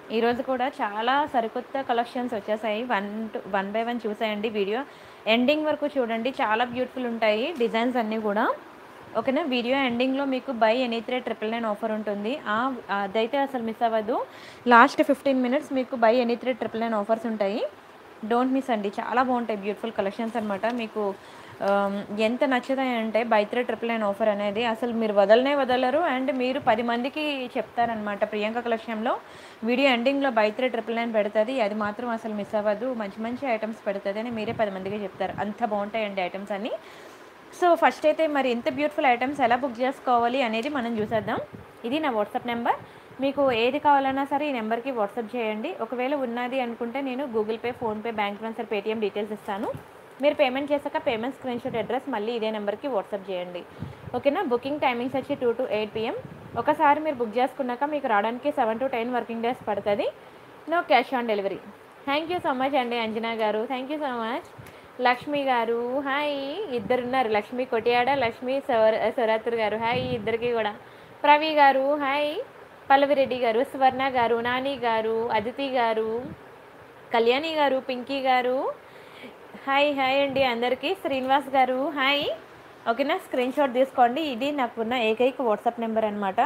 ఈరోజు కూడా చాలా సరికొత్త కలెక్షన్స్ వచ్చేసాయి one to one by one చూసేయండి వీడియో ఎండింగ్ వరకు చూడండి చాలా బ్యూటిఫుల్ ఉంటాయి డిజైన్స్ అన్నీ కూడా ఓకేనా వీడియో ఎండింగ్లో మీకు buy any three triple nine offer ఉంటుంది ఆ అదైతే అసలు మిస్ అవ్వదు లాస్ట్ ఫిఫ్టీన్ మినిట్స్ మీకు buy any three triple nine offers ఉంటాయి డోంట్ మిస్ అండి చాలా బాగుంటాయి బ్యూటిఫుల్ కలెక్షన్స్ అనమాట మీకు ఆమ్, ఎంత నచ్చుతాయి అంటే buy three triple nine offer అనేది అసలు మీరు వదలనే వదలరు అండ్ మీరు పది మందికి చెప్తారనమాట ప్రియాంక కలెక్షన్లో వీడియో ఎండింగ్లో బై త్రీ ట్రిపుల్ నైన్ పెడుతుంది అది మాత్రం అసలు మిస్ అవ్వదు మంచి మంచి ఐటమ్స్ పెడుతుంది అని మీరే పది మందికి చెప్తారు అంత బాగుంటాయండి ఐటమ్స్ అన్నీ సో ఫస్ట్ అయితే మరి ఇంత బ్యూటిఫుల్ ఐటమ్స్ ఎలా బుక్ చేసుకోవాలి అనేది మనం చూసేద్దాం ఇది నా వాట్సాప్ నెంబర్ మీకు ఏది కావాలన్నా సరే ఈ నెంబర్కి వాట్సాప్ చేయండి ఒకవేళ ఉన్నది అనుకుంటే నేను Google Pay PhonePe bank transfer Paytm details ఇస్తాను మీరు పేమెంట్ చేశాక పేమెంట్ స్క్రీన్ షాట్ అడ్రస్ మళ్ళీ ఇదే నెంబర్కి వాట్సాప్ చేయండి ఓకేనా బుకింగ్ టైమింగ్స్ వచ్చి టూ టు ఎయిట్ పిఎం ఒకసారి మీరు బుక్ చేసుకున్నాక మీకు రావడానికి seven to ten working days పడుతుంది no cash on delivery thank you so much అండి Anjana garu thank you so much Lakshmi గారు హాయ్ ఇద్దరు ఉన్నారు లక్ష్మి కొటియాడ లక్ష్మి సౌర సౌరాత్రి గారు హాయ్ ఇద్దరికి కూడా ప్రవీ గారు హాయ్ పల్లవిరెడ్డి గారు స్వర్ణ గారు నాని గారు అదితి గారు కళ్యాణి గారు పింకీ గారు హాయ్ హాయ్ అండి అందరికీ శ్రీనివాస్ గారు హాయ్ ఓకేనా స్క్రీన్ షాట్ తీసుకోండి ఇది నాకున్న ఏకైక వాట్సాప్ నెంబర్ అనమాట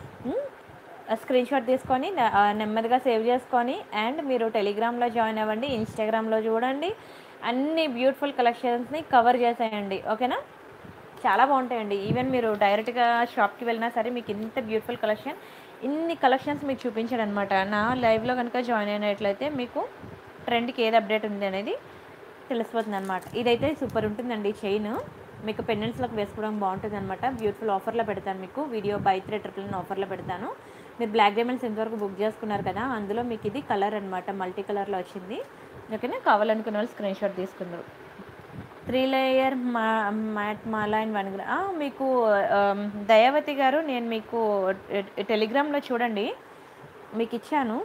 స్క్రీన్ షాట్ తీసుకొని న- ఆ, నెమ్మదిగా సేవ్ చేసుకొని అండ్ మీరు టెలిగ్రామ్లో జాయిన్ అవ్వండి ఇన్స్టాగ్రామ్లో చూడండి అన్ని బ్యూటిఫుల్ కలెక్షన్స్ని కవర్ చేసేయండి ఓకేనా చాలా బాగుంటాయండి ఈవెన్ మీరు డైరెక్ట్గా షాప్కి వెళ్ళినా సరే మీకు ఇంత బ్యూటిఫుల్ కలెక్షన్ ఇన్ని కలెక్షన్స్ మీకు చూపించాడు అనమాట నా లైవ్లో కనుక జాయిన్ అయినట్లయితే మీకు ట్రెండ్కి ఏది అప్డేట్ ఉంది అనేది తెలిసిపోతుంది అనమాట ఇదైతే సూపర్ ఉంటుందండి చైన్ మీకు పెండెంట్స్లోకి వేసుకోవడం బాగుంటుంది అనమాట బ్యూటిఫుల్ ఆఫర్లో పెడతాను మీకు video buy three triple nine ఆఫర్లో పెడతాను మీరు బ్లాక్ డైమండ్స్ ఇంతవరకు బుక్ చేసుకున్నారు కదా అందులో మీకు ఇది కలర్ అనమాట మల్టీ కలర్లో వచ్చింది ఓకేనా కావాలనుకున్న వాళ్ళు స్క్రీన్ షాట్ తీసుకుందరు త్రీ లేయర్ మా మ్యాట్ మాలా అండ్ వన్ గ్రా ఆ, మీకు ఆమ్, దయావతి గారు నేను మీకు టె- టెలిగ్రామ్లో చూడండి మీకు ఇచ్చాను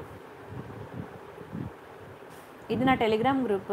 ఇది నా టెలిగ్రామ్ గ్రూప్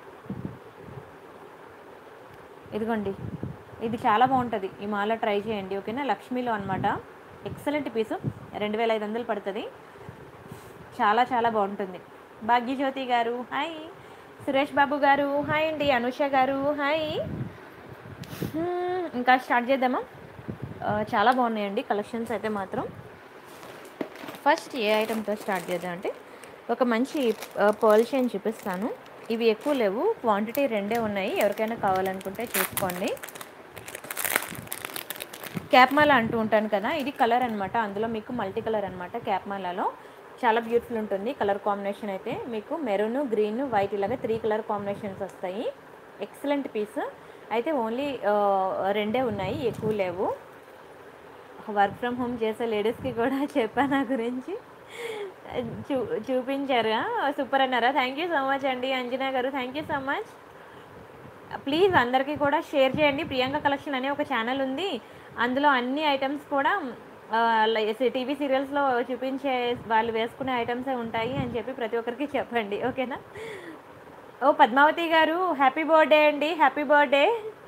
ఇదిగోండి ఇది చాలా బాగుంటుంది ఈ మాల ట్రై చేయండి ఓకేనా లక్ష్మీలో అనమాట ఎక్సలెంట్ పీసు రెండు వేల ఐదు వందలు పడుతుంది చాలా చాలా బాగుంటుంది భాగ్యజ్యోతి గారు హాయ్ సురేష్ బాబు గారు హాయ్ అండి అనుష గారు హాయ్ హ్మ్, ఇంకా స్టార్ట్ చేద్దామా ఆ, చాలా బాగున్నాయండి కలెక్షన్స్ అయితే మాత్రం ఫస్ట్ ఏ ఐటెంతో స్టార్ట్ చేద్దాం అంటే ఒక మంచి పర్ల్ చైన్ చూపిస్తాను ఇవి ఎక్కువ లేవు క్వాంటిటీ రెండే ఉన్నాయి ఎవరికైనా కావాలనుకుంటే చూసుకోండి క్యాప్ మాల అంటూ ఉంటాను కదా ఇది కలర్ అన్నమాట అందులో మీకు మల్టీ కలర్ అనమాట క్యాప్ మాలలో చాలా బ్యూటిఫుల్ ఉంటుంది కలర్ కాంబినేషన్ అయితే మీకు మెరూన్ గ్రీన్ వైట్ ఇలాగ త్రీ కలర్ కాంబినేషన్స్ వస్తాయి ఎక్సలెంట్ పీస్ అయితే ఓన్లీ రెండే ఉన్నాయి ఎక్కువ లేవు వర్క్ ఫ్రమ్ హోమ్ చేసే లేడీస్కి కూడా చెప్పా నా గురించి చూ చూపించారా సూపర్ అన్నారా థ్యాంక్ యూ సో మచ్ అండి Anjana garu thank you so much please అందరికీ కూడా షేర్ చేయండి ప్రియాంక కలెక్షన్ అనే ఒక ఛానల్ ఉంది అందులో అన్ని ఐటమ్స్ కూడా టీవీ సీరియల్స్లో చూపించే వాళ్ళు వేసుకునే ఐటమ్సే ఉంటాయి అని చెప్పి ప్రతి ఒక్కరికి చెప్పండి ఓకేనా ఓ పద్మావతి గారు హ్యాపీ బర్త్డే అండి హ్యాపీ బర్త్డే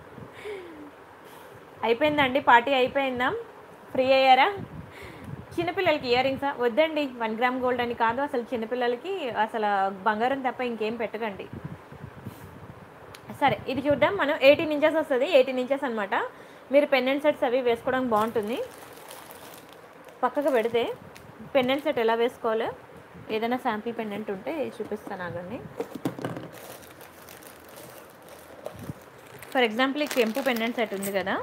అయిపోయిందండి పార్టీ అయిపోయిందా ఫ్రీ అయ్యారా చిన్నపిల్లలకి ఇయర్ రింగ్సా వద్దండి వన్ గ్రామ్ గోల్డ్ అని కాదు అసలు చిన్నపిల్లలకి అసలు బంగారం తప్ప ఇంకేం పెట్టకండి సరే ఇది చూద్దాం మనం ఎయిటీన్ ఇంచెస్ వస్తుంది ఎయిటీన్ ఇంచెస్ అనమాట మీరు పెండెంట్ సెట్స్ అవి వేసుకోవడానికి బాగుంటుంది పక్కకు పెడితే పెండెంట్ సెట్ ఎలా వేసుకోవాలో ఏదైనా శాంపిల్ పెండెంట్ ఉంటే చూపిస్తాను ఆగండి ఫర్ ఎగ్జాంపుల్ ఈ కెంపు పెండెంట్ సెట్ ఉంది కదా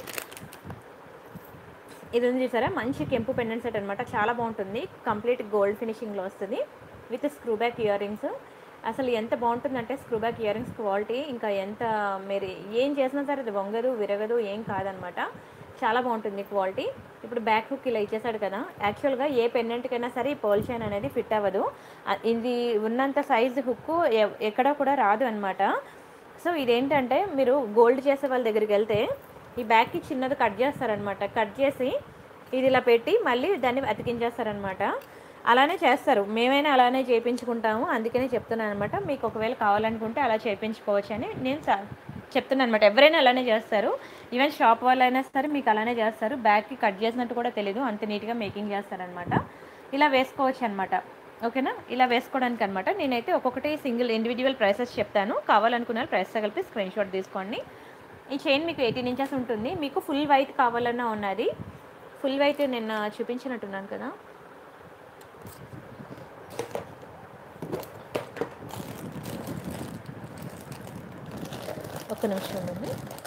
ఇది ఉంది చూసారా మంచి కెంపు పెండెంట్ సెట్ అనమాట చాలా బాగుంటుంది కంప్లీట్ గోల్డ్ ఫినిషింగ్లో వస్తుంది with screw back earrings అసలు ఎంత బాగుంటుందంటే screw back earrings quality ఇంకా ఎంత మీరు ఏం చేసినా సరే అది వంగదు విరగదు ఏం కాదనమాట చాలా బాగుంటుంది క్వాలిటీ ఇప్పుడు బ్యాక్ హుక్ ఇలా ఇచ్చేసాడు కదా యాక్చువల్గా ఏ పెండెంట్కైనా సరే ఈ పోల్ చైన్ అనేది ఫిట్ అవ్వదు ఆ, ఇది ఉన్నంత సైజ్ హుక్ ఎక్కడ కూడా రాదు అనమాట సో ఇదేంటంటే మీరు గోల్డ్ చేసే వాళ్ళ దగ్గరికి వెళ్తే ఈ బ్యాగ్కి చిన్నది కట్ చేస్తారనమాట కట్ చేసి ఇది ఇలా పెట్టి మళ్ళీ దాన్ని అతికించేస్తారనమాట అలానే చేస్తారు మేమైనా అలానే చేయించుకుంటాము అందుకనే చెప్తున్నాను అనమాట మీకు ఒకవేళ కావాలనుకుంటే అలా చేయించుకోవచ్చు అని నేను చ- చెప్తున్నాను అనమాట ఎవరైనా అలానే చేస్తారు ఈవెన్ షాప్ వాళ్ళైనా సరే మీకు అలానే చేస్తారు బ్యాగ్కి కట్ చేసినట్టు కూడా తెలీదు అంత నీట్గా మేకింగ్ చేస్తారనమాట ఇలా వేసుకోవచ్చు అనమాట ఓకేనా ఇలా వేసుకోవడానికి అనమాట నేనైతే ఒక్కొక్కటి సింగిల్ ఇండివిజువల్ ప్రైసెస్ చెప్తాను కావాలనుకున్న వాళ్ళు ప్రైస్ కలిపి స్క్రీన్ షాట్ తీసుకోండి ఈ చైన్ మీకు ఎయిటీన్ ఇంచెస్ ఉంటుంది మీకు ఫుల్ వైట్ కావాలన్నా ఉన్నది ఫుల్ వైట్ నిన్న చూపించినట్టున్నాను కదా ఒక్క నిమిషం ఉండండి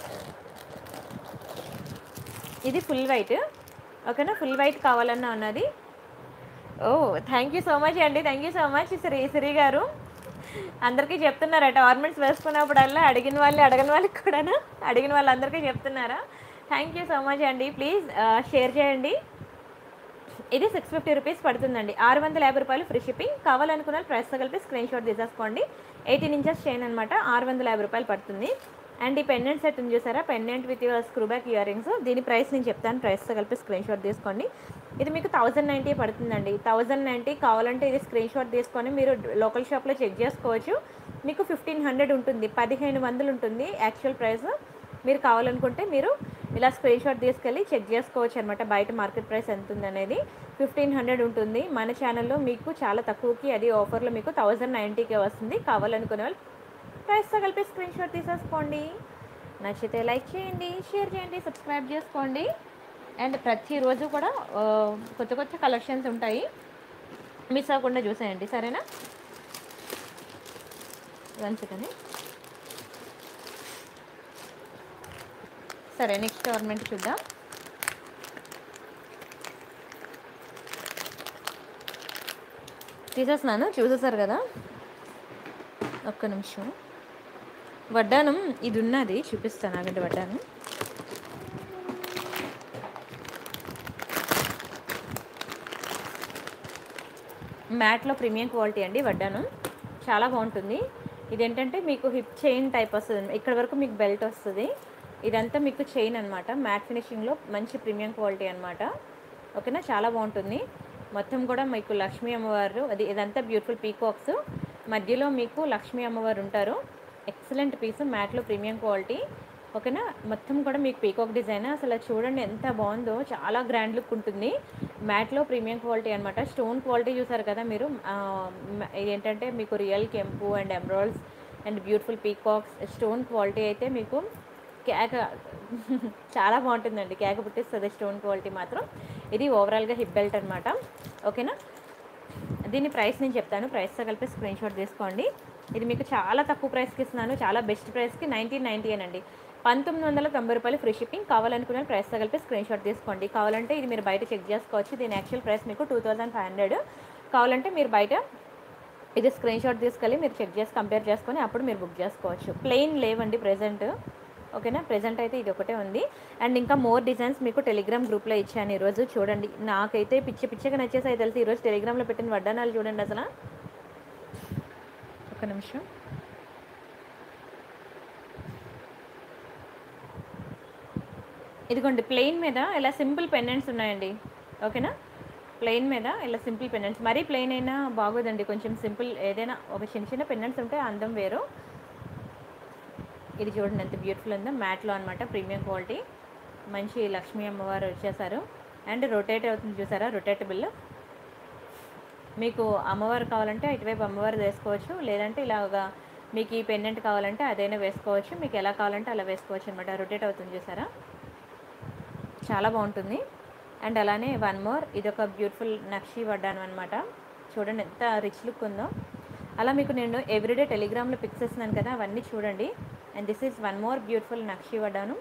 ఇది ఫుల్ వైట్ ఓకేనా ఫుల్ వైట్ కావాలన్నా ఉన్నది ఓ థ్యాంక్ యూ సో మచ్ అండి thank you so much Sri Sri garu అందరికీ చెప్తున్నారట ఆర్నమెంట్స్ వేసుకున్నప్పుడల్లా అడిగిన వాళ్ళు అడగని వాళ్ళకి కూడానా అడిగిన వాళ్ళందరికీ చెప్తున్నారా థ్యాంక్ యూ సో మచ్ అండి ప్లీజ్ షేర్ చేయండి ఇది సిక్స్ ఫిఫ్టీ రూపీస్ పడుతుందండి ఆరు వందల యాభై రూపాయలు ఫ్రీ షిప్పింగ్ కావాలనుకున్న వాళ్ళు ప్రైస్ కలిపి స్క్రీన్ షాట్ తీసేసుకోండి ఎయిటీన్ ఇంచెస్ చైన్ అనమాట ఆరు వందల యాభై రూపాయలు పడుతుంది అండ్ ఈ పెండెంట్ సెట్ ఉంది చూసారా pendant with screw back earrings దీని ప్రైస్ నేను చెప్తాను ప్రైస్తో కలిపి స్క్రీన్ షాట్ తీసుకోండి ఇది మీకు థౌజండ్ నైంటీ పడుతుందండి థౌజండ్ నైంటీ కావాలంటే ఇది స్క్రీన్ షాట్ తీసుకొని మీరు లోకల్ షాప్లో చెక్ చేసుకోవచ్చు మీకు ఫిఫ్టీన్ హండ్రెడ్ ఉంటుంది పదిహేను వందలు ఉంటుంది యాక్చువల్ ప్రైస్ మీరు కావాలనుకుంటే మీరు ఇలా స్క్రీన్ షాట్ తీసుకెళ్ళి చెక్ చేసుకోవచ్చు అనమాట బయట మార్కెట్ ప్రైస్ ఎంత ఉంది అనేది ఫిఫ్టీన్ హండ్రెడ్ ఉంటుంది మన ఛానల్లో మీకు చాలా తక్కువకి అది ఆఫర్లో మీకు థౌజండ్ నైంటీకే వస్తుంది కావాలనుకునే వాళ్ళు ప్రైస్తో కలిపి స్క్రీన్ షాట్ తీసేసుకోండి నచ్చితే లైక్ చేయండి షేర్ చేయండి సబ్స్క్రైబ్ చేసుకోండి అండ్ ప్రతిరోజు కూడా ఆ, కొత్త కొత్త కలెక్షన్స్ ఉంటాయి మిస్ అవ్వకుండా చూసేయండి సరేనా వన్ సెకండ్ సరే నెక్స్ట్ గవర్నమెంట్ చూద్దాం తీసేస్తున్నాను చూసేసారు కదా ఒక్క నిమిషం వడ్డానం ఇది ఉన్నది చూపిస్తాను ఆగండి వడ్డానం మ్యాట్లో ప్రీమియం క్వాలిటీ అండి వడ్డానం చాలా బాగుంటుంది ఇదేంటంటే మీకు హిప్ చైన్ టైప్ వస్తుంది ఇక్కడ వరకు మీకు బెల్ట్ వస్తుంది ఇదంతా మీకు చైన్ అనమాట మ్యాట్ ఫినిషింగ్లో మంచి ప్రీమియం క్వాలిటీ అనమాట ఓకేనా చాలా బాగుంటుంది మొత్తం కూడా మీకు లక్ష్మీ అమ్మవారు అది ఇదంతా బ్యూటిఫుల్ పీకాక్స్ మధ్యలో మీకు లక్ష్మీ అమ్మవారు ఉంటారు ఎక్సలెంట్ పీస్ మ్యాట్లో ప్రీమియం క్వాలిటీ ఓకేనా మొత్తం కూడా మీకు పీకాక్ డిజైన్ అసలు చూడండి ఎంత బాగుందో చాలా గ్రాండ్ లుక్ ఉంటుంది మ్యాట్లో ప్రీమియం క్వాలిటీ అనమాట స్టోన్ క్వాలిటీ చూసారు కదా మీరు ఆ, మ- ఏంటంటే మీకు రియల్ కెంపు and emeralds and beautiful peacocks stone quality అయితే మీకు కేక చాలా బాగుంటుందండి కేక పుట్టిస్తుంది స్టోన్ క్వాలిటీ మాత్రం ఇది ఓవరాల్గా హిప్ బెల్ట్ అనమాట ఓకేనా దీని ప్రైస్ నేను చెప్తాను ప్రైస్తో కలిపి స్క్రీన్ షాట్ తీసుకోండి ఇది మీకు చాలా తక్కువ ప్రైస్కి ఇస్తున్నాను చాలా బెస్ట్ ప్రైస్కి నైన్టీన్ నైంటీ అండి పంతొమ్మిది వందల తొంభై రూపాయలు ఫ్రీ షిప్పింగ్ కావాలనుకున్న ప్రైస్తో కలిపి స్క్రీన్ షాట్ తీసుకోండి కావాలంటే ఇది మీరు బయట చెక్ చేసుకోవచ్చు దీని యాక్చువల్ ప్రైస్ మీకు టూ థౌజండ్ ఫైవ్ హండ్రెడ్ కావాలంటే మీరు బయట ఇది స్క్రీన్ షాట్ తీసుకెళ్ళి మీరు చెక్ చేసి కంపేర్ చేసుకొని అప్పుడు మీరు బుక్ చేసుకోవచ్చు ప్లెయిన్ లేవండి ప్రెజెంట్ ఓకేనా ప్రెజెంట్ అయితే ఇది ఒకటే ఉంది అండ్ ఇంకా మోర్ డిజైన్స్ మీకు టెలిగ్రామ్ గ్రూప్లో ఇచ్చాను ఈరోజు చూడండి నాకైతే పిచ్చి పిచ్చిగా నచ్చేసాయి తెలిసి ఈరోజు టెలిగ్రామ్లో పెట్టిన వడ్డానాలు చూడండి అసలు ఒక నిమిషం ఇదిగోండి ప్లెయిన్ మీద ఇలా సింపుల్ పెండెంట్స్ ఉన్నాయండి ఓకేనా ప్లెయిన్ మీద ఇలా సింపుల్ పెండెంట్స్ మరీ ప్లెయిన్ అయినా బాగోదండి కొంచెం సింపుల్ ఏదైనా ఒక చిన్న చిన్న పెండెంట్స్ ఉంటే అందం వేరు ఇది చూడండి ఎంత బ్యూటిఫుల్ ఉందో మ్యాట్లో అనమాట ప్రీమియం క్వాలిటీ మంచి లక్ష్మీ అమ్మవారు వచ్చేసారు అండ్ రొటేట్ అవుతుంది చూసారా రొటేటబుల్ మీకు అమ్మవారు కావాలంటే ఇటువైపు అమ్మవారు వేసుకోవచ్చు లేదంటే ఇలాగా మీకు ఈ పెండెంట్ కావాలంటే అదైనా వేసుకోవచ్చు మీకు ఎలా కావాలంటే అలా వేసుకోవచ్చు అనమాట రొటేట్ అవుతుంది చూసారా చాలా బాగుంటుంది అండ్ అలానే వన్ మోర్ ఇది ఒక బ్యూటిఫుల్ నక్షి వడ్డాను అనమాట చూడండి ఎంత రిచ్ లుక్ ఉందో అలా మీకు నేను ఎవ్రీడే టెలిగ్రామ్లో పిక్స్ ఇస్తున్నాను కదా అవన్నీ చూడండి and this is one more beautiful నక్షి వడ్డాను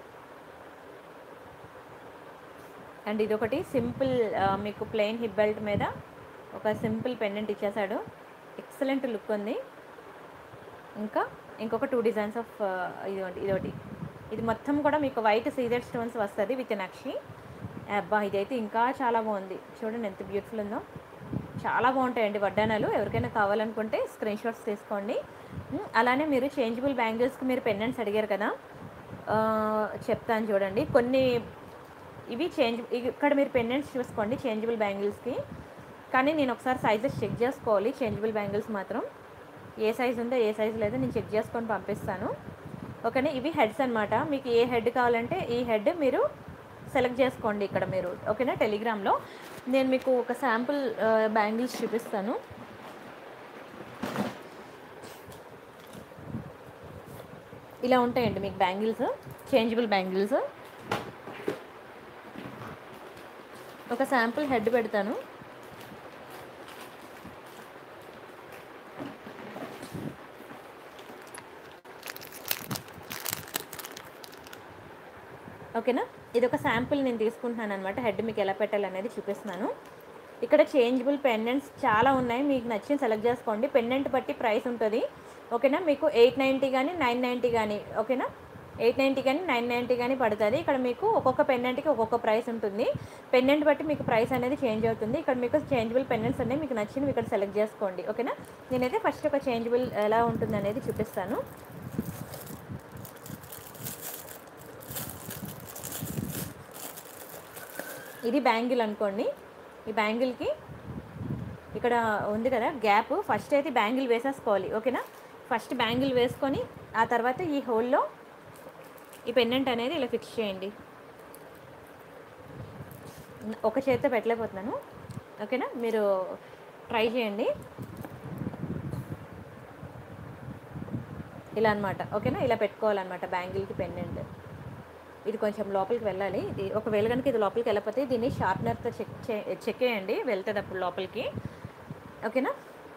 అండ్ ఇదొకటి సింపుల్ మీకు ప్లెయిన్ హిప్ బెల్ట్ మీద ఒక సింపుల్ పెండెంట్ ఇచ్చేసాడు ఎక్సలెంట్ లుక్ ఉంది ఇంకా ఇంకొక టూ డిజైన్స్ ఆఫ్ ఇదొకటి ఇదొకటి ఇది మొత్తం కూడా మీకు వైట్ సీజెడ్ స్టోన్స్ వస్తుంది విత్ నక్షి అబ్బా ఇదైతే ఇంకా చాలా బాగుంది చూడండి ఎంత బ్యూటిఫుల్ ఉందో చాలా బాగుంటాయండి వడ్డానాలు ఎవరికైనా కావాలనుకుంటే స్క్రీన్ షాట్స్ తీసుకోండి ఉమ్, అలానే మీరు చేంజబుల్ బ్యాంగిల్స్కి మీరు పెండెంట్స్ అడిగారు కదా ఆ, చెప్తాను చూడండి కొన్ని ఇవి చేంజ్ ఇక్కడ మీరు పెండెంట్స్ చూసుకోండి చేంజబుల్ బ్యాంగిల్స్కి కానీ నేను ఒకసారి సైజెస్ చెక్ చేసుకోవాలి చేంజబుల్ బ్యాంగిల్స్ మాత్రం ఏ సైజ్ ఉందో ఏ సైజ్ లేదో నేను చెక్ చేసుకొని పంపిస్తాను ఓకేనా ఇవి హెడ్స్ అన్నమాట మీకు ఏ హెడ్ కావాలంటే ఈ హెడ్ మీరు సెలెక్ట్ చేసుకోండి ఇక్కడ మీరు ఓకేనా టెలిగ్రామ్లో నేను మీకు ఒక శాంపుల్ బ్యాంగిల్స్ చూపిస్తాను ఇలా ఉంటాయండి మీకు బ్యాంగిల్స్ చేంజబుల్ బ్యాంగిల్స్ ఒక శాంపుల్ హెడ్ పెడతాను ఓకేనా ఇది ఒక శాంపుల్ నేను తీసుకుంటున్నాను అనమాట హెడ్ మీకు ఎలా పెట్టాలనేది చూపిస్తున్నాను ఇక్కడ చేంజబుల్ పెండెంట్స్ చాలా ఉన్నాయి మీకు నచ్చిన సెలెక్ట్ చేసుకోండి పెండెంట్ బట్టి ప్రైస్ ఉంటుంది ఓకేనా మీకు ఎయిట్ నైంటీ కానీ నైన్ నైంటీ కానీ ఓకేనా ఎయిట్ నైంటీ కానీ నైన్ నైంటీ కానీ పడుతుంది ఇక్కడ మీకు ఒక్కొక్క పెండెంట్కి ఒక్కొక్క ప్రైస్ ఉంటుంది పెండెంట్ బట్టి మీకు ప్రైస్ అనేది చేంజ్ అవుతుంది ఇక్కడ మీకు చేంజబుల్ పెండెంట్స్ అనేవి మీకు నచ్చినవి ఇక్కడ సెలెక్ట్ చేసుకోండి ఓకేనా నేనైతే ఫస్ట్ ఒక చేంజబుల్ ఎలా ఉంటుంది అనేది చూపిస్తాను ఇది బ్యాంగిల్ అనుకోండి ఈ బ్యాంగిల్కి ఇక్కడ ఉంది కదా గ్యాప్ ఫస్ట్ అయితే బ్యాంగిల్ వేసేసుకోవాలి ఓకేనా ఫస్ట్ బ్యాంగిల్ వేసుకొని ఆ తర్వాత ఈ హోల్లో ఈ పెండెంట్ అనేది ఇలా ఫిక్స్ చేయండి ఒక చేతితో పెట్టలేకపోతున్నాను ఓకేనా మీరు ట్రై చేయండి ఇలా అనమాట ఓకేనా ఇలా పెట్టుకోవాలన్నమాట బ్యాంగిల్కి పెండెంట్ ఇది కొంచెం లోపలికి వెళ్ళాలి ఇది ఒకవేళ కనుక ఇది లోపలికి వెళ్ళకపోతే దీన్ని షార్ప్నర్తో చెక్ చే చెక్ చేయండి వెళ్తుంది అప్పుడు లోపలికి ఓకేనా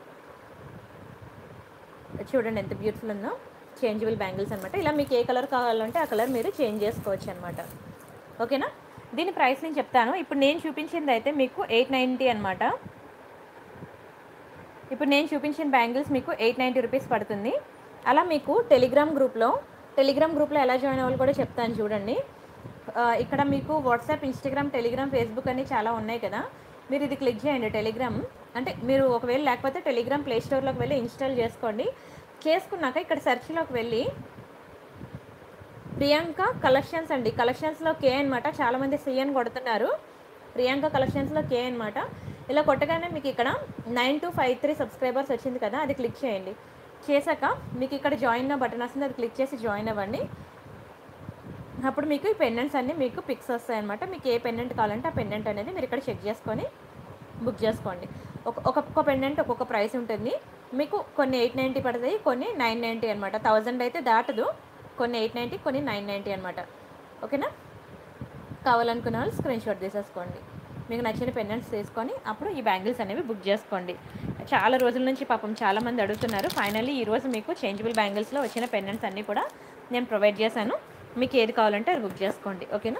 చూడండి ఎంత బ్యూటిఫుల్ ఉందో చేంజబుల్ బ్యాంగిల్స్ అనమాట ఇలా మీకు ఏ కలర్ కావాలంటే ఆ కలర్ మీరు చేంజ్ చేసుకోవచ్చు అనమాట ఓకేనా దీని ప్రైస్ నేను చెప్తాను ఇప్పుడు నేను చూపించింది అయితే మీకు ఎయిట్ నైంటీ అనమాట ఇప్పుడు నేను చూపించిన బ్యాంగిల్స్ మీకు ఎయిట్ నైంటీ రూపీస్ పడుతుంది అలా మీకు టెలిగ్రామ్ గ్రూప్లో టెలిగ్రామ్ గ్రూప్లో ఎలా జాయిన్ అవ్వాలి కూడా చెప్తాను చూడండి ఆ, ఇక్కడ మీకు వాట్సాప్ ఇన్స్టాగ్రామ్ టెలిగ్రామ్ ఫేస్బుక్ అన్ని చాలా ఉన్నాయి కదా మీరు ఇది క్లిక్ చేయండి టెలిగ్రామ్ అంటే మీరు ఒకవేళ లేకపోతే టెలిగ్రామ్ ప్లే స్టోర్లోకి వెళ్ళి ఇన్స్టాల్ చేసుకోండి చేసుకున్నాక ఇక్కడ సెర్చ్లోకి వెళ్ళి ప్రియాంక కలెక్షన్స్ అండి కలెక్షన్స్లో కే అనమాట చాలామంది సి అని కొడుతున్నారు ప్రియాంక కలెక్షన్స్లో కే అనమాట ఇలా కొట్టగానే మీకు ఇక్కడ nine two five three subscribers వచ్చింది కదా అది క్లిక్ చేయండి చేశాక మీకు ఇక్కడ జాయిన్ బటన్ వస్తుంది అది క్లిక్ చేసి జాయిన్ అవ్వండి అప్పుడు మీకు ఈ పెండెంట్స్ అన్నీ మీకు పిక్స్ వస్తాయి అనమాట మీకు ఏ పెండెంట్ కావాలంటే ఆ పెండెంట్ అనేది మీరు ఇక్కడ చెక్ చేసుకొని బుక్ చేసుకోండి ఒక ఒక్కొక్క పెండెంట్ ఒక్కొక్క ప్రైస్ ఉంటుంది మీకు కొన్ని ఎయిట్ నైంటీ పడతాయి కొన్ని నైన్ నైంటీ అనమాట థౌజండ్ అయితే దాటదు కొన్ని ఎయిట్ నైంటీ కొన్ని నైన్ నైంటీ అనమాట ఓకేనా కావాలనుకున్న వాళ్ళు స్క్రీన్ షాట్ తీసేసుకోండి మీకు నచ్చిన పెండెంట్స్ తీసుకొని అప్పుడు ఈ బ్యాంగిల్స్ అనేవి బుక్ చేసుకోండి చాలా రోజుల నుంచి పాపం చాలామంది అడుగుతున్నారు ఫైనల్లీ ఈరోజు మీకు చేంజబుల్ బ్యాంగిల్స్లో వచ్చిన పెండెంట్స్ అన్నీ కూడా నేను ప్రొవైడ్ చేశాను మీకు ఏది కావాలంటే అది బుక్ చేసుకోండి ఓకేనా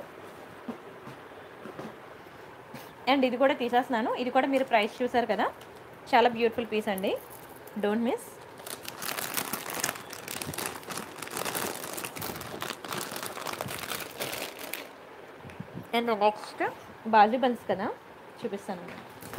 అండ్ ఇది కూడా తీసేస్తున్నాను ఇది కూడా మీరు ప్రైస్ చూసారు కదా చాలా బ్యూటిఫుల్ పీస్ అండి డోంట్ మిస్ అండ్ నెక్స్ట్ బాజు బన్స్ కదా చూపిస్తాను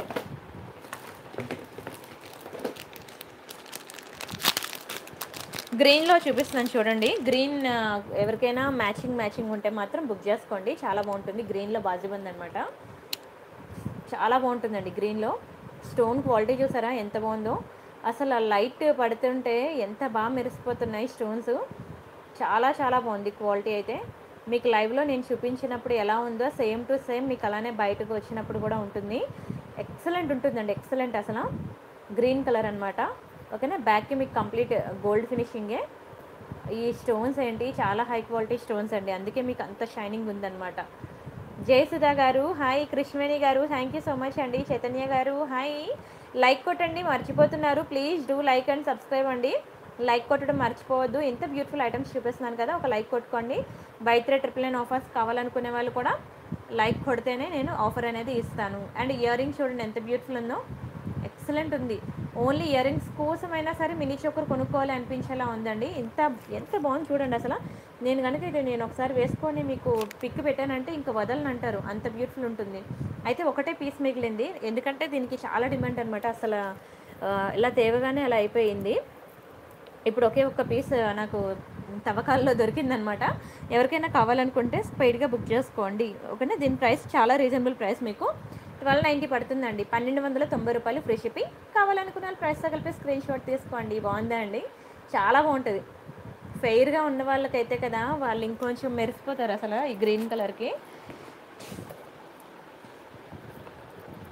గ్రీన్లో చూపిస్తున్నాను చూడండి గ్రీన్ ఆ, ఎవరికైనా మ్యాచింగ్ మ్యాచింగ్ ఉంటే మాత్రం బుక్ చేసుకోండి చాలా బాగుంటుంది గ్రీన్లో బాజుబంద్ అనమాట చాలా బాగుంటుందండి గ్రీన్లో స్టోన్ క్వాలిటీ చూసారా ఎంత బాగుందో అసలు ఆ లైట్ పడుతుంటే ఎంత బాగా మెరిసిపోతున్నాయి స్టోన్స్ చాలా చాలా బాగుంది క్వాలిటీ అయితే మీకు లైవ్లో నేను చూపించినప్పుడు ఎలా ఉందో సేమ్ టు సేమ్ మీకు అలానే బయటకు వచ్చినప్పుడు కూడా ఉంటుంది ఎక్సలెంట్ ఉంటుందండి ఎక్సలెంట్ అసలు గ్రీన్ కలర్ అనమాట ఓకేనా బ్యాక్కి మీకు కంప్లీట్ గోల్డ్ ఫినిషింగే ఈ స్టోన్స్ ఏంటి చాలా హై క్వాలిటీ స్టోన్స్ అండి అందుకే మీకు అంత షైనింగ్ ఉందన్నమాట జయసుధా గారు హాయ్ కృష్ణవేణి గారు థ్యాంక్ యూ సో మచ్ అండి చైతన్య గారు హాయ్ లైక్ కొట్టండి మర్చిపోతున్నారు please do like and subscribe అండి లైక్ కొట్టడం మర్చిపోవద్దు ఇంత బ్యూటిఫుల్ ఐటమ్స్ చూపిస్తున్నాను కదా ఒక లైక్ కొట్టుకోండి buy three triple nine offers కావాలనుకునే వాళ్ళు కూడా లైక్ కొడితేనే నేను ఆఫర్ అనేది ఇస్తాను అండ్ ఇయర్ రింగ్ చూడండి ఎంత బ్యూటిఫుల్ ఉందో ఎక్సలెంట్ ఉంది ఓన్లీ ఇయర్ రింగ్స్ కోసమైనా సరే మినీ చోకర్ కొనుక్కోవాలి అనిపించేలా ఉందండి ఇంత ఎంత బాగుంది చూడండి అసలు నేను కనుక ఇది నేను ఒకసారి వేసుకొని మీకు పిక్ పెట్టానంటే ఇంకా వదలని అంటారు అంత బ్యూటిఫుల్ ఉంటుంది అయితే ఒకటే పీస్ మిగిలింది ఎందుకంటే దీనికి చాలా డిమాండ్ అనమాట అసలు ఆ, ఇలా తేవగానే అలా అయిపోయింది ఇప్పుడు ఒకే ఒక్క పీస్ నాకు తవ్వకాల్లో దొరికిందనమాట ఎవరికైనా కావాలనుకుంటే స్పైడ్గా బుక్ చేసుకోండి ఓకేనా దీని ప్రైస్ చాలా రీజనబుల్ ప్రైస్ మీకు ట్వెల్వ్ నైంటీ పడుతుందండి పన్నెండు వందల తొంభై రూపాయలు ఫ్రీ షిప్పింగ్ కావాలనుకున్న వాళ్ళు ప్రైస్తో కలిపి స్క్రీన్ షాట్ తీసుకోండి బాగుందా అండి చాలా బాగుంటుంది ఫెయిర్గా ఉన్న వాళ్ళకైతే కదా వాళ్ళు ఇంకొంచెం మెరిసిపోతారు అసలు ఈ గ్రీన్ కలర్కి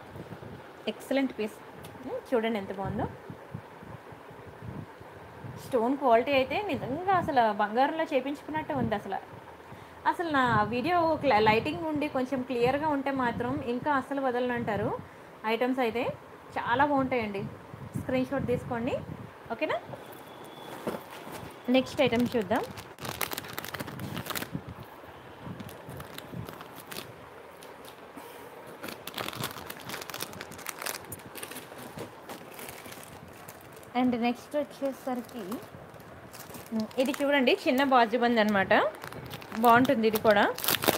ఎక్సలెంట్ పీస్ చూడండి ఎంత బాగుందో స్టోన్ క్వాలిటీ అయితే నిజంగా అసలు బంగారంలో చేపించుకున్నట్టే ఉంది అసలు అసలు నా వీడియో క్ల- లైటింగ్ ఉండి కొంచెం క్లియర్గా ఉంటే మాత్రం ఇంకా అసలు వదలనంటారు ఐటమ్స్ అయితే చాలా బాగుంటాయండి స్క్రీన్ షాట్ తీసుకోండి ఓకేనా నెక్స్ట్ ఐటమ్ చూద్దాం అండ్ నెక్స్ట్ వచ్చేసరికి ఉమ్, ఇది చూడండి చిన్న బాజుబంద్ అనమాట బాగుంటుంది ఇది కూడా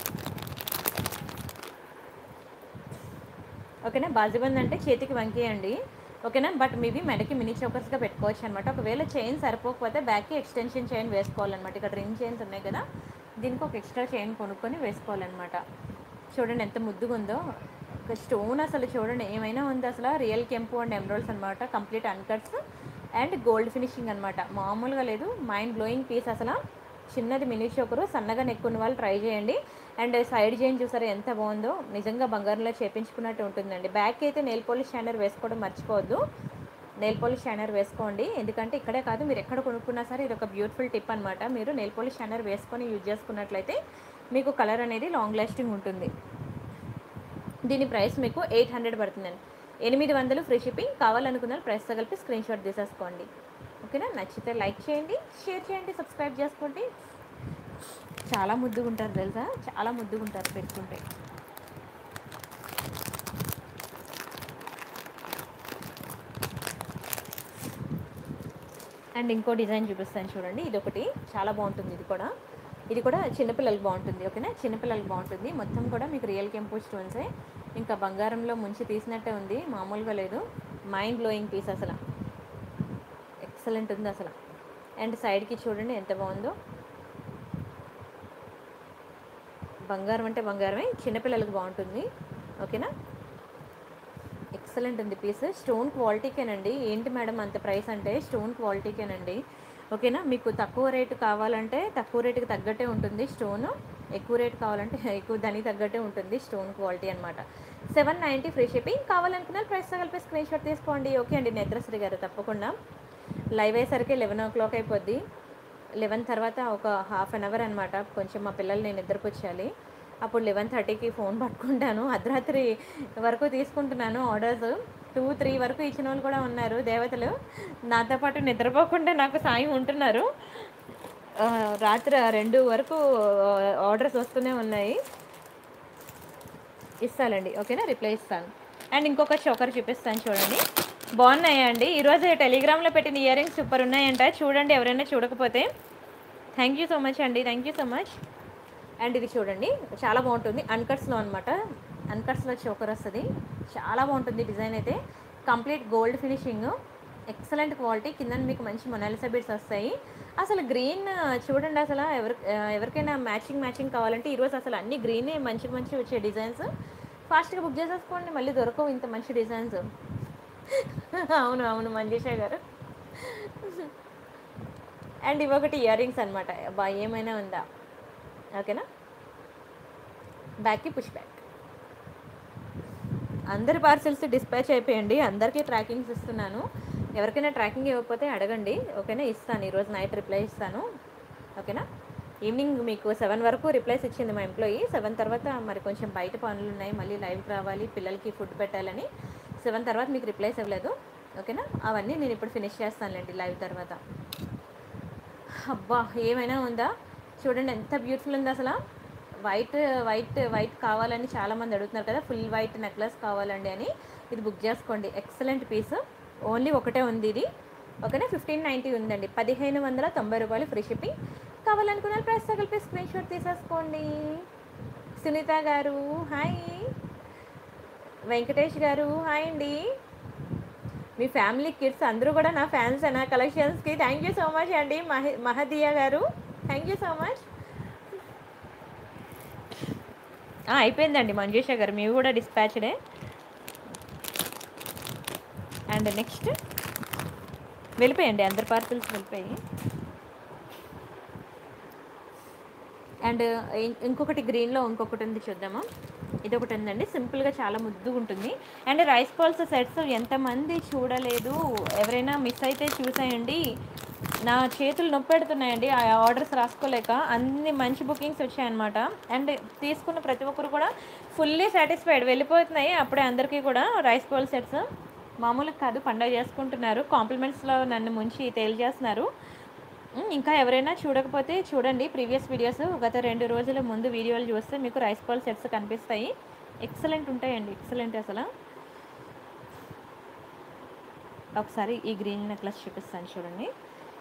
ఓకేనా బాజుబంద్ అంటే చేతికి వంకేయండి ఓకేనా బట్ మీవి మెడకి మినీ చోకర్స్గా పెట్టుకోవచ్చు అనమాట ఒకవేళ చైన్ సరిపోకపోతే బ్యాక్కి ఎక్స్టెన్షన్ చైన్ వేసుకోవాలన్నమాట ఇక్కడ రింగ్ చైన్స్ ఉన్నాయి కదా దీనికి ఒక ఎక్స్ట్రా చైన్ కొనుక్కొని వేసుకోవాలన్నమాట చూడండి ఎంత ముద్దుగా ఉందో ఒక స్టోన్ అసలు చూడండి ఏమైనా ఉంది అసలు రియల్ కెంపు అండ్ ఎమరాల్డ్స్ అనమాట complete uncuts and gold finishing అనమాట మామూలుగా లేదు మైండ్ బ్లోయింగ్ పీస్ అసలు చిన్నది మినీ చోకరు సన్నగా నెక్కున్న వాళ్ళు ట్రై చేయండి అండ్ సైడ్ చైన్ చూసారా ఎంత బాగుందో నిజంగా బంగారంలో చేపించుకున్నట్టు ఉంటుందండి బ్యాక్ అయితే నెయిల్ పాలిష్ షైనర్ వేసుకోవడం మర్చిపోవద్దు నెయిల్ పాలిష్ షైనర్ వేసుకోండి ఎందుకంటే ఇక్కడే కాదు మీరు ఎక్కడ కొనుక్కున్నా సరే ఇది ఒక బ్యూటిఫుల్ టిప్ అనమాట మీరు నెయిల్ పాలిష్ షైనర్ వేసుకొని యూజ్ చేసుకున్నట్లయితే మీకు కలర్ అనేది లాంగ్ లాస్టింగ్ ఉంటుంది దీని ప్రైస్ మీకు ఎయిట్ హండ్రెడ్ పడుతుందండి ఎనిమిది వందలు ఫ్రీ షిప్పింగ్ కావాలనుకున్న ప్రైస్తో కలిపి స్క్రీన్ షాట్ తీసేసుకోండి ఓకేనా నచ్చితే లైక్ చేయండి షేర్ చేయండి సబ్స్క్రైబ్ చేసుకోండి చాలా ముద్దుగా ఉంటారు తెలుసా చాలా ముద్దుగా ఉంటారు పెట్టుకుంటే అండ్ ఇంకో డిజైన్ చూపిస్తాను చూడండి ఇది ఒకటి చాలా బాగుంటుంది ఇది కూడా ఇది కూడా చిన్నపిల్లలకి బాగుంటుంది ఓకేనా చిన్నపిల్లలకి బాగుంటుంది మొత్తం కూడా మీకు రియల్ కెంపో స్టోన్సే ఇంకా బంగారంలో ముంచి తీసినట్టే ఉంది మామూలుగా లేదు మైండ్ బ్లోయింగ్ పీస్ అసలు ఎక్సలెంట్ ఉంది అసలు అండ్ సైడ్కి చూడండి ఎంత బాగుందో బంగారం అంటే బంగారమే చిన్నపిల్లలకు బాగుంటుంది ఓకేనా ఎక్సలెంట్ ఉంది పీస్ స్టోన్ క్వాలిటీకేనండి ఏంటి మేడం అంత ప్రైస్ అంటే స్టోన్ క్వాలిటీకేనండి ఓకేనా మీకు తక్కువ రేటు కావాలంటే తక్కువ రేటుకి తగ్గట్టే ఉంటుంది స్టోన్ ఎక్కువ రేటు కావాలంటే ఎక్కువ దానికి తగ్గట్టే ఉంటుంది స్టోన్ క్వాలిటీ అనమాట సెవెన్ నైంటీ ఫ్రీ షిప్పింగ్ కావాలనుకున్న ప్రైస్ కలిపి స్క్రీన్ షాట్ తీసుకోండి ఓకే అండి నేత్రశ్రీ గారు తప్పకుండా లైవ్ అయ్యేసరికి లెవెన్ ఓ క్లాక్ అయిపోద్ది లెవెన్ తర్వాత ఒక హాఫ్ అన్ అవర్ అనమాట కొంచెం మా పిల్లలు నేను నిద్రపుచ్చాలి అప్పుడు లెవెన్ థర్టీకి ఫోన్ పట్టుకుంటాను అర్ధరాత్రి వరకు తీసుకుంటున్నాను ఆర్డర్స్ టూ త్రీ వరకు ఇచ్చిన వాళ్ళు కూడా ఉన్నారు దేవతలు నాతో పాటు నిద్రపోకుండా నాకు సాయం ఉంటున్నారు ఆ, రాత్రి రెండు వరకు ఆర్డర్స్ వస్తూనే ఉన్నాయి ఇస్తానండి ఓకేనా రిప్లై ఇస్తాను అండ్ ఇంకొక చోకర్ చూపిస్తాను చూడండి బాగున్నాయా అండి ఈరోజు టెలిగ్రామ్లో పెట్టిన ఇయర్ రింగ్స్ సూపర్ ఉన్నాయంట చూడండి ఎవరైనా చూడకపోతే థ్యాంక్ యూ సో మచ్ అండి thank you so much and ఇది చూడండి చాలా బాగుంటుంది అన్కట్స్లో అనమాట అన్కట్స్లో చోకర్ వస్తుంది చాలా బాగుంటుంది డిజైన్ అయితే complete gold finishing excellent quality కింద మీకు మంచి మొనాలిసా బిడ్స్ వస్తాయి అసలు గ్రీన్ చూడండి అసలు ఎవరి ఎవరికైనా మ్యాచింగ్ మ్యాచింగ్ కావాలంటే ఈరోజు అసలు అన్ని గ్రీనే మంచి మంచి వచ్చే డిజైన్స్ ఫాస్ట్గా బుక్ చేసేసుకోండి మళ్ళీ దొరకవు ఇంత మంచి డిజైన్స్ అవును అవును మంజుష గారు అండ్ ఇవొకటి ఇయర్ రింగ్స్ అనమాట బా ఏమైనా ఉందా ఓకేనా బ్యాక్కి పుష్ బ్యాక్ అందరి పార్సిల్స్ డిస్పాచ్ అయిపోయండి అందరికీ ట్రాకింగ్స్ ఇస్తున్నాను ఎవరికైనా ట్రాకింగ్ ఇవ్వకపోతే అడగండి ఓకేనా ఇస్తాను ఈరోజు నైట్ రిప్లై ఇస్తాను ఓకేనా ఈవినింగ్ మీకు సెవెన్ వరకు రిప్లైస్ ఇచ్చింది మా ఎంప్లాయీ సెవెన్ తర్వాత మరి కొంచెం బయట పనులు ఉన్నాయి మళ్ళీ లైవ్కి రావాలి పిల్లలకి ఫుడ్ పెట్టాలని సెవెన్ తర్వాత మీకు రిప్లైస్ ఇవ్వలేదు ఓకేనా అవన్నీ నేను ఇప్పుడు ఫినిష్ చేస్తానులేండి లైవ్ తర్వాత అబ్బా ఏమైనా ఉందా చూడండి ఎంత బ్యూటిఫుల్ ఉంది అసలు వైట్ వైట్ వైట్ కావాలని చాలామంది అడుగుతున్నారు కదా ఫుల్ వైట్ నెక్లెస్ కావాలండి అని ఇది బుక్ చేసుకోండి ఎక్సలెంట్ పీస్ ఓన్లీ ఒకటే ఉంది ఇది ఓకేనా ఫిఫ్టీన్ నైంటీ ఉందండి పదిహేను వందల తొంభై రూపాయలు ఫ్రీ షిప్పింగ్ కావాలనుకున్న ప్రైస్ కలిపి స్క్రీన్ షాట్ తీసేసుకోండి సునీత గారు హాయ్ వెంకటేష్ గారు హాయ్ అండి మీ ఫ్యామిలీ కిడ్స్ అందరూ కూడా నా ఫ్యాన్స్ నా కలెక్షన్స్కి థ్యాంక్ యూ సో మచ్ అండి మహ మహదియా గారు థ్యాంక్ యూ సో మచ్ అయిపోయిందండి మంజుష గారు మీరు కూడా డిస్పాచ్డే అండ్ నెక్స్ట్ వెళ్ళిపోయండి అందరి పార్సల్స్ వెళ్ళిపోయి అండ్ ఇం- ఇంకొకటి గ్రీన్లో ఇంకొకటి ఉంది చూద్దామా ఇది ఒకటి ఉందండి సింపుల్గా చాలా ముద్దుగా ఉంటుంది అండ్ రైస్ బాల్స్ సెట్స్ ఎంతమంది చూడలేదు ఎవరైనా మిస్ అయితే చూసేయండి నా చేతులు నొప్పి పెడుతున్నాయండి ఆ ఆర్డర్స్ రాసుకోలేక అన్ని మంచి బుకింగ్స్ వచ్చాయన్నమాట అండ్ తీసుకున్న ప్రతి ఒక్కరు కూడా ఫుల్లీ సాటిస్ఫైడ్ వెళ్ళిపోతున్నాయి అప్పుడే అందరికీ కూడా రైస్ బౌల్ సెట్స్ మామూలుగా కాదు పండగ చేసుకుంటున్నారు కాంప్లిమెంట్స్లో నన్ను ముంచి తేలిచేస్తున్నారు ఉమ్, ఇంకా ఎవరైనా చూడకపోతే చూడండి ప్రీవియస్ వీడియోస్ గత రెండు రోజుల ముందు వీడియోలు చూస్తే మీకు రైస్ బాల్ సెట్స్ కనిపిస్తాయి ఎక్సలెంట్ ఉంటాయండి ఎక్సలెంట్ అసలు ఒకసారి ఈ గ్రీన్ నెక్లెస్ చూపిస్తాను చూడండి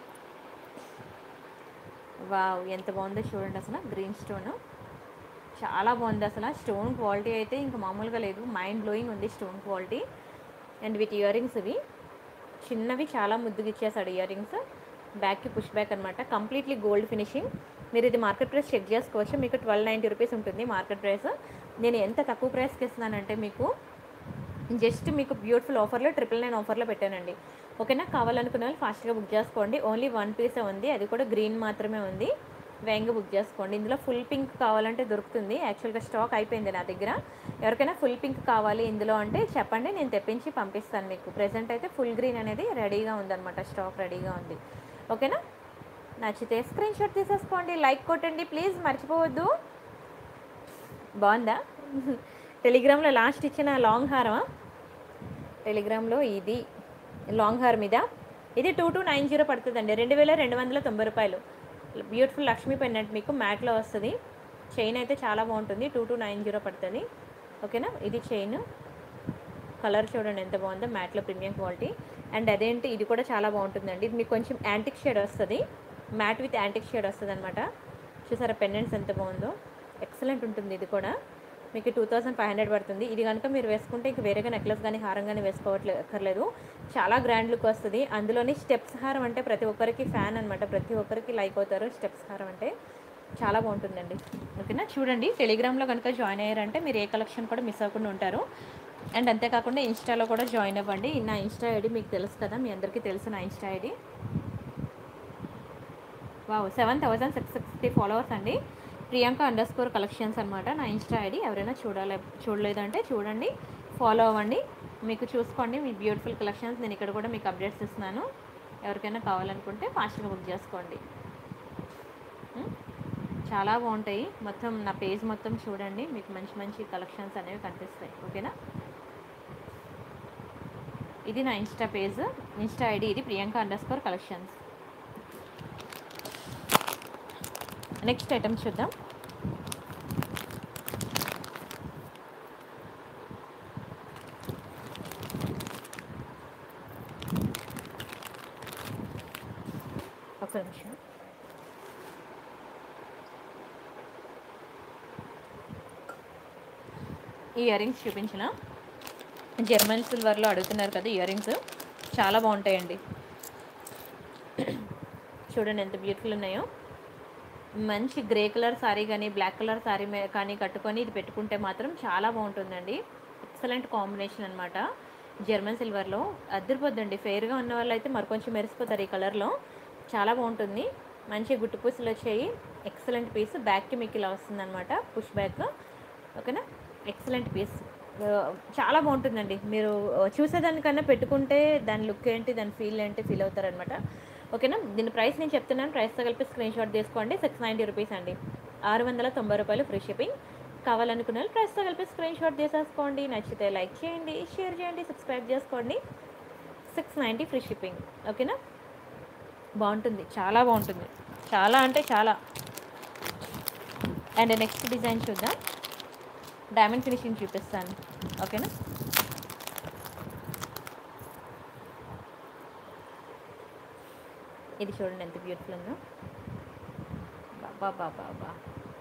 వావ్ ఎంత బాగుందో చూడండి అసలు గ్రీన్ స్టోన్ చాలా బాగుంది అసలు స్టోన్ క్వాలిటీ అయితే ఇంకా మామూలుగా లేదు మైండ్ బ్లోయింగ్ ఉంది stone quality and with ear rings ఇవి చిన్నవి చాలా ముద్దుగా ఇచ్చేసాడు ఇయర్ రింగ్స్ బ్యాక్కి పుష్ బ్యాక్ అనమాట కంప్లీట్లీ గోల్డ్ ఫినిషింగ్ మీరు ఇది మార్కెట్ ప్రైస్ చెక్ చేసుకోవచ్చు మీకు ట్వెల్వ్ నైంటీ రూపీస్ ఉంటుంది మార్కెట్ ప్రైస్ నేను ఎంత తక్కువ ప్రైస్కి ఇస్తున్నానంటే మీకు జస్ట్ మీకు బ్యూటిఫుల్ ఆఫర్లో ట్రిపుల్ నైన్ ఆఫర్లో పెట్టానండి ఓకేనా కావాలనుకున్న వాళ్ళు ఫాస్ట్గా బుక్ చేసుకోండి ఓన్లీ వన్ పీసే ఉంది అది కూడా గ్రీన్ మాత్రమే ఉంది వేగంగా బుక్ చేసుకోండి ఇందులో ఫుల్ పింక్ కావాలంటే దొరుకుతుంది యాక్చువల్గా స్టాక్ అయిపోయింది నా దగ్గర ఎవరికైనా ఫుల్ పింక్ కావాలి ఇందులో అంటే చెప్పండి నేను తెప్పించి పంపిస్తాను మీకు ప్రజెంట్ అయితే ఫుల్ గ్రీన్ అనేది రెడీగా ఉందన్నమాట స్టాక్ రెడీగా ఉంది ఓకేనా నచ్చితే స్క్రీన్ షాట్ తీసేసుకోండి లైక్ కొట్టండి ప్లీజ్ మర్చిపోవద్దు బాగుందా టెలిగ్రామ్లో లాస్ట్ ఇచ్చిన లాంగ్ హారమా టెలిగ్రామ్లో ఇది లాంగ్ హార్ మీద ఇది టూ టూ నైన్ జీరో పడుతుందండి రెండు వేల రెండు వందల తొంభై రూపాయలు బ్యూటిఫుల్ లక్ష్మీ పెన్నెంట్ మీకు మ్యాట్లో వస్తుంది చైన్ అయితే చాలా బాగుంటుంది టూ టూ నైన్ జీరో పడుతుంది ఓకేనా ఇది చైన్ కలర్ చూడండి ఎంత బాగుందో మ్యాట్లో ప్రీమియం క్వాలిటీ అండ్ అదేంటి ఇది కూడా చాలా బాగుంటుందండి ఇది మీకు కొంచెం యాంటిక్ షేడ్ వస్తుంది మ్యాట్ విత్ యాంటిక్ షేడ్ వస్తుంది అనమాట చూసారా పెండెంట్స్ ఎంత బాగుందో ఎక్సలెంట్ ఉంటుంది ఇది కూడా మీకు టూ థౌసండ్ ఫైవ్ హండ్రెడ్ పడుతుంది ఇది కనుక మీరు వేసుకుంటే ఇంక వేరేగా నెక్లెస్ కానీ హారం కానీ వేసుకోవట్లేదు అక్కర్లేదు చాలా గ్రాండ్ లుక్ వస్తుంది అందులోని స్టెప్స్ హారం అంటే ప్రతి ఒక్కరికి ఫ్యాన్ అనమాట ప్రతి ఒక్కరికి లైక్ అవుతారు స్టెప్స్ హారం అంటే చాలా బాగుంటుందండి ఓకేనా చూడండి టెలిగ్రామ్లో కనుక జాయిన్ అయ్యారంటే మీరు ఏ కలెక్షన్ కూడా మిస్ అవ్వకుండా ఉంటారు అండ్ అంతేకాకుండా ఇన్స్టాలో కూడా జాయిన్ అవ్వండి నా ఇన్స్టా ఐడి మీకు తెలుసు కదా మీ అందరికీ తెలుసు నా Insta ID wow seven thousand six sixty followers అండి ప్రియాంక అండర్ స్కోర్ కలెక్షన్స్ అనమాట నా ఇన్స్టా ఐడి ఎవరైనా చూడాలి చూడలేదంటే చూడండి ఫాలో అవ్వండి మీకు చూసుకోండి మీ బ్యూటిఫుల్ కలెక్షన్స్ నేను ఇక్కడ కూడా మీకు అప్డేట్స్ ఇస్తున్నాను ఎవరికైనా కావాలనుకుంటే ఫాస్ట్గా బుక్ చేసుకోండి ఉం? చాలా బాగుంటాయి మొత్తం నా పేజ్ మొత్తం చూడండి మీకు మంచి మంచి కలెక్షన్స్ అనేవి కనిపిస్తాయి ఓకేనా ఇది నా ఇన్స్టా పేజ్ ఇన్స్టా ఐడి ఇది Priyanka under score collections next item చూద్దాం ఒక నిమిషం ఈ ఇయర్ రింగ్స్ చూపించిన జర్మన్ సిల్వర్లో అడుగుతున్నారు కదా ఇయర్ రింగ్స్ చాలా బాగుంటాయండి చూడండి ఎంత బ్యూటిఫుల్ ఉన్నాయో మంచి గ్రే కలర్ సారీ కానీ బ్లాక్ కలర్ సారీ కానీ కట్టుకొని ఇది పెట్టుకుంటే మాత్రం చాలా బాగుంటుందండి ఎక్సలెంట్ కాంబినేషన్ అనమాట జర్మన్ సిల్వర్లో అద్దరిపోద్దండి ఫెయిర్గా ఉన్న వాళ్ళు అయితే మరి కొంచెం మెరిసిపోతారు ఈ కలర్లో చాలా బాగుంటుంది మంచి గుట్టు పూసలు వచ్చాయి ఎక్సలెంట్ పీస్ బ్యాక్కి మీకు ఇలా వస్తుందన్నమాట పుష్ బ్యాక్ ఓకేనా ఎక్సలెంట్ పీస్ చాలా బాగుంటుందండి మీరు చూసేదానికన్నా పెట్టుకుంటే దాని లుక్ ఏంటి దాని ఫీల్ ఏంటి ఫీల్ అవుతారనమాట ఓకేనా దీని ప్రైస్ నేను చెప్తున్నాను ప్రైస్తో కలిపి స్క్రీన్ షాట్ తీసుకోండి సిక్స్ నైంటీ రూపీస్ అండి ఆరు వందల తొంభై రూపాయలు ఫ్రీ షిప్పింగ్ కావాలనుకున్న వాళ్ళు ప్రైస్తో కలిపి స్క్రీన్ షాట్ తీసేసుకోండి నచ్చితే లైక్ చేయండి షేర్ చేయండి సబ్స్క్రైబ్ చేసుకోండి సిక్స్ నైంటీ ఫ్రీ షిప్పింగ్ ఓకేనా బాగుంటుంది చాలా బాగుంటుంది చాలా అంటే చాలా అండ్ నెక్స్ట్ డిజైన్ చూద్దాం డైమండ్ ఫినిషింగ్ చూపిస్తాను ఓకేనా ఇది చూడండి ఎంత బ్యూటిఫుల్ ఉందో బాబా బాబా బా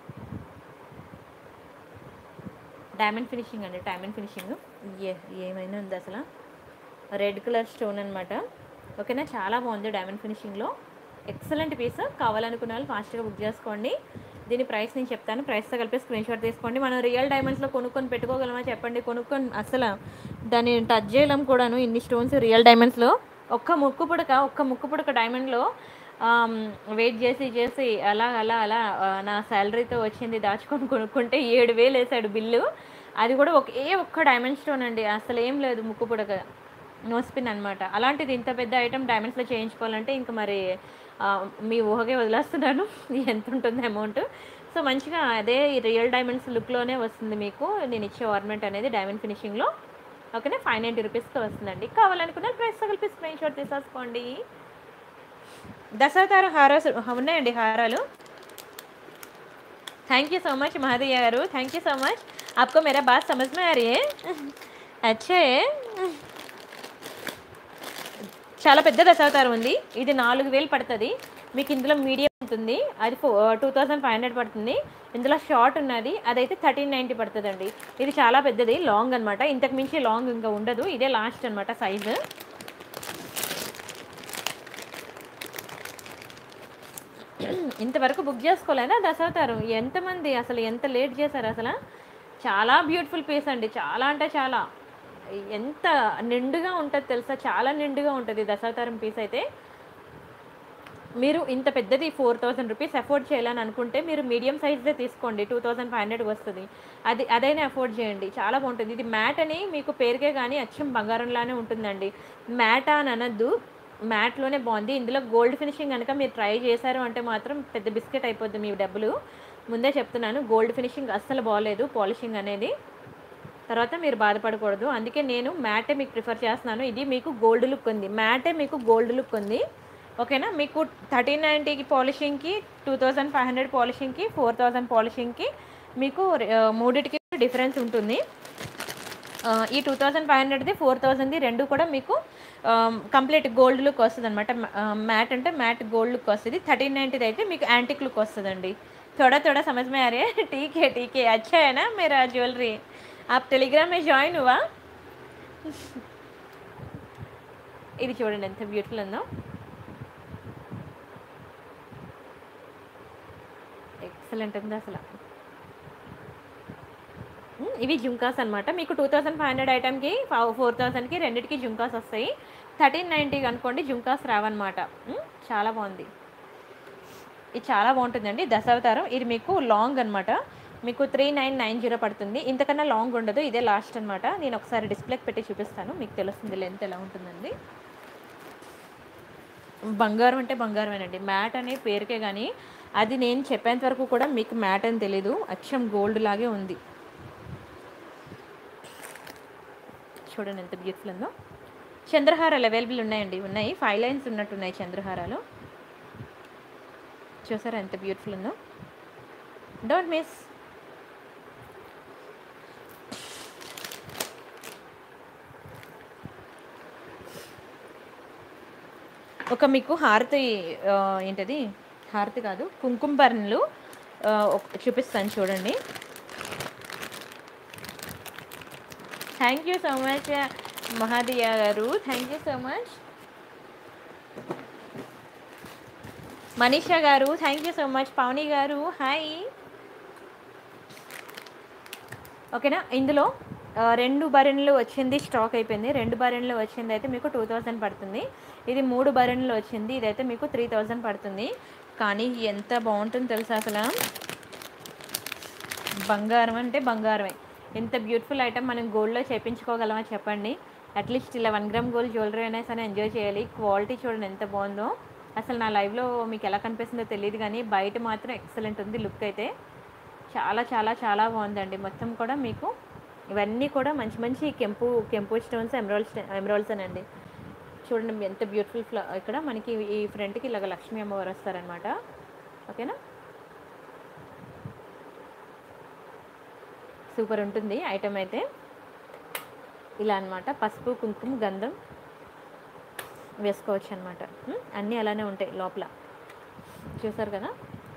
డైమండ్ ఫినిషింగ్ అండి డైమండ్ ఫినిషింగ్ ఏ ఏమైనా ఉంది అసలు రెడ్ కలర్ స్టోన్ అనమాట ఓకేనా చాలా బాగుంది డైమండ్ ఫినిషింగ్లో ఎక్సలెంట్ పీస్ కావాలనుకున్న వాళ్ళు ఫాస్ట్గా బుక్ చేసుకోండి దీని ప్రైస్ నేను చెప్తాను ప్రైస్తో కలిపి స్క్రీన్ షాట్ తీసుకోండి మనం రియల్ డైమండ్స్లో కొనుక్కొని పెట్టుకోగలమా చెప్పండి కొనుక్కొని అసలు దాన్ని టచ్ చేయలేం కూడాను ఇన్ని స్టోన్స్ రియల్ డైమండ్స్లో ఒక్క ముక్కు పుడక ఒక్క ముక్కు పుడక డైమండ్లో వెయిట్ చేసి చేసి అలా అలా అలా ఆ, నా శాలరీతో వచ్చింది దాచుకొని కొనుక్కుంటే ఏడు వేలు వేసాడు బిల్లు అది కూడా ఒకే ఒక్క డైమండ్ స్టోన్ అండి అసలు ఏం లేదు ముక్కు పుడక నో స్పిన్ అనమాట అలాంటిది ఇంత పెద్ద ఐటమ్ డైమండ్స్లో చేయించుకోవాలంటే ఇంకా మరి ఆ, మీ ఊహకే వదిలేస్తున్నాను ఎంత ఉంటుంది అమౌంట్ సో మంచిగా అదే రియల్ డైమండ్స్ లుక్లోనే వస్తుంది మీకు నేను ఇచ్చే ఆర్నమెంట్ అనేది డైమండ్ ఫినిషింగ్లో ఓకేనా ఫైవ్ నైంటీ రూపీస్కి వస్తుందండి కావాలనుకున్న ప్రైస్ కలిపి స్క్రీన్ షాట్ తీసేసుకోండి దశావతార హారాలు ఉన్నాయండి హారాలు thank you so much Mahadiya garu thank you so much आपको मेरा बात समझ में आ रही है अच्छे చాలా పెద్ద దశావతారం ఉంది ఇది నాలుగు వేలు పడుతుంది మీకు ఇందులో మీడియం ఉంటుంది అది ఫో టూ థౌజండ్ ఫైవ్ హండ్రెడ్ పడుతుంది ఇందులో షార్ట్ ఉన్నది అదైతే థర్టీన్ నైంటీ పడుతుందండి ఇది చాలా పెద్దది లాంగ్ అనమాట ఇంతకు మించి లాంగ్ ఇంకా ఉండదు ఇదే లాస్ట్ అనమాట సైజు ఇంతవరకు బుక్ చేసుకోలేదా దశావతారం ఎంతమంది అసలు ఎంత లేట్ చేశారు అసలు చాలా బ్యూటిఫుల్ పీస్ అండి చాలా అంటే చాలా ఎంత నిండుగా ఉంటుంది తెలుసా చాలా నిండుగా ఉంటుంది దశావతారం పీస్ అయితే మీరు ఇంత పెద్దది ఫోర్ థౌసండ్ రూపీస్ అఫోర్డ్ చేయాలని అనుకుంటే మీరు మీడియం సైజ్దే తీసుకోండి టూ థౌసండ్ ఫైవ్ హండ్రెడ్ వస్తుంది అది అదైనా అఫోర్డ్ చేయండి చాలా బాగుంటుంది ఇది మ్యాట్ అని మీకు పేరుకే కానీ అచ్చం బంగారంలానే ఉంటుందండి మ్యాట్ అని అనద్దు మ్యాట్లోనే బాగుంది ఇందులో గోల్డ్ ఫినిషింగ్ కనుక మీరు ట్రై చేశారు అంటే మాత్రం పెద్ద బిస్కెట్ అయిపోద్ది మీ డబ్బులు ముందే చెప్తున్నాను గోల్డ్ ఫినిషింగ్ అస్సలు బాగలేదు పాలిషింగ్ అనేది తర్వాత మీరు బాధపడకూడదు అందుకే నేను మ్యాటే మీకు ప్రిఫర్ చేస్తున్నాను ఇది మీకు గోల్డ్ లుక్ ఉంది మ్యాటే మీకు గోల్డ్ లుక్ ఉంది ఓకేనా మీకు థర్టీన్ నైంటీకి పాలిషింగ్కి టూ థౌజండ్ ఫైవ్ హండ్రెడ్ పాలిషింగ్కి ఫోర్ థౌజండ్ పాలిషింగ్కి మీకు ఆ, మూడిటికి డిఫరెన్స్ ఉంటుంది ఆ, ఈ టూ థౌజండ్ ఫైవ్ హండ్రెడ్ది ఫోర్ థౌజండ్ది రెండు కూడా మీకు కంప్లీట్ గోల్డ్ లుక్ వస్తుంది అనమాట మ్యాట్ అంటే మ్యాట్ గోల్డ్ లుక్ వస్తుంది థర్టీన్ నైంటీది అయితే మీకు యాంటిక్ లుక్ వస్తుందండి थोड़ा थोड़ा समझ में आ रही है ठीक है ठीक है अच्छा है ना मेरा ज्वेलरी आप टेलीग्राम में జాయిన్ हुआ ఇది చూడండి ఎంత బ్యూటిఫుల్ ఉందో ఎక్సలెంట్ ఉంది అసలు ఉమ్, ఇవి జుంకాస్ అనమాట మీకు టూ థౌసండ్ ఫైవ్ హండ్రెడ్ ఐటమ్కి ఫోర్ థౌసండ్కి రెండింటికి జుంకాస్ వస్తాయి థర్టీన్ నైంటీకి అనుకోండి జుంకాస్ రావన్నమాట ఉమ్, చాలా బాగుంది ఇది చాలా బాగుంటుందండి దశావతారం ఇది మీకు లాంగ్ అనమాట మీకు త్రీ నైన్ నైన్ జీరో పడుతుంది ఇంతకన్నా లాంగ్ ఉండదు ఇదే లాస్ట్ అనమాట నేను ఒకసారి డిస్ప్లేకి పెట్టి చూపిస్తాను మీకు తెలుస్తుంది లెంత్ ఎలా ఉంటుందండి బంగారం అంటే బంగారమేనండి మ్యాట్ అనే పేరుకే కానీ అది నేను చెప్పేంత వరకు కూడా మీకు మ్యాట్ అని తెలీదు అచ్చం గోల్డ్ లాగే ఉంది చూడండి ఎంత బ్యూటిఫుల్ ఉందో చంద్రహారాలు అవైలబుల్ ఉన్నాయండి ఉన్నాయి ఫైవ్ లైన్స్ ఉన్నట్టున్నాయి చంద్రహారాలు చూసారా ఎంత బ్యూటిఫుల్ ఉందో డోంట్ మిస్ ఒక మీకు హారతి ఆ, ఏంటది హారతి కాదు కుంకుమ బర్ణలు ఆ, ఒక- చూపిస్తాను చూడండి thank you so much Mahadiya garu thank you so much Manisha garu thank you so much Pavani garu hi ఓకేనా ఇందులో ఆ, రెండు బరెన్లు వచ్చింది స్టాక్ అయిపోయింది రెండు బరెన్లు వచ్చింది అయితే మీకు టూ థౌజండ్ పడుతుంది ఇది మూడు బరెన్లు వచ్చింది ఇదైతే మీకు త్రీ థౌజండ్ పడుతుంది కానీ ఎంత బాగుంటుంది తెలుసా అసలు బంగారం అంటే బంగారమే ఎంత బ్యూటిఫుల్ ఐటమ్ మనం గోల్డ్లో చేపించుకోగలమా చెప్పండి అట్లీస్ట్ ఇలా వన్ గ్రామ్ గోల్డ్ జ్యువెలరీ అయినా సరే ఎంజాయ్ చేయాలి క్వాలిటీ చూడండి ఎంత బాగుందో అసలు నా లైవ్లో మీకు ఎలా కనిపిస్తుందో తెలియదు కానీ బయట మాత్రం ఎక్సలెంట్ ఉంది లుక్ అయితే చాలా చాలా చాలా బాగుందండి మొత్తం కూడా మీకు ఇవన్నీ కూడా మంచి మంచి కెంపు కెంపు స్టోన్స్ ఎమరాల్డ్ ఎమరాల్డ్స్ అనండి చూడండి ఎంత బ్యూటిఫుల్ ఫ్ల ఇక్కడ మనకి ఈ ఫ్రంట్కి ఇలాగ లక్ష్మీ అమ్మవారు వస్తారనమాట ఓకేనా సూపర్ ఉంటుంది ఐటమ్ అయితే ఇలా అన్నమాట పసుపు కుంకుమ గంధం వేసుకోవచ్చు అనమాట అన్నీ అలానే ఉంటాయి లోపల చూసారు కదా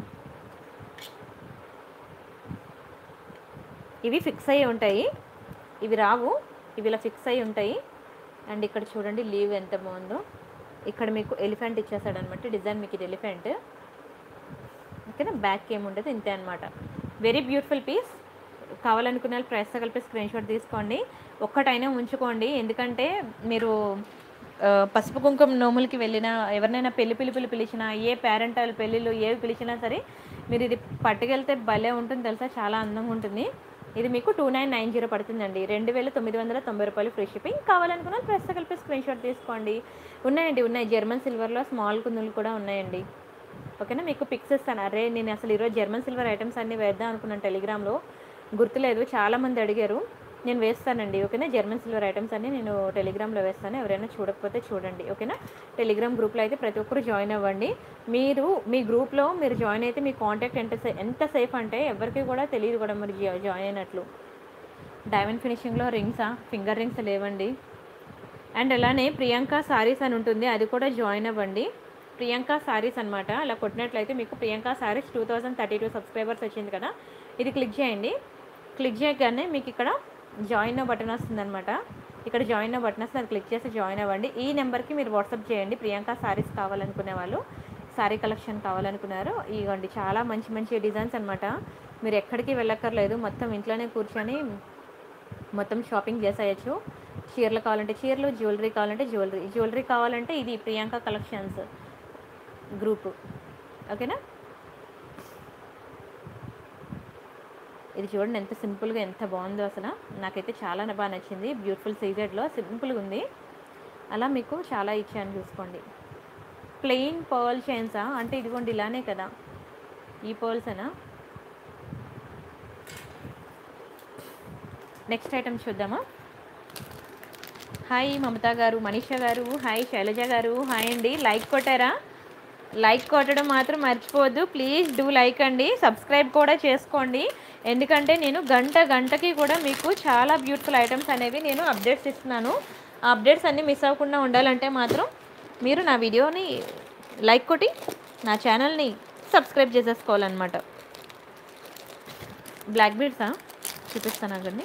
ఇవి ఫిక్స్ అయ్యి ఉంటాయి ఇవి రావు ఇవి ఇలా ఫిక్స్ అయ్యి ఉంటాయి అండ్ ఇక్కడ చూడండి లీవ్ ఎంత బాగుందో ఇక్కడ మీకు ఎలిఫెంట్ ఇచ్చేసాడు అనమాట డిజైన్ మీకు ఇది ఎలిఫెంట్ ఓకేనా బ్యాక్ ఏముండదు ఇంతే అనమాట వెరీ బ్యూటిఫుల్ పీస్ కావాలనుకున్న వాళ్ళు ప్రైస్తో కలిపి స్క్రీన్ షాట్ తీసుకోండి ఒక్కటైనా ఉంచుకోండి ఎందుకంటే మీరు ఆ, పసుపు కుంకుమ నోములకి వెళ్ళినా ఎవరినైనా పెళ్లి పిలుపులు పిలిచినా ఏ పేరెంట్ పెళ్ళిళ్ళు ఏవి పిలిచినా సరే మీరు ఇది పట్టుకెళ్తే భలే ఉంటుంది తెలుసా చాలా అందంగా ఉంటుంది ఇది మీకు టూ నైన్ నైన్ జీరో పడుతుందండి రెండు వేల తొమ్మిది వందల తొంభై రూపాయలు ఫ్రీ షిప్పింగ్ కావాలనుకున్న ప్రెస్ కలిపి స్క్రీన్ షాట్ తీసుకోండి ఉన్నాయండి ఉన్నాయి జర్మన్ సిల్వర్లో స్మాల్ కుందులు కూడా ఉన్నాయండి ఓకేనా మీకు పిక్స్ ఇస్తాను అరే నేను అసలు ఈరోజు జర్మన్ సిల్వర్ ఐటమ్స్ అన్నీ వేద్దాం అనుకున్నాను టెలిగ్రామ్లో గుర్తులేదు చాలామంది అడిగారు నేను వేస్తానండి ఓకేనా జర్మన్ సిల్వర్ ఐటమ్స్ అన్ని నేను టెలిగ్రామ్లో వేస్తాను ఎవరైనా చూడకపోతే చూడండి ఓకేనా టెలిగ్రామ్ గ్రూప్లో అయితే ప్రతి ఒక్కరు జాయిన్ అవ్వండి మీరు మీ గ్రూప్లో మీరు జాయిన్ అయితే మీ కాంటాక్ట్ ఎంత సే ఎంత సేఫ్ అంటే ఎవరికి కూడా తెలియదు కూడా మీరు జా- జాయిన్ అయినట్లు డైమండ్ ఫినిషింగ్లో రింగ్సా ఫింగర్ రింగ్స్ లేవండి అండ్ అలానే ప్రియాంక సారీస్ అని ఉంటుంది అది కూడా జాయిన్ అవ్వండి ప్రియాంక సారీస్ అనమాట అలా కొట్టినట్లయితే మీకు Priyanka Sarees two thousand thirty two subscribers వచ్చింది కదా ఇది క్లిక్ చేయండి క్లిక్ చేయగానే మీకు ఇక్కడ జాయిన్ బటన్ వస్తుందన్నమాట ఇక్కడ జాయిన్ బటన్ వస్తుంది అది క్లిక్ చేసి జాయిన్ అవ్వండి ఈ నెంబర్కి మీరు వాట్సాప్ చేయండి ప్రియాంక సారీస్ కావాలనుకునే వాళ్ళు సారీ కలెక్షన్ కావాలనుకున్నారు ఇవ్వండి చాలా మంచి మంచి డిజైన్స్ అనమాట మీరు ఎక్కడికి వెళ్ళక్కర్లేదు మొత్తం ఇంట్లోనే కూర్చొని మొత్తం షాపింగ్ చేసేయచ్చు చీరలు కావాలంటే చీరలు జ్యువెలరీ కావాలంటే జ్యువెలరీ జ్యువెలరీ కావాలంటే ఇది ప్రియాంక కలెక్షన్స్ గ్రూప్ ఓకేనా ఇది చూడండి ఎంత సింపుల్గా ఎంత బాగుందో అసలు నాకైతే చాలా బాగా నచ్చింది బ్యూటిఫుల్ సీజెడ్లో సింపుల్గా ఉంది అలా మీకు చాలా ఇచ్చాను చూసుకోండి ప్లెయిన్ పర్ల్ చైన్సా అంటే ఇదిగోండి ఇలానే కదా ఈ పర్ల్సేనా నెక్స్ట్ ఐటమ్ చూద్దామా హాయ్ మమతా గారు మనీషా గారు హాయ్ శైలజ గారు హాయ్ అండి లైక్ కొట్టారా లైక్ కొట్టడం మాత్రం మర్చిపోవద్దు ప్లీజ్ డూ లైక్ అండి సబ్స్క్రైబ్ కూడా చేసుకోండి ఎందుకంటే నేను గంట గంటకి కూడా మీకు చాలా బ్యూటిఫుల్ ఐటమ్స్ అనేవి నేను అప్డేట్స్ ఇస్తున్నాను ఆ అప్డేట్స్ అన్నీ మిస్ అవ్వకుండా ఉండాలంటే మాత్రం మీరు నా వీడియోని లైక్ కొట్టి నా ఛానల్ని సబ్స్క్రైబ్ చేసేసుకోవాలన్నమాట బ్లాక్ బీడ్సా చూపిస్తాను అక్కడిని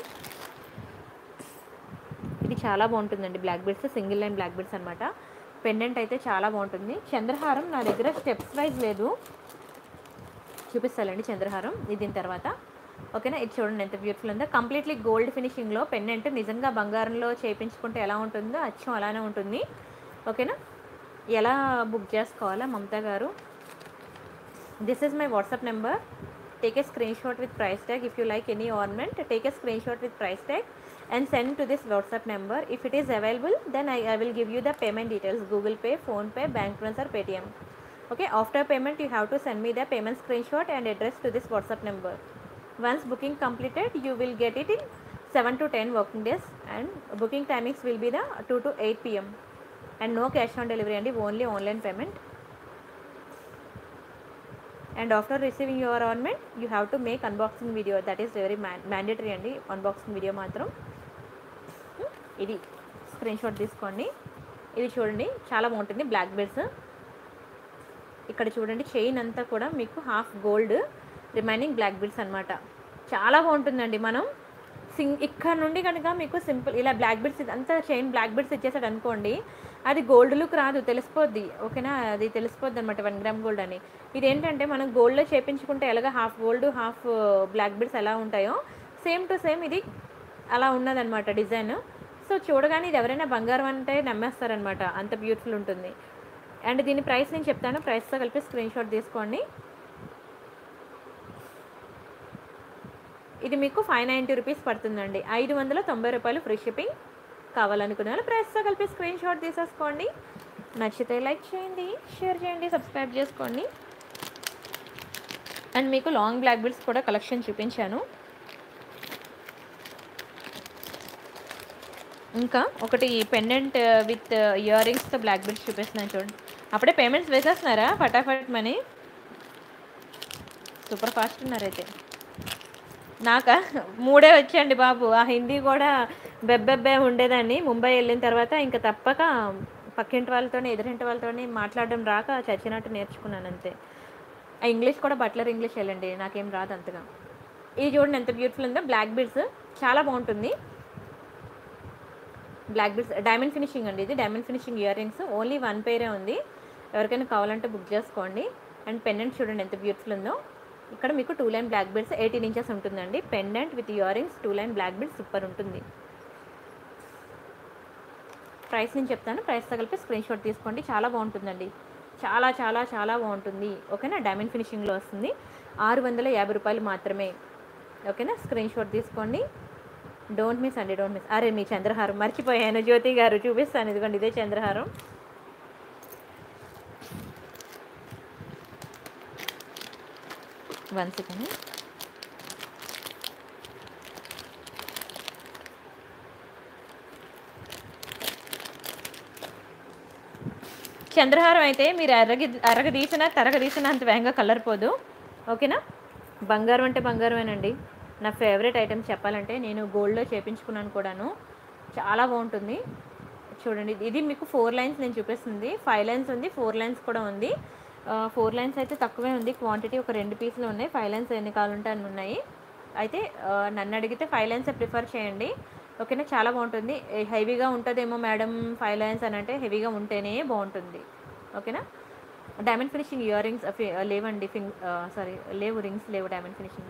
ఇది చాలా బాగుంటుందండి black beads single line black beads అనమాట పెండెంట్ అయితే చాలా బాగుంటుంది చంద్రహారం నా దగ్గర స్టెప్స్ వైజ్ లేదు చూపిస్తానండి చంద్రహారం ఇది దీని తర్వాత ఓకేనా ఇది చూడండి ఎంత బ్యూటిఫుల్ ఉందో కంప్లీట్లీ గోల్డ్ ఫినిషింగ్లో పెండెంట్ నిజంగా బంగారంలో చేయించుకుంటే ఎలా ఉంటుందో అచ్చం అలానే ఉంటుంది ఓకేనా ఎలా బుక్ చేసుకోవాలా Mamata garu this is my WhatsApp number take a screenshot with price tag if you like any ornament take a screenshot with price tag and send to this whatsapp number if it is available then I, I will give you the payment details google pay phone pay bank transfer paytm okay after payment you have to send me the payment screenshot and address to this whatsapp number once booking completed you will get it in 7 to 10 working days and booking timings will be the 2 to 8 pm and no cash on delivery and only online payment and after receiving your ornament you have to make unboxing video that is very man- mandatory అండి unboxing video మాత్రం Hmm, ఇది screen shot తీసుకోండి ఇది చూడండి చాలా బాగుంటుంది black beds ఇక్కడ చూడండి చైన్ అంతా కూడా మీకు half gold remaining black beads అనమాట చాలా బాగుంటుందండి మనం సింగ్ ఇక్కడ నుండి కనుక మీకు సింపుల్ ఇలా బ్లాక్ బీడ్స్ అంతా చైన్ బ్లాక్ బీడ్స్ ఇచ్చేసాడు అనుకోండి అది గోల్డ్ లుక్ రాదు తెలిసిపోద్ది ఓకేనా అది తెలిసిపోద్ది అనమాట వన్ గ్రామ్ గోల్డ్ అని ఇదేంటంటే మనం గోల్డ్లో చేపించుకుంటే ఎలాగ half gold half black beads ఎలా ఉంటాయో సేమ్ టు సేమ్ ఇది అలా ఉన్నదనమాట డిజైన్ సో చూడగానే ఇది ఎవరైనా బంగారం అంటే నమ్మేస్తారనమాట అంత బ్యూటిఫుల్ ఉంటుంది అండ్ దీని ప్రైస్ నేను చెప్తాను ప్రైస్తో కలిపి స్క్రీన్ షాట్ తీసుకోండి ఇది మీకు ఫైవ్ నైంటీ రూపీస్ పడుతుందండి ఐదు వందల తొంభై రూపాయలు ఫ్రీ షిప్పింగ్ కావాలనుకునే వాళ్ళు ప్రైస్తో కలిపి స్క్రీన్ షాట్ తీసేసుకోండి నచ్చితే లైక్ చేయండి షేర్ చేయండి సబ్స్క్రైబ్ చేసుకోండి అండ్ మీకు లాంగ్ బ్లాక్ బీడ్స్ కూడా కలెక్షన్ చూపించాను ఇంకా ఒకటి పెండెంట్ విత్ ఇయర్ రింగ్స్తో బ్లాక్ బీడ్స్ చూపిస్తున్నాను చూడండి అప్పుడే పేమెంట్స్ వేసేస్తున్నారా ఫటాఫట్ మనీ సూపర్ ఫాస్ట్ ఉన్నారైతే నాకా మూడే వచ్చండి బాబు ఆ హిందీ కూడా బెబ్బెబ్బే ఉండేదాన్ని ముంబై వెళ్ళిన తర్వాత ఇంకా తప్పక పక్కింటి వాళ్ళతోనే ఎదురింటి వాళ్ళతోనే మాట్లాడడం రాక చచ్చినట్టు నేర్చుకున్నాను అంతే ఆ ఇంగ్లీష్ కూడా బట్లర్ ఇంగ్లీష్ వెళ్ళండి నాకేం రాదు అంతగా ఇది చూడండి ఎంత బ్యూటిఫుల్ ఉందో బ్లాక్ బీడ్స్ చాలా బాగుంటుంది బ్లాక్ బీడ్స్ డైమండ్ ఫినిషింగ్ అండి ఇది diamond finishing ear rings only one పేరే ఉంది ఎవరికైనా కావాలంటే బుక్ చేసుకోండి అండ్ పెండెంట్ చూడండి ఎంత బ్యూటిఫుల్ ఉందో ఇక్కడ మీకు two line black beads eighteen inches ఉంటుందండి pendant with ear rings two line black beads super ఉంటుంది ప్రైస్ నేను చెప్తాను ప్రైస్తో కలిపి స్క్రీన్ షాట్ తీసుకోండి చాలా బాగుంటుందండి చాలా చాలా చాలా బాగుంటుంది ఓకేనా డైమండ్ ఫినిషింగ్లో వస్తుంది ఆరు వందల యాభై రూపాయలు మాత్రమే ఓకేనా స్క్రీన్ షాట్ తీసుకోండి డోంట్ మిస్ అండి డోంట్ మిస్ అరే మీ చంద్రహారం మర్చిపోయాను జ్యోతి గారు చూపిస్తాను ఇదిగోండి ఇదే చంద్రహారం వన్ సెకండ్ చంద్రహారం అయితే మీరు అరగి అరగదీసిన తరగదీసిన అంత వేగంగా కలర్ పోదు ఓకేనా బంగారం అంటే బంగారమేనండి నా ఫేవరెట్ ఐటమ్ చెప్పాలంటే నేను గోల్డ్లో చేపించుకున్నాను కూడాను చాలా బాగుంటుంది చూడండి ఇది మీకు ఫోర్ లైన్స్ నేను చూపిస్తుంది ఫైవ్ లైన్స్ ఉంది ఫోర్ లైన్స్ కూడా ఉంది ఫోర్ లైన్స్ అయితే తక్కువే ఉంది క్వాంటిటీ ఒక రెండు పీసులు ఉన్నాయి ఫైవ్ లైన్స్ ఎన్ని కావాలంటే అన్ని ఉన్నాయి అయితే ఆ, నన్ను అడిగితే ఫైవ్ లైన్స్ ప్రిఫర్ చేయండి ఓకేనా చాలా బాగుంటుంది హెవీగా ఉంటుందేమో మేడం ఫైవ్ లైన్స్ అని అంటే హెవీగా ఉంటేనే బాగుంటుంది ఓకేనా డైమండ్ ఫినిషింగ్ ఇయర్ రింగ్స్ లేవండి ఫింగ్ సారీ లేవు రింగ్స్ లేవు డైమండ్ ఫినిషింగ్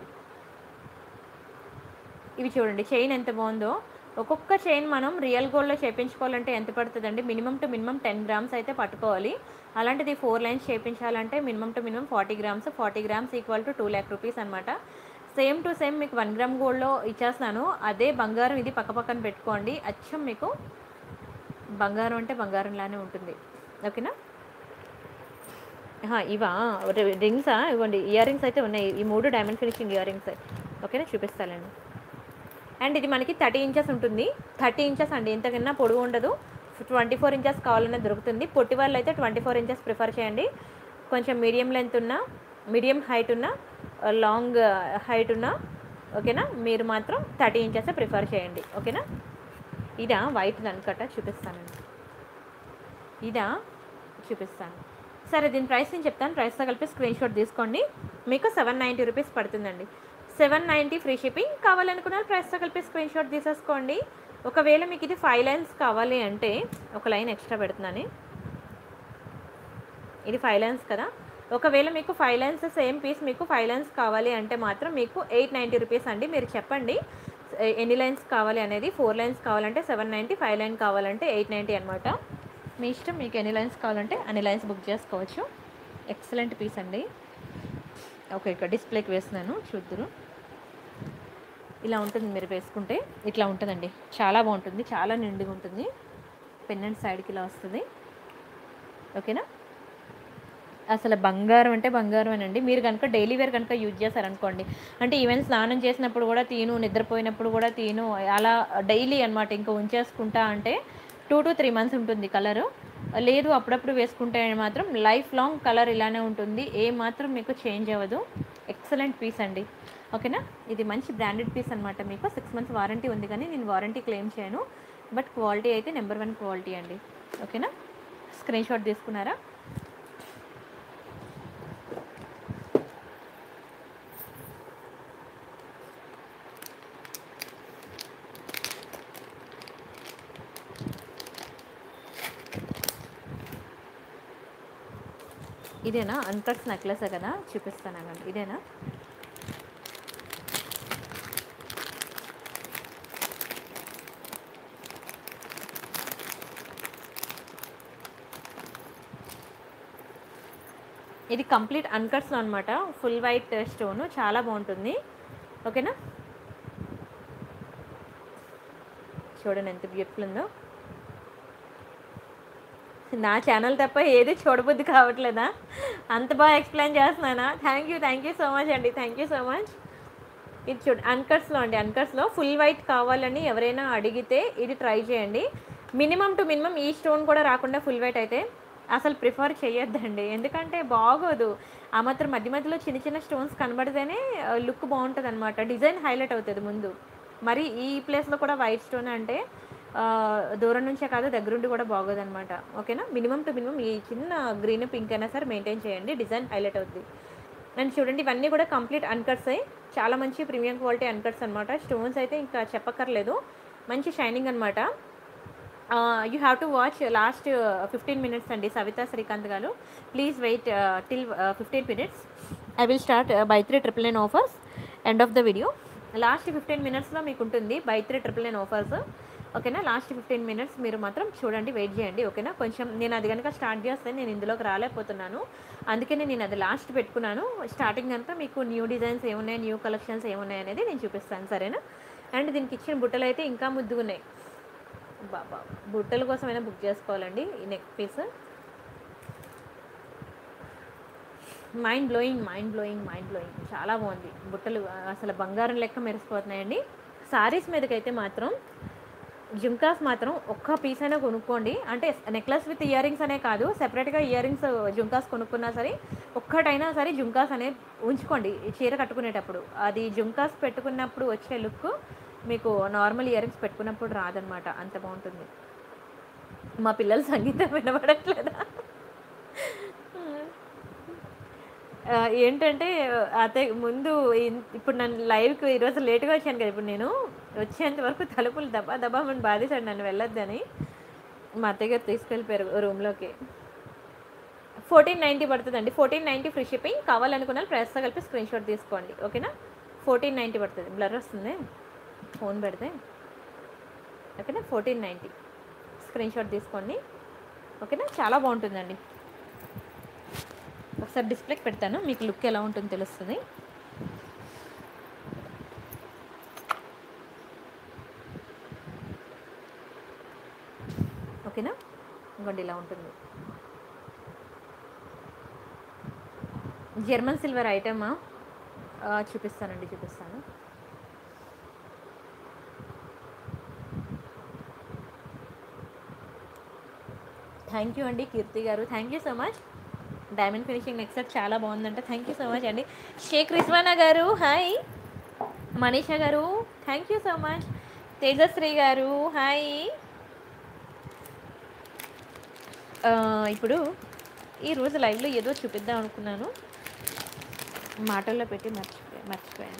ఇవి చూడండి చైన్ ఎంత బాగుందో ఒక్కొక్క చైన్ మనం రియల్ గోల్డ్లో చేయించుకోవాలంటే ఎంత పడుతుందండి minimum to minimum ten grams అయితే పట్టుకోవాలి అలాంటిది ఫోర్ లైన్స్ చేయించాలంటే minimum to minimum forty grams forty grams equal to two lakh rupees అనమాట సేమ్ టు సేమ్ మీకు వన్ గ్రామ్ గోల్డ్లో ఇచ్చేస్తాను అదే బంగారం ఇది పక్క పక్కన పెట్టుకోండి అచ్చం మీకు బంగారం అంటే బంగారంలానే ఉంటుంది ఓకేనా ఆహా, ఇవా రి- రింగ్సా ఇవ్వండి ఇయర్ రింగ్స్ అయితే ఉన్నాయి ఈ మూడు డైమండ్ ఫినిషింగ్ ఇయర్ రింగ్స్ ఓకేనా చూపిస్తానండి అండ్ ఇది మనకి థర్టీ ఇంచెస్ ఉంటుంది థర్టీ ఇంచెస్ అండి ఇంతకన్నా పొడవు ఉండదు ట్వంటీ ఫోర్ ఇంచెస్ కావాలన్నా దొరుకుతుంది పొట్టి వాళ్ళు అయితే ట్వంటీ ఫోర్ ఇంచెస్ ప్రిఫర్ చేయండి కొంచెం మీడియం లెంత్ ఉన్న మీడియం హైట్ ఉన్న లాంగ్ హైట్ ఉన్న ఓకేనా మీరు మాత్రం థర్టీ ఇంచెస్ ప్రిఫర్ చేయండి ఓకేనా ఇదా వైట్ అనకట చూపిస్తానండి ఇదా చూపిస్తాను సరే దీని ప్రైస్ నేను చెప్తాను ప్రైస్తో కలిపి స్క్రీన్ షాట్ తీసుకోండి మీకు సెవెన్ నైంటీ రూపీస్ పడుతుందండి సెవెన్ నైంటీ ఫ్రీ షిప్పింగ్ కావాలనుకున్న ప్రైస్తో కలిపి స్క్రీన్ షాట్ తీసేసుకోండి ఒకవేళ మీకు ఇది ఫైవ్ లైన్స్ కావాలి అంటే ఒక లైన్ ఎక్స్ట్రా పెడుతున్నాను ఇది ఫైవ్ లైన్స్ కదా ఒకవేళ మీకు ఫైవ్ లైన్స్ సేమ్ పీస్ మీకు ఫైవ్ లైన్స్ కావాలి అంటే మాత్రం మీకు ఎయిట్ నైంటీ రూపీస్ అండి మీరు చెప్పండి ఎ- ఎన్ని లైన్స్ కావాలి అనేది ఫోర్ లైన్స్ కావాలంటే సెవెన్ నైంటీ ఫైవ్ లైన్ కావాలంటే ఎయిట్ నైంటీ అనమాట మీ ఇష్టం మీకు ఎన్ని లైన్స్ కావాలంటే అన్ని లైన్స్ బుక్ చేసుకోవచ్చు ఎక్సలెంట్ పీస్ అండి ఓకే ఇక్కడ డిస్ప్లేకి వేస్తున్నాను చూద్దరు ఇలా ఉంటుంది మీరు వేసుకుంటే ఇట్లా ఉంటుందండి చాలా బాగుంటుంది చాలా నిండుగా ఉంటుంది పెన్నెంట్ సైడ్కి ఇలా వస్తుంది ఓకేనా అసలు బంగారం అంటే బంగారమేనండి మీరు కనుక డైలీ వేర్ కనుక యూజ్ చేశారనుకోండి అంటే ఈవెన్ స్నానం చేసినప్పుడు కూడా తీను నిద్రపోయినప్పుడు కూడా తీను అలా డైలీ అనమాట ఇంకా ఉంచేసుకుంటా అంటే టూ టు త్రీ మంత్స్ ఉంటుంది కలరు లేదు అప్పుడప్పుడు వేసుకుంటే మాత్రం లైఫ్ లాంగ్ కలర్ ఇలానే ఉంటుంది ఏ మాత్రం మీకు చేంజ్ అవ్వదు ఎక్సలెంట్ పీస్ అండి ఓకేనా ఇది మంచి బ్రాండెడ్ పీస్ అనమాట మీకు సిక్స్ మంత్స్ వారంటీ ఉంది కానీ నేను వారంటీ క్లెయిమ్ చేయను బట్ క్వాలిటీ అయితే నెంబర్ వన్ క్వాలిటీ అండి ఓకేనా స్క్రీన్ షాట్ తీసుకున్నారా ఇదేనా అన్కట్స్ నెక్లెస్ కదా చూపిస్తాను అనండి ఇదేనా ఇది కంప్లీట్ అన్కట్స్లో అనమాట ఫుల్ వైట్ స్టోన్ చాలా బాగుంటుంది ఓకేనా చూడండి ఎంత బ్యూటిఫుల్ ఉందో నా ఛానల్ తప్ప ఏది చూడబుద్ధి కావట్లేదా అంత బాగా ఎక్స్ప్లెయిన్ చేస్తున్నానా thank you thank you so much అండి థ్యాంక్ యూ సో మచ్ ఇది చూడు అన్కట్స్లో అండి అన్కట్స్లో ఫుల్ వైట్ కావాలని ఎవరైనా అడిగితే ఇది ట్రై చేయండి మినిమం టు మినిమం ఈ స్టోన్ కూడా రాకుండా ఫుల్ వైట్ అయితే అసలు ప్రిఫర్ చేయొద్దండి ఎందుకంటే బాగోదు ఆ మాత్రం మధ్య మధ్యలో చిన్న చిన్న స్టోన్స్ కనబడితేనే లుక్ బాగుంటుంది అనమాట డిజైన్ హైలైట్ అవుతుంది ముందు మరి ఈ ప్లేస్లో కూడా వైట్ స్టోన్ అంటే ఆ, దూరం నుంచే కాదు దగ్గరుండి కూడా బాగోదు అనమాట ఓకేనా మినిమం టు మినిమం ఈ చిన్న గ్రీన్ పింక్ అయినా సరే మెయింటైన్ చేయండి డిజైన్ హైలైట్ అవుద్ది అండ్ చూడండి ఇవన్నీ కూడా కంప్లీట్ అన్కట్స్ అయ్యి చాలా మంచి ప్రీమియం క్వాలిటీ అన్కట్స్ అనమాట స్టోన్స్ అయితే ఇంకా చెప్పక్కర్లేదు మంచి షైనింగ్ అనమాట you have to watch last fifteen minutes అండి Savitha Srikanth garu please wait till fifteen minutes I will start buy three triple nine offers end of the video last fifteen మినిట్స్లో మీకు ఉంటుంది buy three triple nine offers ఓకేనా last fifteen minutes మీరు మాత్రం చూడండి wait చేయండి ఓకేనా కొంచెం నేను అది కనుక స్టార్ట్ చేస్తే నేను ఇందులోకి రాలేకపోతున్నాను అందుకనే నేను అది లాస్ట్ పెట్టుకున్నాను స్టార్టింగ్ అంతా మీకు న్యూ డిజైన్స్ ఏమున్నాయి న్యూ కలెక్షన్స్ ఏమున్నాయి అనేది నేను చూపిస్తాను సరేనా అండ్ దీనికి ఇచ్చిన బుట్టలు అయితే ఇంకా ముద్దుగున్నాయి బాబా బుట్టల కోసమైనా బుక్ చేసుకోవాలండి ఈ neck piece mind blowing mind blowing mind blowing చాలా బాగుంది బుట్టలు అసలు బంగారం లెక్క మెరిసిపోతున్నాయండి సారీస్ మీదకైతే మాత్రం జుంకాస్ మాత్రం ఒక్క పీస్ అయినా కొనుక్కోండి అంటే నెక్లెస్ విత్ ఇయర్ రింగ్స్ అనే కాదు సెపరేట్గా ఇయర్ రింగ్స్ జుంకాస్ కొనుక్కున్నా సరే ఒక్కటైనా సరే జుంకాస్ అనే ఉంచుకోండి ఈ చీర కట్టుకునేటప్పుడు అది జుంకాస్ పెట్టుకున్నప్పుడు వచ్చే లుక్ మీకు నార్మల్ ఇయర్ రింగ్స్ పెట్టుకున్నప్పుడు రాదనమాట అంత బాగుంటుంది మా పిల్లలు సంగీతం వినబడట్లేదా ఆ, ఏంటంటే అతే ముందు ఇన్- ఇప్పుడు నన్ను లైవ్కి ఈరోజు లేట్గా వచ్చాను కదా ఇప్పుడు నేను వచ్చేంత వరకు తలుపులు దబా దబా మనం బాధేశాడు నన్ను వెళ్ళొద్దని మా అత్తయ్య గారు తీసుకెళ్ళిపోయారు రూమ్లోకి ఫోర్టీన్ నైంటీ పడుతుందండి ఫోర్టీన్ నైంటీ ఫ్రీ షిప్పింగ్ కావాలనుకున్న ప్రైస్తో కలిపి స్క్రీన్ షాట్ తీసుకోండి ఓకేనా ఫోర్టీన్ నైంటీ పడుతుంది బ్లర్ వస్తుంది ఫోన్ పెడితే ఓకేనా ఫోర్టీన్ నైంటీ స్క్రీన్ షాట్ తీసుకోండి ఓకేనా చాలా బాగుంటుందండి ఒకసారి డిస్ప్లేకి పెడతాను మీకు లుక్ ఎలా ఉంటుందో తెలుస్తుంది ఓకేనా ఇంకోండి ఇలా ఉంటుంది జర్మన్ సిల్వర్ ఐటమా చూపిస్తానండి చూపిస్తాను థ్యాంక్ యూ అండి కీర్తి గారు thank you so much diamond finishing next set చాలా బాగుందంట థ్యాంక్ యూ సో మచ్ అండి షేక్ రిజ్వానా గారు hi Manisha garu thank you so much Tejasri garu hi ఆ, ఇప్పుడు ఈరోజు లైవ్లో ఏదో చూపిద్దాం అనుకున్నాను మాటల్లో పెట్టి మర్చిపోయా మర్చిపోయాను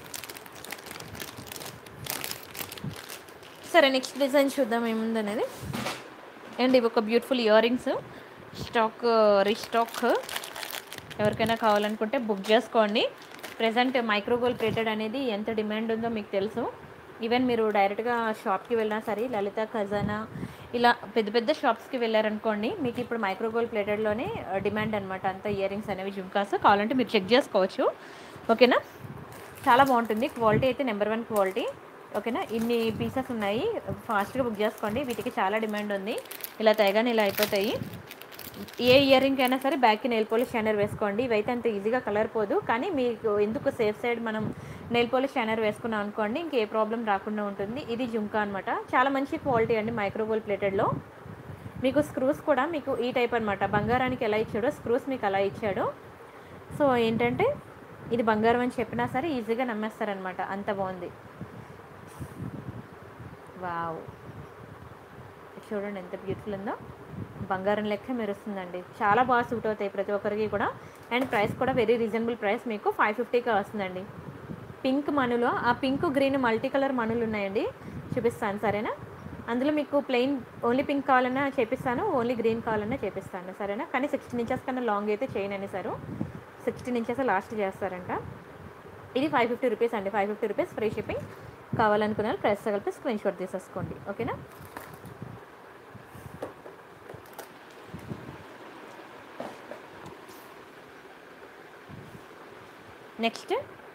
సరే నెక్స్ట్ డిజైన్ చూద్దాం ఏముందనేది అండ్ ఇవి ఒక beautiful ear rings stock restock ఎవరికైనా కావాలనుకుంటే బుక్ చేసుకోండి ప్రజెంట్ మైక్రోగోల్ ప్లేటెడ్ అనేది ఎంత డిమాండ్ ఉందో మీకు తెలుసు ఈవెన్ మీరు డైరెక్ట్గా షాప్కి వెళ్ళినా సరే లలిత ఖజానా ఇలా పెద్ద పెద్ద షాప్స్కి వెళ్ళారనుకోండి మీకు ఇప్పుడు మైక్రోగోల్ ప్లేటెడ్లోనే డిమాండ్ అనమాట అంత ఇయర్ రింగ్స్ అనేవి జుమ్కాస్ కావాలంటే మీరు చెక్ చేసుకోవచ్చు ఓకేనా చాలా బాగుంటుంది క్వాలిటీ అయితే నెంబర్ వన్ క్వాలిటీ ఓకేనా ఇన్ని పీసెస్ ఉన్నాయి ఫాస్ట్గా బుక్ చేసుకోండి వీటికి చాలా డిమాండ్ ఉంది ఇలా తెగని ఇలా అయిపోతాయి ఏ ఇయర్ రింగ్ అయినా సరే బ్యాక్కి నెయిల్ పాలిష్ షైనర్ వేసుకోండి ఇవైతే అంత ఈజీగా కలర్ పోదు కానీ మీకు ఎందుకు సేఫ్ సైడ్ మనం నెయిల్ పాలిష్ షైనర్ వేసుకున్నాం అనుకోండి ఇంకే ప్రాబ్లం రాకుండా ఉంటుంది ఇది జుంకా అనమాట చాలా మంచి క్వాలిటీ అండి మైక్రోగోల్ ప్లేటెడ్లో మీకు స్క్రూస్ కూడా మీకు ఈ టైప్ అనమాట బంగారానికి ఎలా ఇచ్చాడో స్క్రూస్ మీకు అలా ఇచ్చాడు సో ఏంటంటే ఇది బంగారం అని చెప్పినా సరే ఈజీగా నమ్మేస్తారనమాట అంత బాగుంది వావ్ చూడండి ఎంత బ్యూటిఫుల్ ఉందో బంగారం లెక్క మెరుస్తుందండి చాలా బాగా సూట్ అవుతాయి ప్రతి ఒక్కరికి కూడా అండ్ ప్రైస్ కూడా వెరీ రీజనబుల్ ప్రైస్ మీకు ఫైవ్ ఫిఫ్టీకి వస్తుందండి పింక్ మనులో ఆ పింక్ గ్రీన్ మల్టీ కలర్ మనులు ఉన్నాయండి చూపిస్తాను సరేనా అందులో మీకు ప్లెయిన్ ఓన్లీ పింక్ కావాలన్నా చేపిస్తాను ఓన్లీ గ్రీన్ కావాలన్నా చేపిస్తాను సరేనా కానీ సిక్స్టీన్ ఇంచెస్ కన్నా లాంగ్ అయితే చేయను అనేసారు సిక్స్టీన్ ఇంచెస్ లాస్ట్ చేస్తారంట ఇది ఫైవ్ ఫిఫ్టీ రూపీస్ అండి five fifty rupees free shipping కావాలనుకున్న వాళ్ళు ప్రైస్ కలిపి స్క్రీన్ షాట్ తీసేసుకోండి ఓకేనా నెక్స్ట్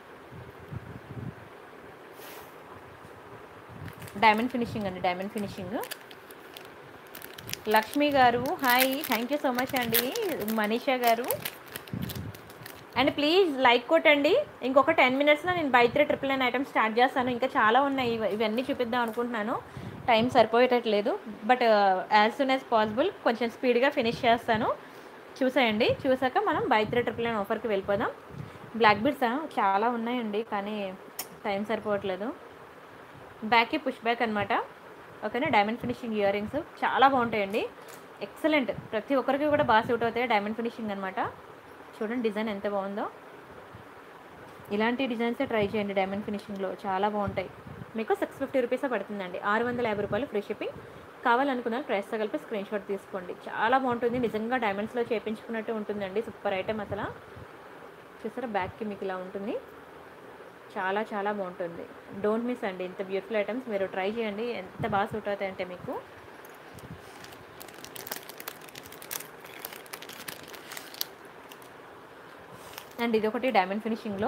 డైమండ్ ఫినిషింగ్ అండి డైమండ్ ఫినిషింగ్ లక్ష్మి గారు hi thank you so much అండి మనీషా గారు అండ్ ప్లీజ్ లైక్ కొట్టండి ఇంకొక టెన్ మినిట్స్లో నేను buy three triple nine items start చేస్తాను ఇంకా చాలా ఉన్నాయి ఇవ- ఇవన్నీ చూపిద్దాం అనుకుంటున్నాను టైం సరిపోయేటట్లేదు but as soon as possible కొంచెం స్పీడ్గా ఫినిష్ చేస్తాను చూసేయండి చూసాక మనం బై త్రీ ట్రిపుల్ నైన్ ఆఫర్కి వెళ్ళిపోదాం బ్లాక్ బీడ్స్ చాలా ఉన్నాయండి కానీ టైం సరిపోవట్లేదు బ్యాక్కి పుష్ బ్యాక్ అనమాట ఓకేనా డైమండ్ ఫినిషింగ్ ఇయర్ రింగ్స్ చాలా బాగుంటాయండి ఎక్సలెంట్ ప్రతి ఒక్కరికి కూడా బాగా సూట్ అవుతాయి డైమండ్ ఫినిషింగ్ అనమాట చూడండి డిజైన్ ఎంత బాగుందో ఇలాంటి డిజైన్సే ట్రై చేయండి డైమండ్ ఫినిషింగ్లో చాలా బాగుంటాయి మీకు సిక్స్ ఫిఫ్టీ రూపీసే పడుతుందండి ఆరు వందల యాభై రూపాయలు ఫ్రీ షిప్పింగ్ కావాలనుకున్న ప్రైస్తో కలిపి స్క్రీన్ షాట్ తీసుకోండి చాలా బాగుంటుంది నిజంగా డైమండ్స్లో చేపించుకున్నట్టు ఉంటుందండి సూపర్ ఐటమ్ అసలు చూసారా బ్యాక్కి మీకు ఇలా ఉంటుంది చాలా చాలా బాగుంటుంది డోంట్ మిస్ అండి ఇంత బ్యూటిఫుల్ ఐటమ్స్ మీరు ట్రై చేయండి ఎంత బాగా సూట్ అవుతాయంటే మీకు అండ్ ఇది ఒకటి డైమండ్ ఫినిషింగ్లో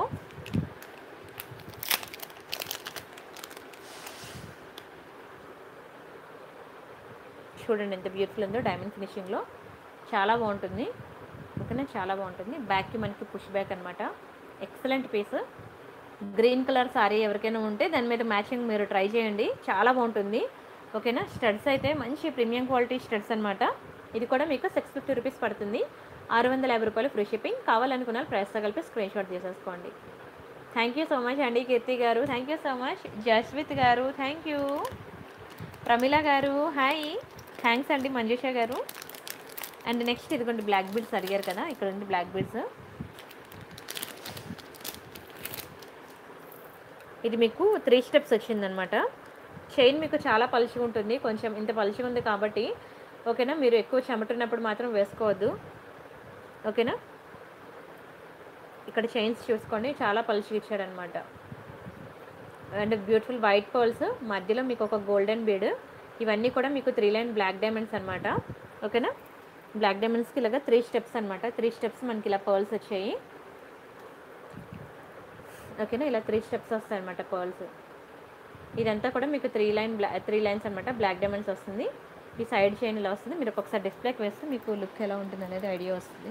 చూడండి ఎంత బ్యూటిఫుల్ ఉందో డైమండ్ ఫినిషింగ్లో చాలా బాగుంటుంది ఓకేనా చాలా బాగుంటుంది బ్యాక్కి మనకి పుష్ బ్యాక్ అనమాట excellent piece green colour sorry ఎవరికైనా ఉంటే దాని మీద మ్యాచింగ్ మీరు ట్రై చేయండి చాలా బాగుంటుంది ఓకేనా స్టడ్స్ అయితే మంచి ప్రీమియం క్వాలిటీ స్టడ్స్ అనమాట ఇది కూడా మీకు సిక్స్ ఫిఫ్టీ రూపీస్ పడుతుంది ఆరు వందల యాభై రూపాయలు ఫ్రీ షిప్పింగ్ కావాలనుకున్న ప్రైస్తో కలిపి స్క్రీన్ షాట్ చేసేసుకోండి థ్యాంక్ యూ సో మచ్ అండి కీర్తి గారు thank you so much Jaswith గారు థ్యాంక్ యూ ప్రమిళ గారు హాయ్ థ్యాంక్స్ అండి మంజుష గారు అండ్ నెక్స్ట్ ఇదిగోండి బ్లాక్ బీడ్స్ అడిగారు కదా ఇక్కడ ఉంది బ్లాక్ బీడ్స్ ఇది మీకు త్రీ స్టెప్స్ వచ్చిందనమాట చైన్ మీకు చాలా పలుచగా ఉంటుంది కొంచెం ఇంత పలుచగా ఉంది కాబట్టి ఓకేనా మీరు ఎక్కువ చెమటున్నప్పుడు మాత్రం వేసుకోవద్దు ఓకేనా ఇక్కడ చైన్స్ చూసుకోండి చాలా పలుచగా ఇచ్చాడనమాట అండ్ బ్యూటిఫుల్ వైట్ పర్ల్స్ మధ్యలో మీకు ఒక గోల్డెన్ బీడ్ ఇవన్నీ కూడా మీకు త్రీ లైన్ బ్లాక్ డైమండ్స్ అనమాట ఓకేనా బ్లాక్ డైమండ్స్కి ఇలాగా త్రీ స్టెప్స్ అనమాట త్రీ స్టెప్స్ మనకి ఇలా పర్ల్స్ వచ్చాయి ఓకేనా ఇలా త్రీ స్టెప్స్ వస్తాయి అనమాట పర్ల్స్ ఇదంతా కూడా మీకు త్రీ లైన్ బ్లా త్రీ లైన్స్ అనమాట బ్లాక్ డైమండ్స్ వస్తుంది ఈ సైడ్ చైన్ ఇలా వస్తుంది మీరు ఒకసారి డిస్ప్లేకి వేస్తే మీకు లుక్ ఎలా ఉంటుంది అనేది ఐడియా వస్తుంది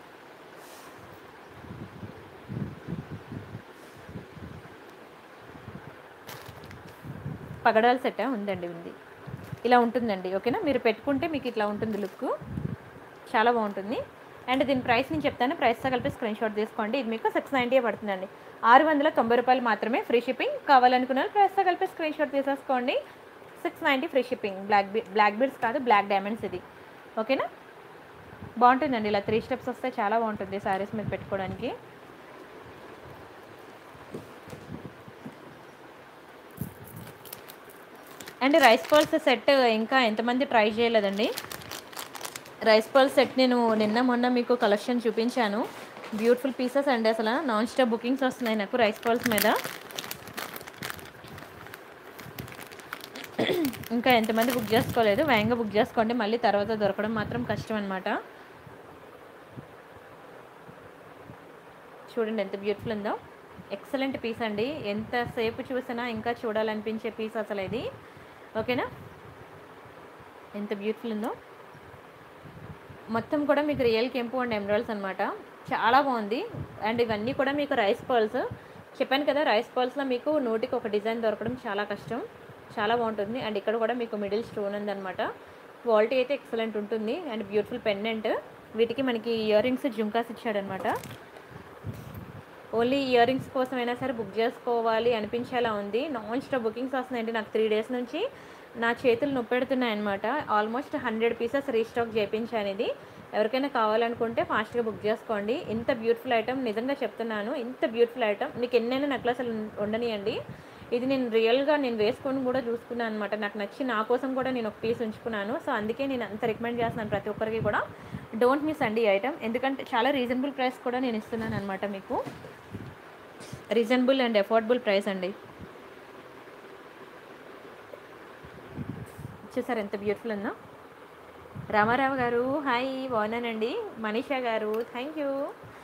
పగడాల సెట్ ఉందండి ఉంది ఇలా ఉంటుందండి ఓకేనా మీరు పెట్టుకుంటే మీకు ఇట్లా ఉంటుంది లుక్ చాలా బాగుంటుంది అండ్ దీని ప్రైస్ నేను చెప్తాను ప్రైస్తో కలిపి స్క్రీన్ షాట్ తీసుకోండి ఇది మీకు సిక్స్ నైంటీ పడుతుందండి ఆరు వందల తొంభై రూపాయలు మాత్రమే ఫ్రీ షిప్పింగ్ కావాలనుకున్న వాళ్ళు ప్రైస్తో కలిపి స్క్రీన్ షాట్ తీసేసుకోండి six ninety free shipping black బీ బ్లాక్ బీడ్స్ కాదు బ్లాక్ డైమండ్స్ ఇది ఓకేనా బాగుంటుందండి ఇలా త్రీ స్టెప్స్ వస్తే చాలా బాగుంటుంది శారీస్ మీద పెట్టుకోవడానికి అండ్ రైస్ పర్ల్స్ సెట్ ఇంకా ఎంతమంది ట్రై చేయలేదండి రైస్ పర్ల్ సెట్ నేను నిన్న మొన్న మీకు కలెక్షన్ చూపించాను బ్యూటిఫుల్ పీసెస్ అండి అసలు నాన్ స్టాప్ బుకింగ్స్ వస్తున్నాయి నాకు రైస్ పర్ల్స్ మీద ఇంకా ఎంతమంది బుక్ చేసుకోలేదు వేగంగా బుక్ చేసుకోండి మళ్ళీ తర్వాత దొరకడం మాత్రం కష్టం అనమాట చూడండి ఎంత బ్యూటిఫుల్ ఉందో ఎక్సలెంట్ పీస్ అండి ఎంతసేపు చూసినా ఇంకా చూడాలనిపించే పీస్ అసలు ఇది ఓకేనా ఎంత బ్యూటిఫుల్ ఉందో మొత్తం కూడా మీకు రియల్ కెంపు అండ్ ఎమరాల్స్ అనమాట చాలా బాగుంది అండ్ ఇవన్నీ కూడా మీకు రైస్ పర్ల్స్ చెప్పాను కదా రైస్ పర్ల్స్లో మీకు నోటికి ఒక డిజైన్ దొరకడం చాలా కష్టం చాలా బాగుంటుంది అండ్ ఇక్కడ కూడా మీకు మిడిల్ స్టోన్ ఉందన్నమాట క్వాలిటీ అయితే ఎక్సలెంట్ ఉంటుంది అండ్ బ్యూటిఫుల్ పెండెంట్ వీటికి మనకి ఇయర్ రింగ్స్ జుంకాస్ ఇచ్చాడనమాట ఓన్లీ ఇయర్ రింగ్స్ కోసమైనా సరే బుక్ చేసుకోవాలి అనిపించేలా ఉంది నాన్ స్టాప్ బుకింగ్స్ వస్తున్నాయండి నాకు త్రీ డేస్ నుంచి నా చేతులు నొప్పెడుతున్నాయి అనమాట ఆల్మోస్ట్ హండ్రెడ్ పీసెస్ రీస్టాక్ చేయించాను ఇది ఎవరికైనా కావాలనుకుంటే ఫాస్ట్గా బుక్ చేసుకోండి ఇంత బ్యూటిఫుల్ ఐటమ్ నిజంగా చెప్తున్నాను ఇంత బ్యూటిఫుల్ ఐటమ్ మీకు ఎన్నైనా నెక్లెస్లు ఉండనియండి ఇది నేను రియల్గా నేను వేసుకొని కూడా చూసుకున్నాను అనమాట నాకు నచ్చి నా కోసం కూడా నేను ఒక పీస్ ఉంచుకున్నాను సో అందుకే నేను అంత రికమెండ్ చేస్తున్నాను ప్రతి ఒక్కరికి కూడా డోంట్ మిస్ అండి ఈ ఐటమ్ ఎందుకంటే చాలా రీజనబుల్ ప్రైస్ కూడా నేను ఇస్తున్నాను అనమాట మీకు రీజనబుల్ అండ్ అఫోర్డబుల్ ప్రైస్ అండి చూసారు ఎంత బ్యూటిఫుల్ ఉందో రామారావు గారు హాయ్ బాగున్నానండి మనీషా గారు థ్యాంక్ యూ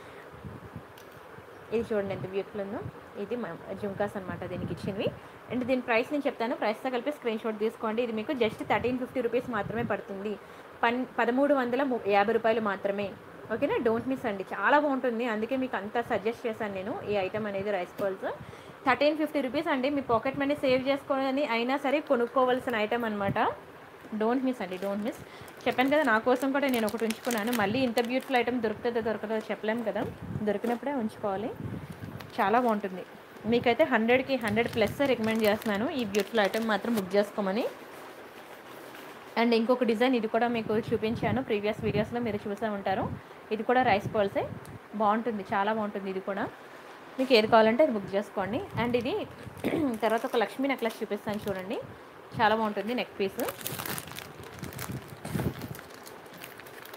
ఇది చూడండి ఎంత బ్యూటిఫుల్ ఉందో ఇది జుంకాస్ అనమాట దీనికి ఇచ్చినవి అండ్ దీని ప్రైస్ నేను చెప్తాను ప్రైస్తో కలిపి స్క్రీన్ షాట్ తీసుకోండి ఇది మీకు జస్ట్ థర్టీన్ ఫిఫ్టీ రూపీస్ మాత్రమే పడుతుంది పన్ పదమూడు వందల ము- యాభై రూపాయలు మాత్రమే ఓకేనా డోంట్ మిస్ అండి చాలా బాగుంటుంది అందుకే మీకు అంత సజెస్ట్ చేశాను నేను ఈ ఐటమ్ అనేది rice pearls thirteen fifty rupees అండి మీ పాకెట్ మనీ సేవ్ చేసుకోవాలని అయినా సరే కొనుక్కోవాల్సిన ఐటమ్ అనమాట డోంట్ మిస్ అండి డోంట్ మిస్ చెప్పాను కదా నా కోసం కూడా నేను ఒకటి ఉంచుకున్నాను మళ్ళీ ఇంత బ్యూటిఫుల్ ఐటమ్ దొరుకుతుందో దొరకదో చెప్పలేము కదా దొరికినప్పుడే ఉంచుకోవాలి చాలా బాగుంటుంది మీకైతే హండ్రెడ్కి హండ్రెడ్ ప్లస్ రికమెండ్ చేస్తున్నాను ఈ బ్యూటిఫుల్ ఐటమ్ మాత్రం బుక్ చేసుకోమని అండ్ ఇంకొక డిజైన్ ఇది కూడా మీకు చూపించాను ప్రీవియస్ వీడియోస్లో మీరు చూసే ఉంటారు ఇది కూడా రైస్ పర్ల్సే బాగుంటుంది చాలా బాగుంటుంది ఇది కూడా మీకు ఏది కావాలంటే అది బుక్ చేసుకోండి అండ్ ఇది తర్వాత ఒక లక్ష్మీ నెక్లెస్ చూపిస్తాను చూడండి చాలా బాగుంటుంది నెక్ పీస్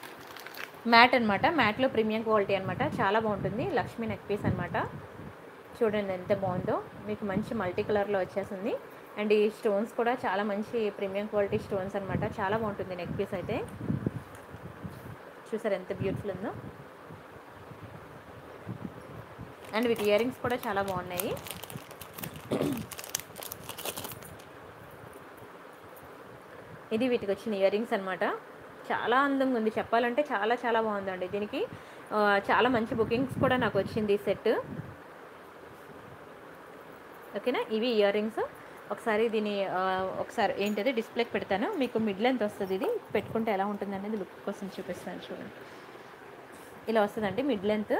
మ్యాట్ అనమాట మ్యాట్లో ప్రీమియం క్వాలిటీ అనమాట చాలా బాగుంటుంది లక్ష్మీ నెక్ పీస్ అనమాట చూడండి ఎంత బాగుందో మీకు మంచి మల్టీ కలర్లో వచ్చేసింది అండ్ ఈ స్టోన్స్ కూడా చాలా మంచి ప్రీమియం క్వాలిటీ స్టోన్స్ అనమాట చాలా బాగుంటుంది నెక్ పీస్ అయితే చూసారు ఎంత బ్యూటిఫుల్ ఉందో అండ్ వీటి ఇయర్ రింగ్స్ కూడా చాలా బాగున్నాయి ఇది వీటికి వచ్చిన ఇయర్ రింగ్స్ అనమాట చాలా అందంగా ఉంది చెప్పాలంటే చాలా చాలా బాగుందండి దీనికి ఆ, చాలా మంచి బుకింగ్స్ కూడా నాకు వచ్చింది ఈ సెట్ ఓకేనా ఇవి ఇయర్ రింగ్స్ ఒకసారి దీని ఆ, ఒకసారి ఏంటది డిస్ప్లేకి పెడతాను మీకు మిడ్ లెంత్ వస్తుంది ఇది పెట్టుకుంటే ఎలా ఉంటుంది అనేది లుక్ కోసం చూపిస్తాను చూడండి ఇలా వస్తుందండి మిడ్ లెంత్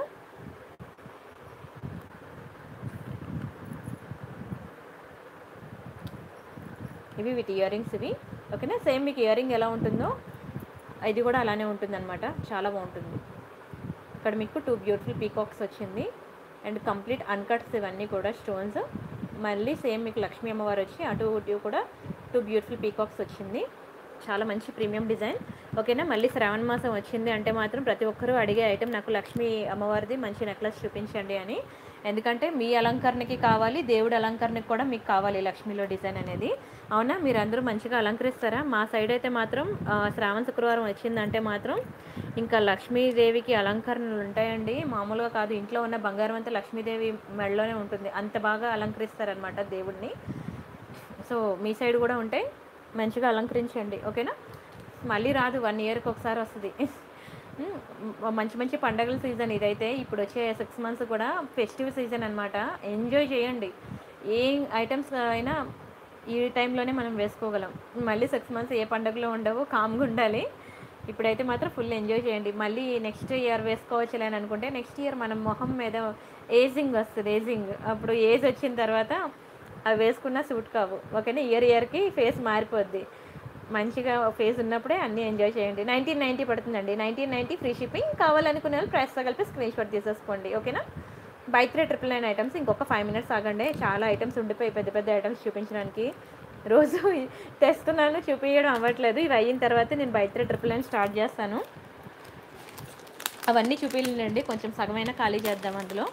ఇవి వీటి ఇయర్ రింగ్స్ ఇవి ఓకేనా సేమ్ మీకు ఇయర్ రింగ్ ఎలా ఉంటుందో ఇది కూడా అలానే ఉంటుందన్నమాట చాలా బాగుంటుంది ఇక్కడ మీకు టూ బ్యూటిఫుల్ పీకాక్స్ వచ్చింది అండ్ కంప్లీట్ అన్కట్స్ ఇవన్నీ కూడా స్టోన్స్ మళ్ళీ సేమ్ మీకు లక్ష్మీ అమ్మవారు వచ్చి అటు ఇటు కూడా టూ బ్యూటిఫుల్ పీకాక్స్ వచ్చింది చాలా మంచి ప్రీమియం డిజైన్ ఓకేనా మళ్ళీ శ్రావణ మాసం వచ్చింది అంటే మాత్రం ప్రతి ఒక్కరూ అడిగే ఐటెం నాకు లక్ష్మీ అమ్మవారిది మంచి నెక్లెస్ చూపించండి అని ఎందుకంటే మీ అలంకరణకి కావాలి దేవుడి అలంకరణకి కూడా మీకు కావాలి లక్ష్మీలో డిజైన్ అనేది అవునా మీరు అందరూ మంచిగా అలంకరిస్తారా మా సైడ్ అయితే మాత్రం ఆ, శ్రావణ శుక్రవారం వచ్చిందంటే మాత్రం ఇంకా లక్ష్మీదేవికి అలంకరణలు ఉంటాయండి మామూలుగా కాదు ఇంట్లో ఉన్న బంగారం అంతా లక్ష్మీదేవి మెడలోనే ఉంటుంది అంత బాగా అలంకరిస్తారనమాట దేవుడిని సో మీ సైడ్ కూడా ఉంటాయి మంచిగా అలంకరించండి ఓకేనా మళ్ళీ రాదు వన్ ఇయర్కి ఒకసారి వస్తుంది ఉమ్, మంచి మంచి పండగల సీజన్ ఇదైతే ఇప్పుడు వచ్చే సిక్స్ మంత్స్ కూడా ఫెస్టివ్ సీజన్ అనమాట ఎంజాయ్ చేయండి ఏ ఐటమ్స్ అయినా ఈ టైంలోనే మనం వేసుకోగలం మళ్ళీ సిక్స్ మంత్స్ ఏ పండుగలో ఉండవు కామ్గా ఉండాలి ఇప్పుడైతే మాత్రం ఫుల్ ఎంజాయ్ చేయండి మళ్ళీ నెక్స్ట్ ఇయర్ వేసుకోవచ్చులే అని అనుకుంటే నెక్స్ట్ ఇయర్ మనం మొహం మీద ఏజింగ్ వస్తుంది ఏజింగ్ అప్పుడు ఏజ్ వచ్చిన తర్వాత అవి వేసుకున్న సూట్ కావు ఓకేనా ఇయర్ ఇయర్కి ఫేస్ మారిపోద్ది మంచిగా ఫేస్ ఉన్నప్పుడే అన్నీ ఎంజాయ్ చేయండి నైన్టీన్ నైంటీ పడుతుందండి నైన్టీన్ నైంటీ ఫ్రీ షిప్పింగ్ కావాలనుకునే వాళ్ళు ప్రైస్తో కలిపి స్క్రీన్ షాట్ తీసేసుకోండి ఓకేనా buy three triple nine items ఇంకొక ఫైవ్ మినిట్స్ ఆగండి చాలా ఐటమ్స్ ఉండిపోయి పెద్ద పెద్ద ఐటమ్స్ చూపించడానికి రోజు తెస్తున్నాను చూపించడం అవ్వట్లేదు ఇవి అయిన తర్వాత నేను buy three triple nine start చేస్తాను అవన్నీ చూపించండి కొంచెం సగమైన ఖాళీ చేద్దాం అందులో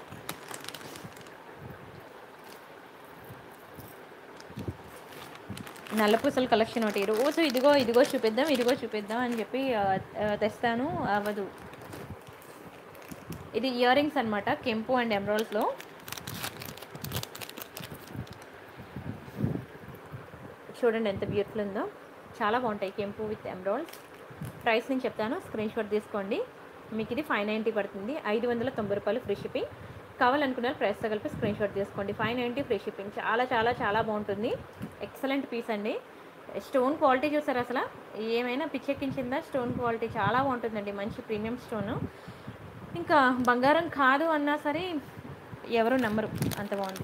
నల్లపూసల కలెక్షన్ ఒకటి రోజు ఇదిగో ఇదిగో చూపిద్దాం ఇదిగో చూపిద్దాం అని చెప్పి ఆ, ఆ, తెస్తాను అవ్వదు ఇది ఇయర్ రింగ్స్ అనమాట కెంపు అండ్ ఎమరాల్డ్స్లో చూడండి ఎంత బ్యూటిఫుల్ ఉందో చాలా బాగుంటాయి కెంపు విత్ ఎమరాల్డ్స్ ప్రైస్ నేను చెప్తాను స్క్రీన్ షాట్ తీసుకోండి మీకు ఇది ఫైవ్ నైంటీ పడుతుంది ఐదు వందల తొంభై రూపాయలు ఫ్రీ షిప్పింగ్ కావాలనుకున్న వాళ్ళు ప్రైస్తో కలిపి స్క్రీన్ షాట్ తీసుకోండి ఫైవ్ నైంటీ ఫ్రీ షిప్పింగ్ చాలా చాలా చాలా బాగుంటుంది ఎక్సలెంట్ పీస్ అండి స్టోన్ క్వాలిటీ చూసారు అసలు ఏమైనా పిచ్చెక్కించిందా స్టోన్ క్వాలిటీ చాలా బాగుంటుందండి మంచి ప్రీమియం స్టోను ఇంకా బంగారం కాదు అన్నా సరే ఎవరు నమ్మరు అంత బాగుంది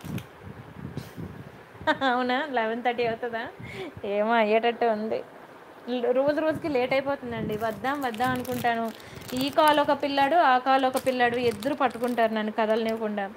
అవునా లెవెన్ థర్టీ అవుతుందా ఏమో అయ్యేటట్టు ఉంది ల- రోజు రోజుకి లేట్ అయిపోతుందండి వద్దాం వద్దాం అనుకుంటాను ఈ కాల్ ఒక పిల్లాడు ఆ కాల్ ఒక పిల్లాడు ఇద్దరు పట్టుకుంటారు నన్ను కదలనివ్వకుండా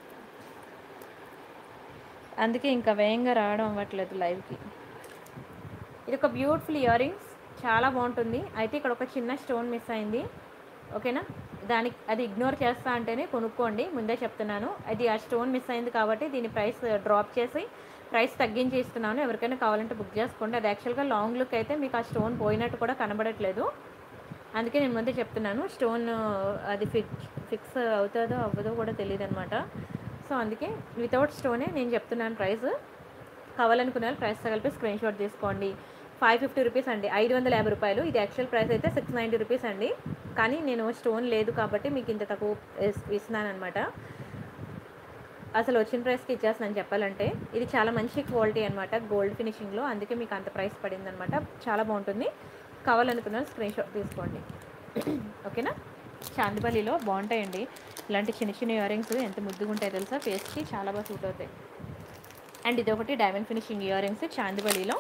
అందుకే ఇంకా వేగంగా రావడం అవ్వట్లేదు లైవ్కి ఇది ఒక బ్యూటిఫుల్ ఇయర్ రింగ్స్ చాలా బాగుంటుంది అయితే ఇక్కడ ఒక చిన్న స్టోన్ మిస్ అయింది ఓకేనా దానికి అది ఇగ్నోర్ చేస్తా అంటేనే కొనుక్కోండి ముందే చెప్తున్నాను అది ఆ స్టోన్ మిస్ అయింది కాబట్టి దీని ప్రైస్ డ్రాప్ చేసి ప్రైస్ తగ్గించి ఇస్తున్నాను ఎవరికైనా కావాలంటే బుక్ చేసుకోండి అది యాక్చువల్గా లాంగ్ లుక్ అయితే మీకు ఆ స్టోన్ పోయినట్టు కూడా కనబడట్లేదు అందుకే నేను ముందే చెప్తున్నాను స్టోన్ అది ఫిక్స్ ఫిక్స్ అవుతుందో అవ్వదో కూడా తెలియదు అనమాట సో అందుకే వితౌట్ స్టోనే నేను చెప్తున్నాను ప్రైస్ కావాలనుకునే వాళ్ళు ప్రైస్ కలిపి స్క్రీన్ షాట్ తీసుకోండి ఫైవ్ ఫిఫ్టీ రూపీస్ అండి ఐదు వందల యాభై రూపాయలు ఇది యాక్చువల్ ప్రైస్ అయితే సిక్స్ నైంటీ రూపీస్ అండి కానీ నేను స్టోన్ లేదు కాబట్టి మీకు ఇంత తక్కువ ఇస్తున్నాను అనమాట అసలు వచ్చిన ప్రైస్కి ఇచ్చేస్తున్నాను చెప్పాలంటే ఇది చాలా మంచి క్వాలిటీ అనమాట గోల్డ్ ఫినిషింగ్లో అందుకే మీకు అంత ప్రైస్ పడింది అనమాట చాలా బాగుంటుంది కావాలనుకున్న స్క్రీన్ షాట్ తీసుకోండి ఓకేనా చాందిపల్లిలో బాగుంటాయండి ఇలాంటి చిన్న చిన్న ఇయర్ రింగ్స్ ఎంత ముద్దుగా ఉంటాయి తెలుసా ఫేస్కి చాలా బాగా సూట్ అవుతాయి అండ్ ఇది ఒకటి డైమండ్ ఫినిషింగ్ ఇయర్ రింగ్స్ చాందిపల్లిలో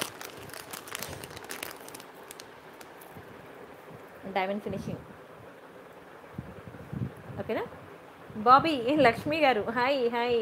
డైమండ్ ఫినిషింగ్ ఓకేనా బాబీ లక్ష్మి గారు హాయ్ హాయ్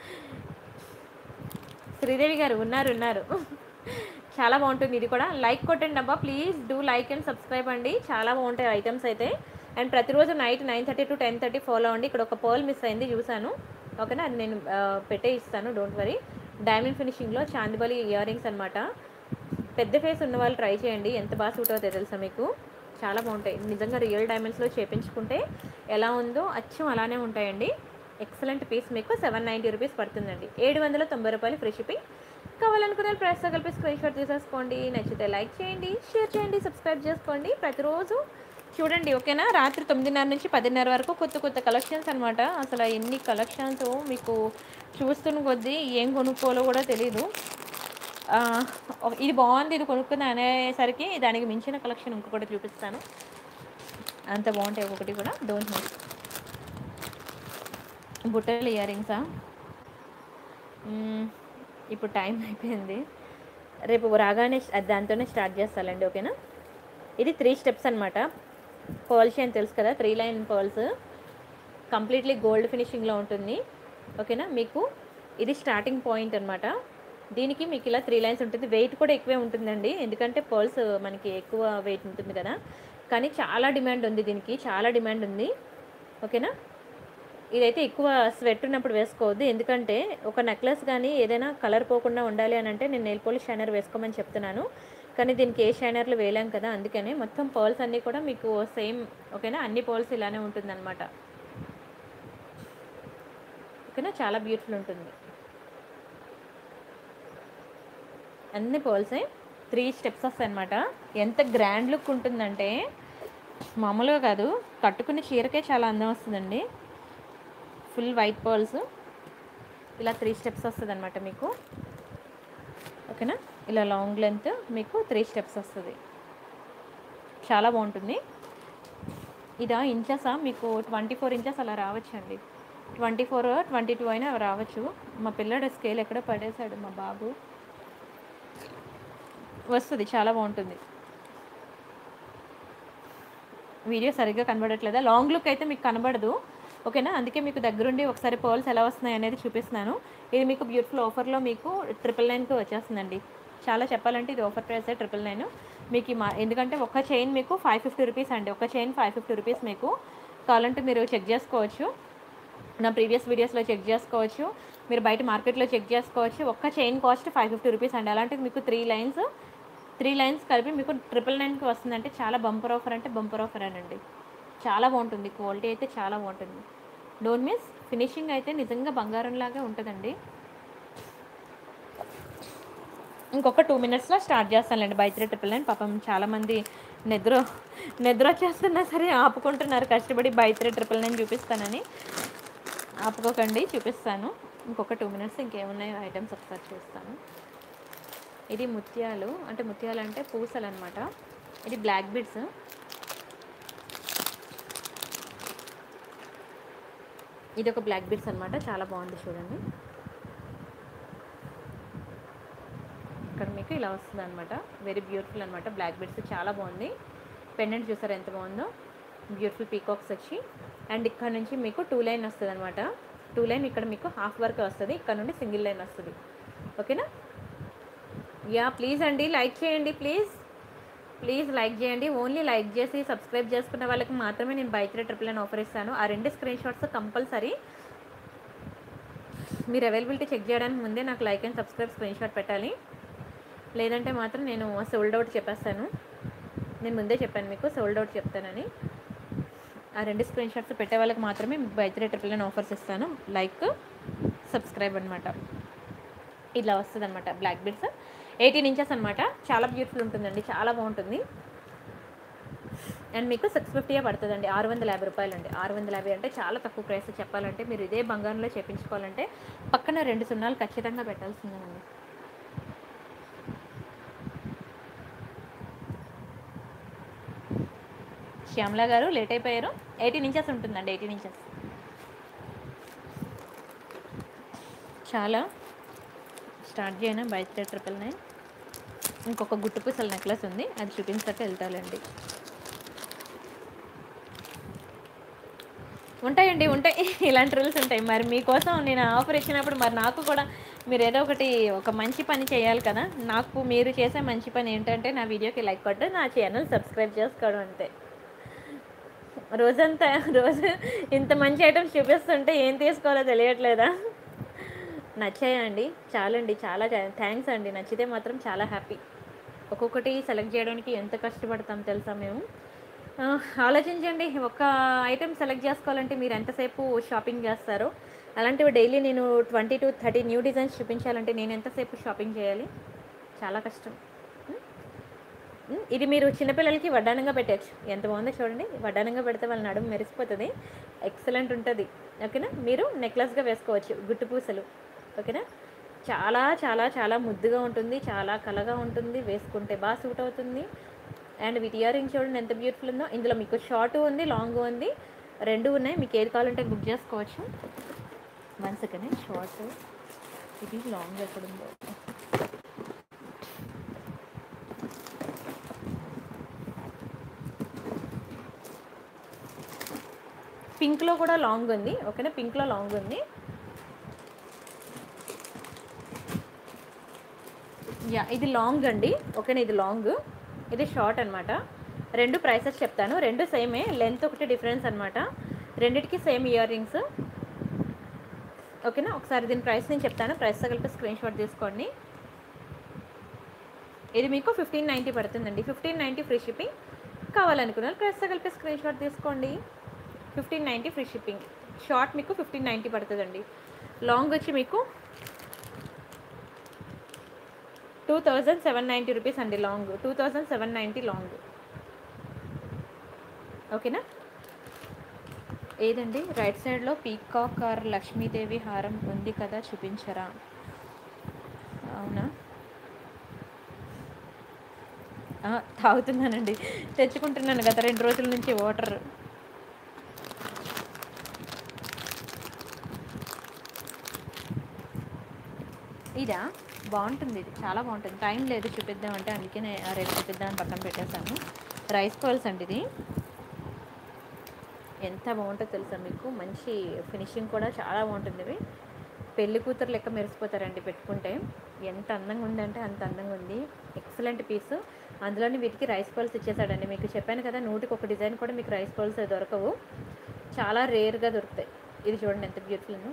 శ్రీదేవి గారు ఉన్నారు ఉన్నారు చాలా బాగుంటుంది ఇది కూడా లైక్ కొట్టండి అబ్బా please do like and subscribe అండి చాలా బాగుంటాయి ఐటమ్స్ అయితే అండ్ ప్రతిరోజు night nine thirty to ten thirty follow అవ్వండి ఇక్కడ ఒక పర్ల్ మిస్ అయింది చూశాను ఓకేనా అది నేను ఆ, పెట్టే ఇస్తాను డోంట్ వరీ డైమండ్ ఫినిషింగ్లో చాందిబలి ఇయర్ రింగ్స్ అనమాట పెద్ద ఫేస్ ఉన్న వాళ్ళు ట్రై చేయండి ఎంత బాగా సూట్ అవుతాయి తెలుసా మీకు చాలా బాగుంటాయి నిజంగా రియల్ డైమండ్స్లో చేపించుకుంటే ఎలా ఉందో అచ్చం అలానే ఉంటాయండి ఎక్సలెంట్ పీస్ మీకు సెవెన్ నైంటీ రూపీస్ పడుతుందండి ఏడు వందల తొంభై రూపాయలు ఫ్రీ షిప్పింగ్ కావాలనుకునే ప్రైస్తో కలిపి స్క్రీన్ షాట్ తీసేసుకోండి నచ్చితే లైక్ చేయండి షేర్ చేయండి సబ్స్క్రైబ్ చేసుకోండి ప్రతిరోజు చూడండి ఓకేనా రాత్రి తొమ్మిదిన్నర నుంచి పదిన్నర వరకు కొత్త కొత్త కలెక్షన్స్ అనమాట అసలు ఎన్ని కలెక్షన్స్ మీకు చూస్తున్న కొద్దీ ఏం కొనుక్కోవాలో కూడా తెలీదు ఆ, ఒక- ఇది బాగుంది ఇది కొనుక్కుంది అనేసరికి దానికి మించిన కలెక్షన్ ఇంకొకటి చూపిస్తాను అంత బాగుంటాయి ఒకటి కూడా డోంట్ మిస్ బుట్టలు ఇయర్ రింగ్సా మ్మ్. ఇప్పుడు టైం అయిపోయింది రేపు రాగానే అది దాంతోనే స్టార్ట్ చేస్తానండి ఓకేనా ఇది త్రీ స్టెప్స్ అనమాట పర్ల్స్ అని తెలుసు కదా three line pearls completely gold ఫినిషింగ్లో ఉంటుంది ఓకేనా మీకు ఇది స్టార్టింగ్ పాయింట్ అనమాట దీనికి మీకు ఇలా త్రీ లైన్స్ ఉంటుంది వెయిట్ కూడా ఎక్కువే ఉంటుందండి ఎందుకంటే పర్ల్స్ మనకి ఎక్కువ వెయిట్ ఉంటుంది కదా కానీ చాలా డిమాండ్ ఉంది దీనికి చాలా డిమాండ్ ఉంది ఓకేనా ఇదైతే ఎక్కువ స్వెట్ ఉన్నప్పుడు వేసుకోవద్దు ఎందుకంటే ఒక నెక్లెస్ కానీ ఏదైనా కలర్ పోకుండా ఉండాలి అని అంటే నేను నెయిల్ పోలిష్ షైనర్ వేసుకోమని చెప్తున్నాను కానీ దీనికి ఏ షైనర్లు వేయలేం కదా అందుకనే మొత్తం పర్ల్స్ అన్నీ కూడా మీకు సేమ్ ఓకేనా అన్ని పర్ల్స్ ఇలానే ఉంటుందన్నమాట ఓకేనా చాలా బ్యూటిఫుల్ ఉంటుంది అన్ని పర్ల్సే త్రీ స్టెప్స్ వస్తాయి అనమాట ఎంత గ్రాండ్ లుక్ ఉంటుందంటే మామూలుగా కాదు కట్టుకునే చీరకే చాలా అందం వస్తుందండి ఫుల్ వైట్ పర్ల్స్ ఇలా త్రీ స్టెప్స్ వస్తుంది అనమాట మీకు ఓకేనా ఇలా లాంగ్ లెంత్ మీకు త్రీ స్టెప్స్ వస్తుంది చాలా బాగుంటుంది ఇదా ఇంచెసా మీకు ట్వంటీ ఫోర్ ఇంచెస్ అలా రావచ్చండి ట్వంటీ ఫోర్ ట్వంటీ టూ అయినా రావచ్చు మా పిల్లడు స్కేల్ ఎక్కడ పడేశాడు మా బాబు వస్తుంది చాలా బాగుంటుంది వీడియో సరిగ్గా కనబడట్లేదా లాంగ్ లుక్ అయితే మీకు కనబడదు ఓకేనా అందుకే మీకు దగ్గరుండి ఒకసారి పర్ల్స్ ఎలా వస్తున్నాయి అనేది చూపిస్తున్నాను ఇది మీకు బ్యూటిఫుల్ ఆఫర్లో మీకు ట్రిపుల్ నైన్కి వచ్చేస్తుందండి చాలా చెప్పాలంటే ఇది ఆఫర్ ప్రైస్ ట్రిపుల్ నైన్ మీకు ఈ మా ఎందుకంటే ఒక చైన్ మీకు ఫైవ్ ఫిఫ్టీ రూపీస్ అండి ఒక చైన్ ఫైవ్ ఫిఫ్టీ రూపీస్ మీకు కావాలంటే మీరు చెక్ చేసుకోవచ్చు నా ప్రీవియస్ వీడియోస్లో చెక్ చేసుకోవచ్చు మీరు బయట మార్కెట్లో చెక్ చేసుకోవచ్చు ఒక్క chain cost five fifty rupees అండి అలాంటిది మీకు త్రీ లైన్స్ త్రీ లైన్స్ కలిపి మీకు ట్రిపుల్ నైన్కి వస్తుందంటే చాలా బంపర్ ఆఫర్ అంటే బంపర్ ఆఫర్ అనండి చాలా బాగుంటుంది క్వాలిటీ అయితే చాలా బాగుంటుంది డోంట్ మిస్ ఫినిషింగ్ అయితే నిజంగా బంగారంలాగే ఉంటుందండి ఇంకొక టూ మినిట్స్లో స్టార్ట్ చేస్తానులేండి బై త్రీ ట్రిపుల్ నైన్ పాపం చాలామంది నిద్ర నిద్ర వచ్చేస్తున్నా సరే ఆపుకుంటున్నారు కష్టపడి బై త్రీ ట్రిపుల్ నైన్ చూపిస్తానని ఆపుకోకండి చూపిస్తాను ఇంకొక టూ మినిట్స్ ఇంకేమున్నాయో ఐటమ్స్ ఒకసారి చూస్తాను ఇది ముత్యాలు అంటే ముత్యాలు అంటే పూసలు అనమాట ఇది బ్లాక్ బిడ్స్ ఇది ఒక బ్లాక్ బిడ్స్ అనమాట చాలా బాగుంది చూడండి ఇక్కడ మీకు ఇలా వస్తుంది అనమాట వెరీ బ్యూటిఫుల్ అనమాట బ్లాక్ బిడ్స్ చాలా బాగుంది పెండెంట్ చూసారు ఎంత బాగుందో బ్యూటిఫుల్ పీకాక్స్ వచ్చి అండ్ ఇక్కడ నుంచి మీకు టూ లైన్ వస్తుంది అనమాట టూ లైన్ ఇక్కడ మీకు హాఫ్ వర్క్ వస్తుంది ఇక్కడ నుండి సింగిల్ లైన్ వస్తుంది ఓకేనా యా ప్లీజ్ అండి లైక్ చేయండి ప్లీజ్ ప్లీజ్ లైక్ చేయండి ఓన్లీ లైక్ చేసి సబ్స్క్రైబ్ చేసుకున్న వాళ్ళకి మాత్రమే నేను బై త్రీ ట్రిపుల్ అని ఆఫర్ ఇస్తాను ఆ రెండు స్క్రీన్ షాట్స్ కంపల్సరీ మీరు అవైలబిలిటీ చెక్ చేయడానికి ముందే నాకు like and subscribe screen shot పెట్టాలి లేదంటే మాత్రం నేను సోల్డ్ అవుట్ చెప్పేస్తాను నేను ముందే చెప్పాను మీకు సోల్డ్ అవుట్ చెప్తానని ఆ రెండు స్క్రీన్ షాట్స్ పెట్టే వాళ్ళకి మాత్రమే బై త్రీ ట్రిపుల్ అని ఆఫర్స్ ఇస్తాను లైక్ సబ్స్క్రైబ్ అనమాట ఇలా వస్తుంది అనమాట బ్లాక్ బిడ్స్ ఎయిటీన్ ఇంచెస్ అనమాట చాలా బ్యూటిఫుల్ ఉంటుందండి చాలా బాగుంటుంది అండ్ మీకు సిక్స్ ఫిఫ్టీయే పడుతుందండి ఆరు వందల యాభై రూపాయలు అండి ఆరు వందల యాభై అంటే చాలా తక్కువ ప్రైస్ చెప్పాలంటే మీరు ఇదే బంగారంలో చేపించుకోవాలంటే పక్కన రెండు సున్నాలు ఖచ్చితంగా పెట్టాల్సిందేనండి శ్యామల గారు లేట్ అయిపోయారు ఎయిటీన్ ఇంచెస్ ఉంటుందండి ఎయిటీన్ ఇంచెస్ చాలా స్టార్ట్ చేయను బై త్రీ ట్రిపుల్ నైన్ ఇంకొక గుట్టు పూసల నెక్లెస్ ఉంది అది చూపించాక వెళ్తాలండి ఉంటాయండి ఉంటాయి ఇలాంటి రూల్స్ ఉంటాయి మరి మీకోసం నేను ఆఫర్ ఇచ్చినప్పుడు మరి నాకు కూడా మీరు ఏదో ఒకటి ఒక మంచి పని చేయాలి కదా నాకు మీరు చేసే మంచి పని ఏంటంటే నా వీడియోకి లైక్ కొట్టడం నా ఛానల్ సబ్స్క్రైబ్ చేసుకోవడం అంతే రోజంతా రోజు ఇంత మంచి ఐటమ్స్ చూపిస్తుంటే ఏం తీసుకోవాలో తెలియట్లేదా నచ్చాయండి చాలండి చాలా థ్యాంక్స్ అండి నచ్చితే మాత్రం చాలా హ్యాపీ ఒక్కొక్కటి సెలెక్ట్ చేయడానికి ఎంత కష్టపడతాం తెలుసా మేము ఆ, ఆలోచించండి ఒక ఐటెం సెలెక్ట్ చేసుకోవాలంటే మీరు ఎంతసేపు షాపింగ్ చేస్తారో అలాంటివి డైలీ నేను twenty to thirty new designs చూపించాలంటే నేను ఎంతసేపు షాపింగ్ చేయాలి చాలా కష్టం ఉమ్, ఉమ్, ఇది మీరు చిన్నపిల్లలకి వడ్డానంగా పెట్టచ్చు ఎంత బాగుందో చూడండి వడ్డానంగా పెడితే వాళ్ళ నడుము మెరిసిపోతుంది ఎక్సలెంట్ ఉంటుంది ఓకేనా మీరు నెక్లెస్గా వేసుకోవచ్చు గుట్టు పూసలు ఓకేనా చాలా చాలా చాలా ముద్దుగా ఉంటుంది చాలా కలగా ఉంటుంది వేసుకుంటే బాగా సూట్ అవుతుంది అండ్ వీటి ఇయర్ రింగ్ చూడండి ఎంత బ్యూటిఫుల్ ఉందో ఇందులో మీకు షార్ట్ ఉంది లాంగ్ ఉంది రెండు ఉన్నాయి మీకు ఏది కావాలంటే బుక్ చేసుకోవచ్చు వన్ సెకండ్ షార్ట్ ఇది లాంగ్ ఎక్కడ ఉందో పింక్లో కూడా లాంగ్ ఉంది ఓకేనా పింక్లో లాంగ్ ఉంది యా ఇది లాంగ్ అండి ఓకేనా ఇది లాంగ్ ఇది షార్ట్ అన్నమాట రెండు ప్రైసెస్ చెప్తాను రెండు సేమే లెంత్ ఒకటి డిఫరెన్స్ అన్నమాట రెండిటికి సేమ్ ఇయర్ రింగ్స్ ఓకేనా ఒకసారి దీని ప్రైస్ నేను చెప్తాను ప్రైస్తో కలిపి స్క్రీన్ షాట్ తీసుకోండి ఇది మీకు ఫిఫ్టీన్ నైంటీ పడుతుందండి ఫిఫ్టీన్ నైంటీ ఫ్రీ షిప్పింగ్ కావాలనుకున్నారు ప్రైస్తో కలిపి స్క్రీన్ షాట్ తీసుకోండి fifteen ninety free shipping short మీకు ఫిఫ్టీన్ నైంటీ పడుతుందండి లాంగ్ వచ్చి మీకు two thousand seven ninety rupees అండి long two thousand seven ninety long ఓకేనా ఏదండి రైట్ సైడ్లో పీకాక్ ఆర్ లక్ష్మీదేవి హారం ఉంది కదా చూపించరా అవునా ఆ, తాగుతున్నానండి తెచ్చుకుంటున్నాను గత రెండు రోజుల నుంచి వాటర్ ఇదా బాగుంటుంది ఇది చాలా బాగుంటుంది టైం లేదు చూపిద్దామంటే అందుకే నేను ఆ రేపు చూపిద్దామని పక్కన పెట్టేశాను రైస్ పర్ల్స్ అండి ఇది ఎంత బాగుంటుందో తెలుసా మీకు మంచి ఫినిషింగ్ కూడా చాలా బాగుంటుంది ఇవి పెళ్లి కూతురు లెక్క మెరిసిపోతారండి పెట్టుకుంటే ఎంత అందంగా ఉందంటే అంత అందంగా ఉంది ఎక్సలెంట్ పీస్ అందులోని వీటికి రైస్ పర్ల్స్ ఇచ్చేసాడండి మీకు చెప్పాను కదా నూటికి ఒక డిజైన్ కూడా మీకు రైస్ పర్ల్స్ దొరకవు చాలా రేర్గా దొరుకుతాయి ఇది చూడండి ఎంత బ్యూటిఫుల్ ఉందో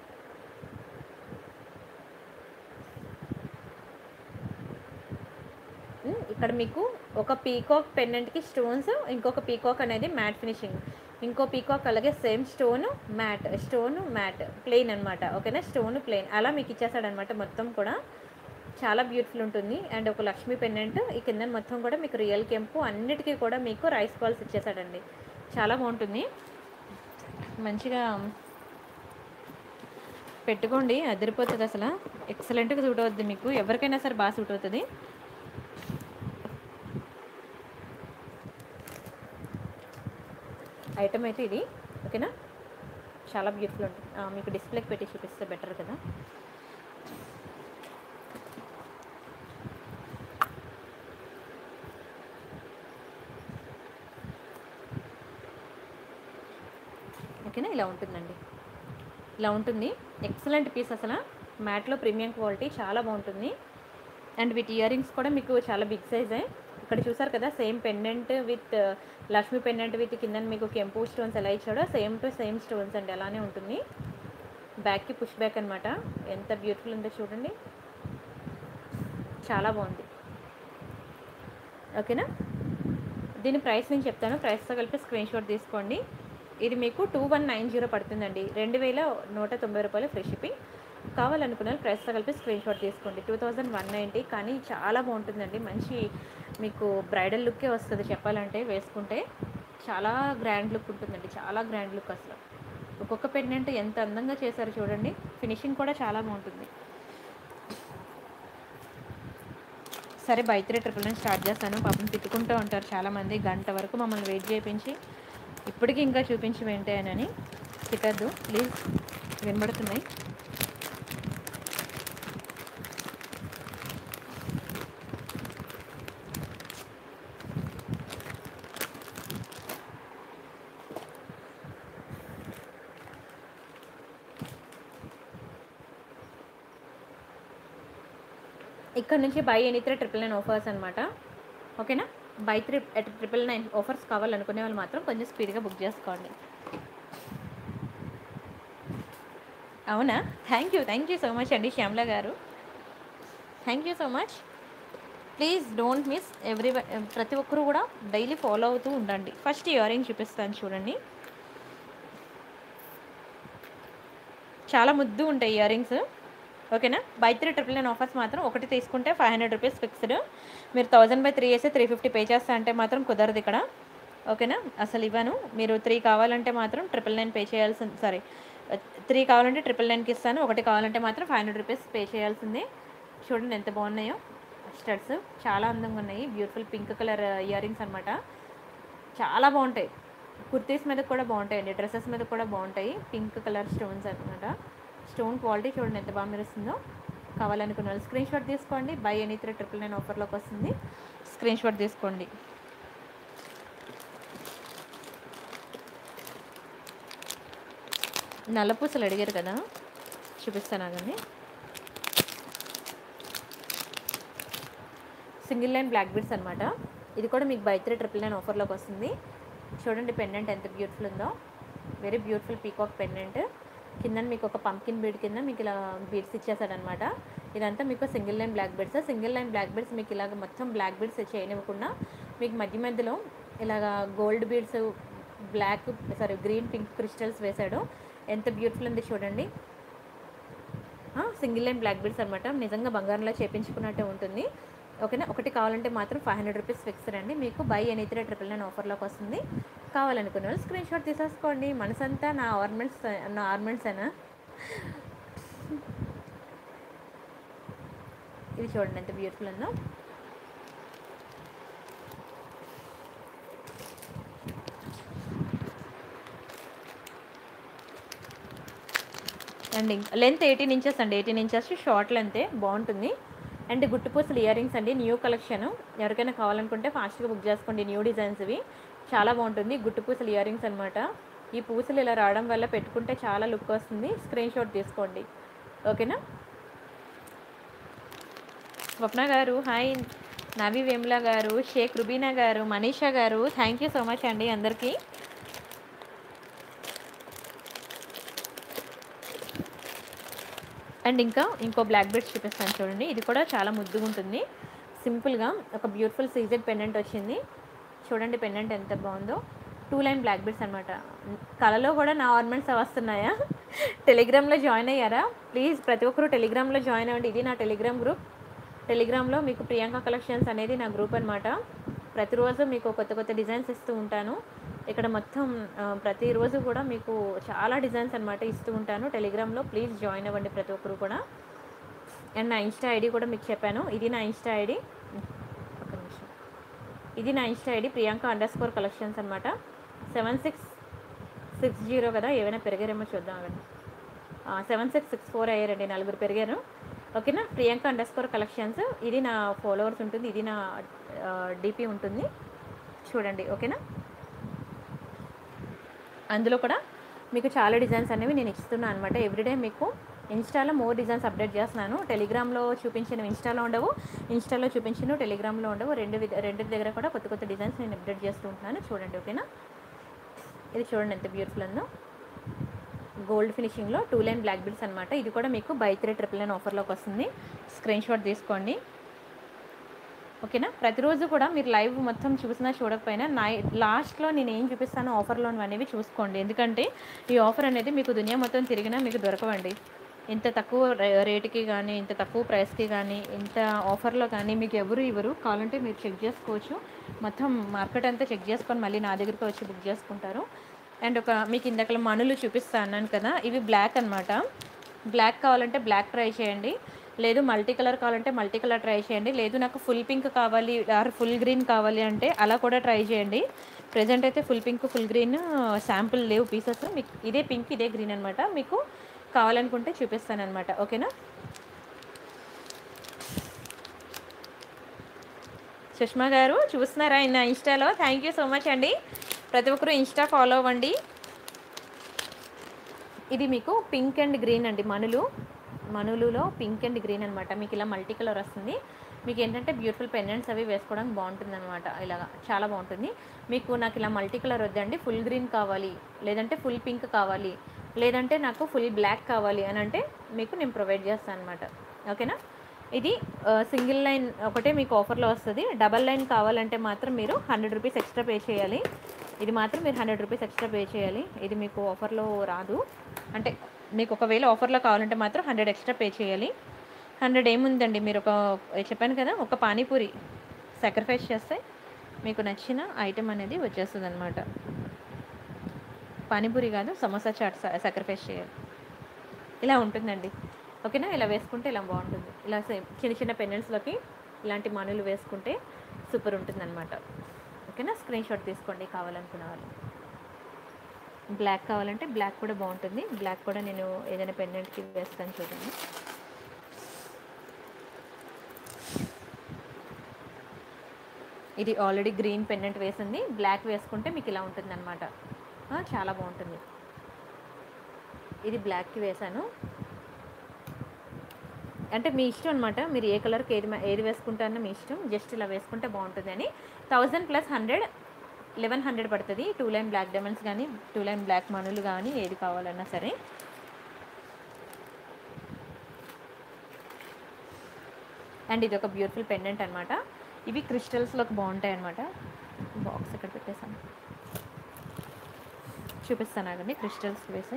ఉమ్, ఇక్కడ మీకు ఒక పీకాక్ పెండెంట్కి స్టోన్స్ ఇంకొక పీకాక్ అనేది మ్యాట్ ఫినిషింగ్ ఇంకో పీకాక్ అలాగే same stone matte stone matte plain అనమాట ఓకేనా స్టోన్ ప్లెయిన్ అలా మీకు ఇచ్చేసాడనమాట మొత్తం కూడా చాలా బ్యూటిఫుల్ ఉంటుంది అండ్ ఒక లక్ష్మీ పెండెంట్ ఈ కింద మొత్తం కూడా మీకు రియల్ కెంపు అన్నిటికీ కూడా మీకు రైస్ బాల్స్ ఇచ్చేసాడండి చాలా బాగుంటుంది మంచిగా పెట్టుకోండి అదిరిపోతుంది అసలు ఎక్సలెంట్గా సూట్ అవుతుంది మీకు ఎవరికైనా సరే బాగా సూట్ అవుతుంది ఐటమ్ అయితే ఇది ఓకేనా చాలా బ్యూటిఫుల్ ఉంటుంది ఆ, మీకు డిస్ప్లేకి పెట్టి చూపిస్తే బెటర్ కదా ఓకేనా ఇలా ఉంటుందండి ఇలా ఉంటుంది ఎక్సలెంట్ పీస్ అసలు మ్యాట్లో ప్రీమియం క్వాలిటీ చాలా బాగుంటుంది అండ్ వీటి ఇయర్ రింగ్స్ కూడా మీకు చాలా బిగ్ సైజే ఇక్కడ చూసారు కదా same pendant with Lakshmi pendant with కింద మీకు కెంపు స్టోన్స్ ఎలా ఇచ్చాడో సేమ్ టు సేమ్ స్టోన్స్ అండి అలానే ఉంటుంది బ్యాక్కి పుష్ బ్యాక్ అనమాట ఎంత బ్యూటిఫుల్ ఉందో చూడండి చాలా బాగుంది ఓకేనా దీని ప్రైస్ నేను చెప్తాను ప్రైస్తో కలిపి స్క్రీన్ షాట్ తీసుకోండి ఇది మీకు టూ వన్ నైన్ జీరో పడుతుందండి రెండు వేల నూట తొంభై రూపాయలు ఫ్రీ షిప్పింగ్ కావాలనుకున్న ప్రైస్తో కలిపి స్క్రీన్ షాట్ తీసుకోండి టూ థౌజండ్ వన్ నైంటీ కానీ చాలా బాగుంటుందండి మంచి మీకు బ్రైడల్ లుక్కే వస్తుంది చెప్పాలంటే వేసుకుంటే చాలా గ్రాండ్ లుక్ ఉంటుందండి చాలా గ్రాండ్ లుక్ అసలు ఒక్కొక్క పెండెంట్ ఎంత అందంగా చేశారు చూడండి ఫినిషింగ్ కూడా చాలా బాగుంటుంది సరే బైత్రీ ట్రిపుల్ నైన్ స్టార్ట్ చేస్తాను పాపం తిట్టుకుంటూ ఉంటారు చాలామంది గంట వరకు మమ్మల్ని వెయిట్ చేయించి ఇప్పటికీ ఇంకా చూపించి అని తిట్టద్దు ప్లీజ్ వినబడుతున్నాయి ఇక్కడ నుంచి buy any three triple nine offers అనమాట ఓకేనా buy three at triple nine offers కావాలనుకునే వాళ్ళు మాత్రం కొంచెం స్పీడ్గా బుక్ చేసుకోండి అవునా thank you thank you so much అండి శ్యామ్ల గారు thank you so much please don't miss every ప్రతి ఒక్కరు కూడా డైలీ ఫాలో అవుతూ ఉండండి ఫస్ట్ ఇయర్ రింగ్ చూపిస్తాను చూడండి చాలా ముద్దు ఉంటాయి ఇయర్ రింగ్స్ ఓకేనా buy three triple nine offers మాత్రం ఒకటి తీసుకుంటే ఫైవ్ హండ్రెడ్ రూపీస్ ఫిక్స్డ్ మీరు థౌజండ్ బై త్రీ వేస్తే త్రీ ఫిఫ్టీ పే చేస్తా అంటే మాత్రం కుదరదు ఇక్కడ ఓకేనా అసలు ఇవ్వను మీరు త్రీ కావాలంటే మాత్రం ట్రిపుల్ నైన్ పే చేయాల్సింది సారీ త్రీ కావాలంటే ట్రిపుల్ నైన్కి ఇస్తాను ఒకటి కావాలంటే మాత్రం ఫైవ్ హండ్రెడ్ రూపీస్ పే చేయాల్సిందే చూడండి ఎంత బాగున్నాయో స్టడ్స్ చాలా అందంగా ఉన్నాయి beautiful pink colour ear rings అనమాట చాలా బాగుంటాయి కుర్తీస్ మీద కూడా బాగుంటాయండి డ్రెస్సెస్ మీద కూడా బాగుంటాయి పింక్ కలర్ స్టోన్స్ అనమాట స్టోన్ క్వాలిటీ చూడండి ఎంత బాగా మెరుస్తుందో కావాలనుకున్న వాళ్ళు స్క్రీన్ షాట్ తీసుకోండి buy any three triple nine ఆఫర్లోకి వస్తుంది స్క్రీన్ షాట్ తీసుకోండి నల్లపూసలు అడిగారు కదా చూపిస్తాను ఆగండి సింగిల్ లైన్ బ్లాక్ బీడ్స్ అనమాట ఇది కూడా మీకు బై త్రీ ట్రిపుల్ నైన్ ఆఫర్లోకి వస్తుంది చూడండి పెండెంట్ ఎంత బ్యూటిఫుల్ ఉందో వెరీ బ్యూటిఫుల్ పీకాక్ పెండెంట్ కింద మీకు ఒక పంకిన్ బీడ్ కింద మీకు ఇలా బీడ్స్ ఇచ్చేసాడనమాట ఇదంతా మీకు single line black beads single line black beads మీకు ఇలాగ మొత్తం బ్లాక్ బీడ్స్ చేయనివ్వకుండా మీకు మధ్య మధ్యలో ఇలాగ gold beads black sorry green pink crystals వేశాడు ఎంత బ్యూటిఫుల్ ఉంది చూడండి సింగిల్ లైన్ బ్లాక్ బీడ్స్ అనమాట నిజంగా బంగారంలో చేపించుకున్నట్టే ఉంటుంది ఓకేనా ఒకటి కావాలంటే మాత్రం ఫైవ్ హండ్రెడ్ రూపీస్ ఫిక్స్డ్ అండి మీకు buy any three triple nine ఆఫర్లోకి వస్తుంది కావాలనుకునే వాళ్ళు స్క్రీన్ షాట్ తీసేసుకోండి మనసంతా నా ఆర్నమెంట్స్ నా ఆర్నమెంట్సేనా ఇది చూడండి ఎంత బ్యూటిఫుల్ ఉందో అండ్ ఇంకా లెంత్ ఎయిటీన్ ఇంచెస్ అండి ఎయిటీన్ ఇంచెస్ షార్ట్ లెంతే బాగుంటుంది అండ్ గుట్టుపూసలు ఇయర్ రింగ్స్ అండి న్యూ కలెక్షన్ ఎవరికైనా కావాలనుకుంటే ఫాస్ట్గా బుక్ చేసుకోండి న్యూ డిజైన్స్ ఇవి చాలా బాగుంటుంది గుట్టుపూసలు ఇయర్ రింగ్స్ అనమాట ఈ పూసలు ఇలా రావడం వల్ల పెట్టుకుంటే చాలా లుక్ వస్తుంది స్క్రీన్ షాట్ తీసుకోండి ఓకేనా స్వప్న గారు హాయ్ నవి వేముల గారు షేక్ రుబీనా గారు Manisha garu thank you so much అండి అందరికీ అండ్ ఇంకా ఇంకో బ్లాక్ బెడ్స్ చూపిస్తాను చూడండి ఇది కూడా చాలా ముద్దుగా ఉంటుంది సింపుల్గా ఒక బ్యూటిఫుల్ సీజెడ్ పెండెంట్ వచ్చింది చూడండి పెండెంట్ ఎంత బాగుందో టూ లైన్ బ్లాక్ బెడ్స్ అనమాట కళలో కూడా నా ఆర్నమెంట్స్ వస్తున్నాయా టెలిగ్రామ్లో జాయిన్ అయ్యారా ప్లీజ్ ప్రతి ఒక్కరూ టెలిగ్రామ్లో జాయిన్ అవ్వండి ఇది నా టెలిగ్రామ్ గ్రూప్ టెలిగ్రామ్లో మీకు ప్రియాంక కలెక్షన్స్ అనేది నా గ్రూప్ అనమాట ప్రతిరోజు మీకు కొత్త కొత్త డిజైన్స్ ఇస్తూ ఉంటాను ఇక్కడ మొత్తం ఆ, ప్రతిరోజు కూడా మీకు చాలా డిజైన్స్ అనమాట ఇస్తూ ఉంటాను టెలిగ్రామ్లో ప్లీజ్ జాయిన్ అవ్వండి ప్రతి ఒక్కరు కూడా అండ్ నా ఇన్స్టా ఐడి కూడా మీకు చెప్పాను ఇది నా ఇన్స్టా ఐడి ఒక నిమిషం ఇది నా Insta ID Priyanka under score collections అనమాట సెవెన్ సిక్స్ సిక్స్ జీరో కదా ఏమైనా పెరిగారేమో చూద్దాం అవండి సెవెన్ సిక్స్ సిక్స్ ఫోర్ అయ్యారండి నలుగురు పెరిగారు ఓకేనా ప్రియాంక అండర్ స్కోర్ కలెక్షన్స్ ఇది నా ఫాలోవర్స్ ఉంటుంది ఇది నా డిపి ఉంటుంది చూడండి ఓకేనా అందులో కూడా మీకు చాలా డిజైన్స్ అనేవి నేను ఇస్తున్నాను అనమాట ఎవ్రీడే మీకు ఇన్స్టాలో మోర్ డిజైన్స్ అప్డేట్ చేస్తున్నాను టెలిగ్రామ్లో చూపించిన ఇన్స్టాలో ఉండవు ఇన్స్టాలో చూపించిన టెలిగ్రామ్లో ఉండవు రెండు విధ రెండు దగ్గర కూడా కొత్త కొత్త డిజైన్స్ నేను అప్డేట్ చేస్తూ ఉంటున్నాను చూడండి ఓకేనా ఇది చూడండి ఎంత బ్యూటిఫుల్ ఉందో గోల్డ్ ఫినిషింగ్లో టూ లైన్ బ్లాక్ బిల్స్ అనమాట ఇది కూడా మీకు బై త్రీ ట్రిపుల్ నైన్ ఆఫర్లోకి వస్తుంది స్క్రీన్ షాట్ తీసుకోండి ఓకేనా ప్రతిరోజు కూడా మీరు లైవ్ మొత్తం చూసినా చూడకపోయినా నై లాస్ట్లో నేను ఏం చూపిస్తానో ఆఫర్లో అనేవి చూసుకోండి ఎందుకంటే ఈ ఆఫర్ అనేది మీకు దునియా మొత్తం తిరిగినా మీకు దొరకవండి ఇంత తక్కువ రే- రేటుకి కానీ ఇంత తక్కువ ప్రైస్కి కానీ ఇంత ఆఫర్లో కానీ మీకు ఎవరు ఇవ్వరు కావాలంటే మీరు చెక్ చేసుకోవచ్చు మొత్తం మార్కెట్ అంతా చెక్ చేసుకొని మళ్ళీ నా దగ్గరికి వచ్చి బుక్ చేసుకుంటారు అండ్ ఒక మీకు ఇందాక మనులు చూపిస్తా అన్నాను కదా ఇవి బ్లాక్ అన్నమాట బ్లాక్ కావాలంటే బ్లాక్ ట్రై చేయండి లేదు మల్టీ కలర్ కావాలంటే మల్టీ కలర్ ట్రై చేయండి లేదు నాకు ఫుల్ పింక్ కావాలి ఆర్ ఫుల్ గ్రీన్ కావాలి అంటే అలా కూడా ట్రై చేయండి ప్రజెంట్ అయితే full pink full green sample లేవు పీసెస్ మీకు ఇదే పింక్ ఇదే గ్రీన్ అనమాట మీకు కావాలనుకుంటే చూపిస్తాను అనమాట ఓకేనా సుష్మా గారు చూస్తున్నారా నా ఇన్స్టాలో థ్యాంక్ యూ సో మచ్ అండి ప్రతి ఒక్కరు ఇన్స్టా ఫాలో అవ్వండి ఇది మీకు పింక్ అండ్ గ్రీన్ అండి మనులు మనులులో పింక్ అండ్ గ్రీన్ అనమాట మీకు ఇలా మల్టీ కలర్ వస్తుంది మీకు ఏంటంటే బ్యూటిఫుల్ పెండెంట్స్ అవి వేసుకోవడానికి బాగుంటుంది అనమాట ఇలాగా చాలా బాగుంటుంది మీకు నాకు ఇలా మల్టీ కలర్ వద్దండి ఫుల్ గ్రీన్ కావాలి లేదంటే ఫుల్ పింక్ కావాలి లేదంటే నాకు ఫుల్ బ్లాక్ కావాలి అని అంటే మీకు నేను ప్రొవైడ్ చేస్తాను అనమాట ఓకేనా ఇది సింగిల్ లైన్ ఒకటే మీకు ఆఫర్లో వస్తుంది డబల్ లైన్ కావాలంటే మాత్రం మీరు హండ్రెడ్ రూపీస్ ఎక్స్ట్రా పే చేయాలి ఇది మాత్రం మీరు హండ్రెడ్ రూపీస్ ఎక్స్ట్రా పే చేయాలి ఇది మీకు ఆఫర్లో రాదు అంటే మీకు ఒకవేళ ఆఫర్లో కావాలంటే మాత్రం హండ్రెడ్ ఎక్స్ట్రా పే చేయాలి హండ్రెడ్ ఏముందండి మీరు ఒక చెప్పాను కదా ఒక పానీపూరి సాక్రిఫైస్ చేస్తే మీకు నచ్చిన ఐటెం అనేది వచ్చేస్తుంది అనమాట పానీపూరి కాదు సమోసా చాట్ సాక్రిఫైస్ చేయాలి ఇలా ఉంటుందండి ఓకేనా ఇలా వేసుకుంటే ఇలా బాగుంటుంది ఇలా సేమ్ చిన్న చిన్న పెండెంట్స్లోకి ఇలాంటి మనులు వేసుకుంటే సూపర్ ఉంటుందన్నమాట ఓకేనా స్క్రీన్ షాట్ తీసుకోండి కావాలనుకున్న వాళ్ళు బ్లాక్ కావాలంటే బ్లాక్ కూడా బాగుంటుంది బ్లాక్ కూడా నేను ఏదైనా పెండెంట్కి వేస్తాను చూడండి ఇది ఆల్రెడీ గ్రీన్ పెండెంట్ వేసింది బ్లాక్ వేసుకుంటే మీకు ఇలా ఉంటుంది అనమాట చాలా బాగుంటుంది ఇది బ్లాక్కి వేశాను అంటే మీ ఇష్టం అనమాట మీరు ఏ కలర్కి ఏది మా- ఏది వేసుకుంటారో మీ ఇష్టం జస్ట్ ఇలా వేసుకుంటే బాగుంటుంది అని thousand plus hundred eleven hundred పడుతుంది టూ లైన్ బ్లాక్ డైమండ్స్ కానీ టూ లైన్ బ్లాక్ మనులు కానీ ఏది కావాలన్నా సరే అండ్ ఇది ఒక బ్యూటిఫుల్ పెండెంట్ అనమాట ఇవి క్రిస్టల్స్లోకి బాగుంటాయి అనమాట బాక్స్ ఇక్కడ పెట్టేసాను చూపిస్తాను ఆగండి క్రిస్టల్స్ వేసి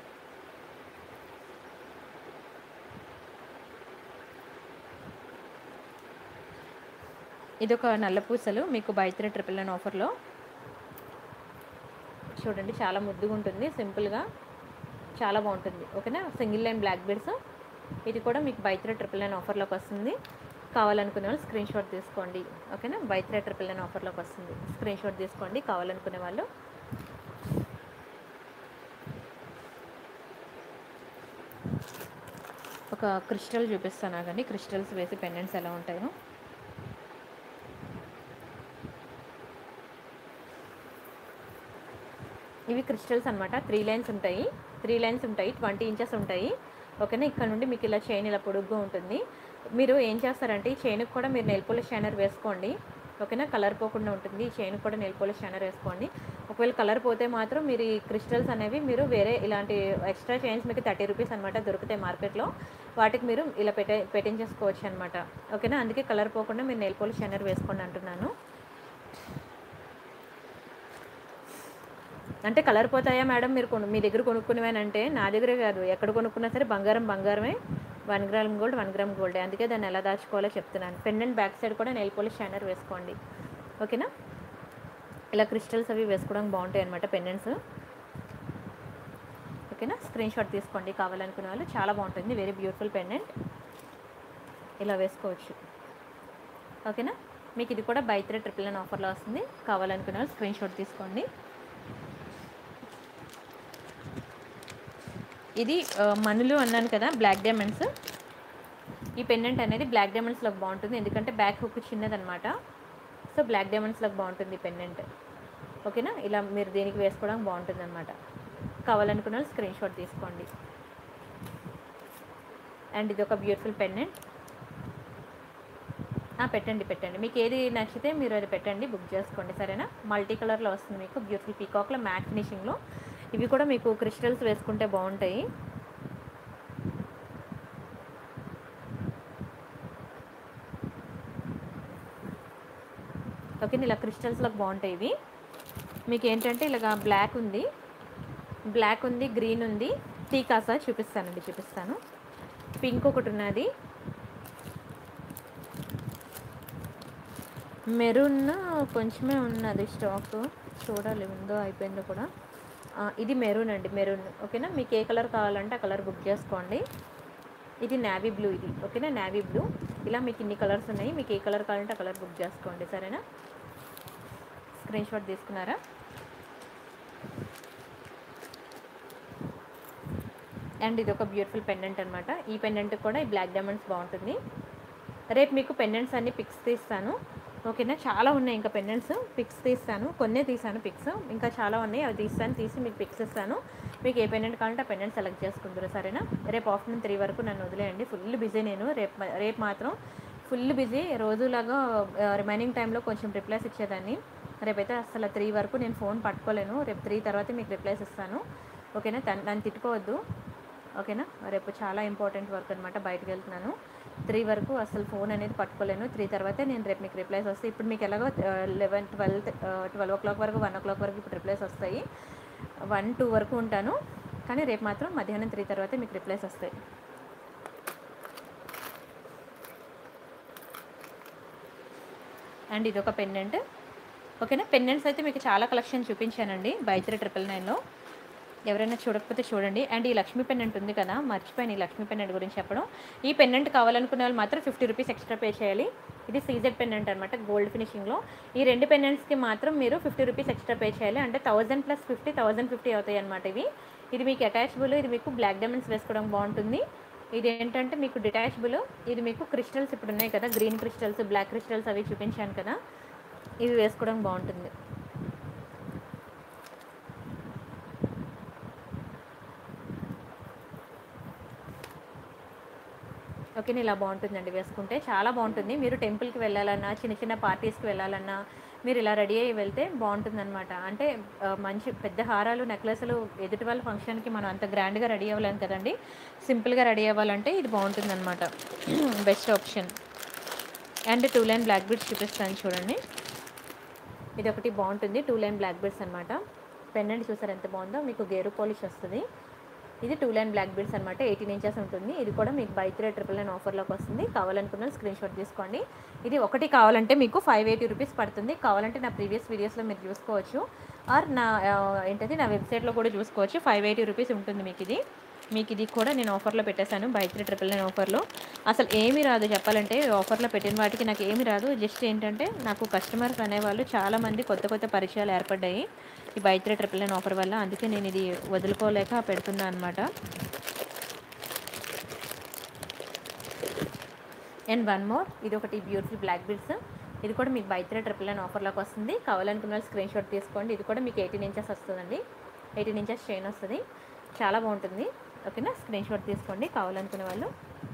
ఇది ఒక నల్ల పూసలు మీకు బై త్రీ ట్రిపుల్ నైన్ ఆఫర్లో చూడండి చాలా ముద్దుగా ఉంటుంది సింపుల్గా చాలా బాగుంటుంది ఓకేనా సింగిల్ లైన్ బ్లాక్ బీడ్స్ ఇది కూడా మీకు బై త్రీ ట్రిపుల్ నైన్ ఆఫర్లోకి వస్తుంది కావాలనుకునే వాళ్ళు స్క్రీన్ షాట్ తీసుకోండి ఓకేనా బై త్రీ ట్రిపుల్ నైన్ ఆఫర్లోకి వస్తుంది స్క్రీన్ షాట్ తీసుకోండి కావాలనుకునే వాళ్ళు ఒక క్రిస్టల్ చూపిస్తాను కానీ క్రిస్టల్స్ వేసి పెండెంట్స్ ఎలా ఉంటాయో ఇవి క్రిస్టల్స్ అనమాట త్రీ లైన్స్ ఉంటాయి త్రీ లైన్స్ ఉంటాయి ట్వంటీ ఇంచెస్ ఉంటాయి ఓకేనా ఇక్కడ నుండి మీకు ఇలా చైన్ ఇలా పొడుగ్గా ఉంటుంది మీరు ఏం చేస్తారంటే ఈ చైన్కి కూడా మీరు నెయిల్ పాలిష్ షైనర్ వేసుకోండి ఓకేనా కలర్ పోకుండా ఉంటుంది ఈ చైన్ కూడా నెయిల్ పాలిష్ షైనర్ వేసుకోండి ఒకవేళ కలర్ పోతే మాత్రం మీరు ఈ క్రిస్టల్స్ అనేవి మీరు వేరే ఇలాంటి ఎక్స్ట్రా చైన్స్ మీకు థర్టీ రూపీస్ అనమాట దొరుకుతాయి మార్కెట్లో వాటికి మీరు ఇలా పెట్టే పెట్టించేసుకోవచ్చు అనమాట ఓకేనా అందుకే కలర్ పోకుండా మీరు నెయిల్ పాలిష్ షైనర్ వేసుకోండి అంటున్నాను అంటే కలర్ పోతాయా మేడం మీరు కొను మీ దగ్గర కొనుక్కునేవానంటే నా దగ్గరే కాదు ఎక్కడ కొనుక్కున్నా సరే బంగారం బంగారమే one gram gold one gram gold అందుకే దాన్ని ఎలా దాచుకోవాలో చెప్తున్నాను పెండెంట్ బ్యాక్ సైడ్ కూడా నెయిల్ పోలిష్ షైనర్ వేసుకోండి ఓకేనా ఇలా క్రిస్టల్స్ అవి వేసుకోవడానికి బాగుంటాయి అనమాట పెండెంట్స్ ఓకేనా స్క్రీన్ షాట్ తీసుకోండి కావాలనుకునే వాళ్ళు చాలా బాగుంటుంది వెరీ బ్యూటిఫుల్ పెండెంట్ ఇలా వేసుకోవచ్చు ఓకేనా మీకు ఇది కూడా బై త్రీ ట్రిపుల్ నైన్ ఆఫర్లో వస్తుంది కావాలనుకునే వాళ్ళు స్క్రీన్ షాట్ తీసుకోండి ఇది ఆ, మనులు అన్నాను కదా బ్లాక్ డైమండ్స్ ఈ పెండెంట్ అనేది బ్లాక్ డైమండ్స్లోకి బాగుంటుంది ఎందుకంటే బ్యాక్ హుక్ చిన్నదనమాట సో బ్లాక్ డైమండ్స్లోకి బాగుంటుంది ఈ పెండెంట్ ఓకేనా ఇలా మీరు దీనికి వేసుకోవడానికి బాగుంటుంది అనమాట కావాలనుకున్న వాళ్ళు స్క్రీన్ షాట్ తీసుకోండి అండ్ ఇది ఒక బ్యూటిఫుల్ పెండెంట్ పెట్టండి పెట్టండి మీకు ఏది నచ్చితే మీరు అది పెట్టండి బుక్ చేసుకోండి సరేనా మల్టీ కలర్లో వస్తుంది మీకు బ్యూటిఫుల్ పీకాక్లో మ్యాట్ ఫినిషింగ్లో ఇవి కూడా మీకు క్రిస్టల్స్ వేసుకుంటే బాగుంటాయి ఓకే ఇలా క్రిస్టల్స్లోకి బాగుంటాయి ఇవి మీకు ఏంటంటే ఇలాగా బ్లాక్ ఉంది బ్లాక్ ఉంది గ్రీన్ ఉంది టీకాసా చూపిస్తానండి చూపిస్తాను పింక్ ఒకటి ఉన్నది మెరూన్ కొంచెమే ఉన్నది స్టాక్ చూడాలి ఉందో అయిపోయిందో కూడా ఆ, ఇది మెరూన్ అండి మెరూన్ ఓకేనా మీకు ఏ కలర్ కావాలంటే ఆ కలర్ బుక్ చేసుకోండి ఇది నావీ బ్లూ ఇది ఓకేనా నావీ బ్లూ ఇలా మీకు ఇన్ని కలర్స్ ఉన్నాయి మీకు ఏ కలర్ కావాలంటే ఆ కలర్ బుక్ చేసుకోండి సరేనా స్క్రీన్ షాట్ తీసుకున్నారా అండ్ ఇది ఒక బ్యూటిఫుల్ పెండెంట్ అనమాట ఈ పెండెంట్ కూడా ఈ బ్లాక్ డైమండ్స్ బాగుంటుంది రేపు మీకు పెండెంట్స్ అన్ని పిక్స్ తీస్తాను ఓకేనా చాలా ఉన్నాయి ఇంకా పెండెంట్స్ పిక్స్ తీస్తాను కొన్నే తీసాను పిక్స్ ఇంకా చాలా ఉన్నాయి అవి తీస్తాను తీసి మీకు పిక్స్ ఇస్తాను మీకు ఏ పెండెంట్ కావాలంటే ఆ పెండెంట్ సెలెక్ట్ చేసుకుంటారు సరేనా రేపు ఆఫ్టర్నూన్ త్రీ వరకు నన్ను వదిలేయండి ఫుల్ బిజీ నేను రేపు రేపు మాత్రం ఫుల్ బిజీ రోజులాగా రిమైనింగ్ టైంలో కొంచెం రిప్లైస్ ఇచ్చేదాన్ని రేపైతే అసలు త్రీ వరకు నేను ఫోన్ పట్టుకోలేను రేపు త్రీ తర్వాత మీకు రిప్లైస్ ఇస్తాను ఓకేనా తన్ నన్ను తిట్టుకోవద్దు ఓకేనా రేపు చాలా ఇంపార్టెంట్ వర్క్ అనమాట బయటకు వెళ్తున్నాను త్రీ వరకు అసలు ఫోన్ అనేది పట్టుకోలేను త్రీ తర్వాతే నేను రేపు మీకు రిప్లైస్ వస్తాయి ఇప్పుడు మీకు ఎలాగో eleven twelfth twelve o'clock వరకు వన్ ఓ క్లాక్ వరకు ఇప్పుడు రిప్లైస్ వస్తాయి వన్ టూ వరకు ఉంటాను కానీ రేపు మాత్రం మధ్యాహ్నం త్రీ తర్వాతే మీకు రిప్లైస్ వస్తాయి అండ్ ఇది ఒక పెండెంట్ ఓకేనా పెండెంట్స్ అయితే మీకు చాలా కలెక్షన్ చూపించానండి బైత్రీ ట్రిపుల్ నైన్లో ఎవరైనా చూడకపోతే చూడండి అండ్ ఈ లక్ష్మీ పెండెంట్ ఉంది కదా మర్చిపోయాను ఈ లక్ష్మీ పెండెంట్ గురించి చెప్పడం ఈ పెండెంట్ కావాలనుకునే వాళ్ళు మాత్రం ఫిఫ్టీ రూపీస్ ఎక్స్ట్రా పే చేయాలి ఇది సీజెడ్ పెండెంట్ అనమాట గోల్డ్ ఫినిషింగ్లో ఈ రెండు పెండెంట్స్కి మాత్రం మీరు ఫిఫ్టీ రూపీస్ ఎక్స్ట్రా పే చేయాలి అంటే thousand plus fifty thousand fifty అవుతాయి అనమాట ఇవి ఇది మీకు అటాచబుల్ ఇది మీకు బ్లాక్ డైమండ్స్ వేసుకోవడం బాగుంటుంది ఇది ఏంటంటే మీకు డిటాచబుల్ ఇది మీకు క్రిస్టల్స్ ఇప్పుడు ఉన్నాయి కదా గ్రీన్ క్రిస్టల్స్ బ్లాక్ క్రిస్టల్స్ అవి చూపించాను కదా ఇవి వేసుకోవడం బాగుంటుంది ఓకేనా ఇలా బాగుంటుందండి వేసుకుంటే చాలా బాగుంటుంది మీరు టెంపుల్కి వెళ్ళాలన్నా చిన్న చిన్న పార్టీస్కి వెళ్ళాలన్నా మీరు ఇలా రెడీ అయ్యి వెళ్తే బాగుంటుంది అనమాట అంటే ఆ, మంచి పెద్ద హారాలు నెక్లెస్లు ఎదుటి వాళ్ళ ఫంక్షన్కి మనం అంత గ్రాండ్గా రెడీ అవ్వలేం కదండి సింపుల్గా రెడీ అవ్వాలంటే ఇది బాగుంటుంది అనమాట best option and two line black beads చూపిస్తాను చూడండి ఇది ఒకటి బాగుంటుంది టూ లైన్ బ్లాక్ బీడ్స్ అనమాట పెండెంట్ చూసారు ఎంత బాగుందో మీకు గేరు పాలిష్ వస్తుంది ఇది టూ లైన్ బ్లాక్ బీడ్స్ అనమాట ఎయిటీన్ ఇంచెస్ ఉంటుంది ఇది కూడా మీకు బై త్రీ ట్రిపుల్ నైన్ ఆఫర్లోకి వస్తుంది కావాలనుకున్న స్క్రీన్ షాట్ తీసుకోండి ఇది ఒకటి కావాలంటే మీకు ఫైవ్ ఎయిటీ రూపీస్ పడుతుంది కావాలంటే నా ప్రీవియస్ వీడియోస్లో మీరు చూసుకోవచ్చు ఆర్ నా ఆ, ఏంటది నా వెబ్సైట్లో కూడా చూసుకోవచ్చు ఫైవ్ ఎయిటీ రూపీస్ ఉంటుంది మీకు ఇది మీకు ఇది కూడా నేను ఆఫర్లో పెట్టేశాను బై త్రీ ట్రిపుల్ నైన్ ఆఫర్లో అసలు ఏమీ రాదు చెప్పాలంటే ఆఫర్లో పెట్టిన వాటికి నాకు ఏమీ రాదు జస్ట్ ఏంటంటే నాకు కస్టమర్స్ అనేవాళ్ళు చాలామంది కొత్త కొత్త పరిచయాలు ఏర్పడ్డాయి ఈ by three triple nine offer వల్ల అందుకే నేను ఇది వదులుకోలేక పెడుతున్నా అనమాట అండ్ వన్ మోర్ ఇది ఒకటి బ్యూటిఫుల్ బ్లాక్ బిల్స్ ఇది కూడా మీకు బై త్రీ ట్రిపుల్ నైన్ ఆఫర్లోకి వస్తుంది కావాలనుకున్న వాళ్ళు స్క్రీన్ షాట్ తీసుకోండి ఇది కూడా మీకు ఎయిటీన్ ఇంచెస్ వస్తుందండి ఎయిటీన్ ఇంచెస్ చైన్ వస్తుంది చాలా బాగుంటుంది ఓకేనా స్క్రీన్ షాట్ తీసుకోండి కావాలనుకునే వాళ్ళు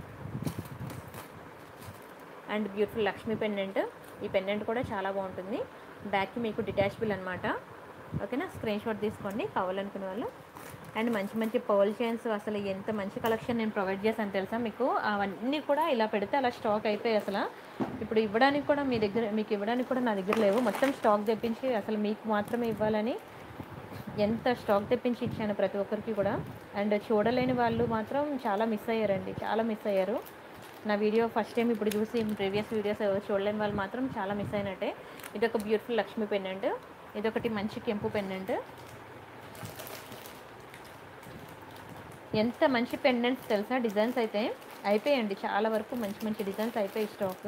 అండ్ బ్యూటిఫుల్ లక్ష్మీ పెండెంట్ ఈ పెండెంట్ కూడా చాలా బాగుంటుంది బ్యాక్కి మీకు డిటాచబుల్ అనమాట ఓకేనా స్క్రీన్ షాట్ తీసుకోండి కావాలనుకునే వాళ్ళు అండ్ మంచి మంచి పర్ల్ చైన్స్ అసలు ఎంత మంచి కలెక్షన్ నేను ప్రొవైడ్ చేశాను తెలుసా మీకు అవన్నీ కూడా ఇలా పెడితే అలా స్టాక్ అయిపోయి అసలు ఇప్పుడు ఇవ్వడానికి కూడా మీ దగ్గర మీకు ఇవ్వడానికి కూడా నా దగ్గర లేవు మొత్తం స్టాక్ తెప్పించి అసలు మీకు మాత్రమే ఇవ్వాలని ఎంత స్టాక్ తెప్పించి ఇచ్చాను ప్రతి ఒక్కరికి కూడా అండ్ చూడలేని వాళ్ళు మాత్రం చాలా మిస్ అయ్యారండి చాలా మిస్ అయ్యారు నా వీడియో ఫస్ట్ టైం ఇప్పుడు చూసి ప్రీవియస్ వీడియోస్ చూడలేని వాళ్ళు మాత్రం చాలా మిస్ అయినట్టే ఇది ఒక బ్యూటిఫుల్ లక్ష్మీ పెండెంట్ ఇదొకటి మంచి కెంపు పెండెంట్ ఎంత మంచి పెండెంట్స్ తెలుసా డిజైన్స్ అయితే అయిపోయాయండి చాలా వరకు మంచి మంచి డిజైన్స్ అయిపోయి స్టాక్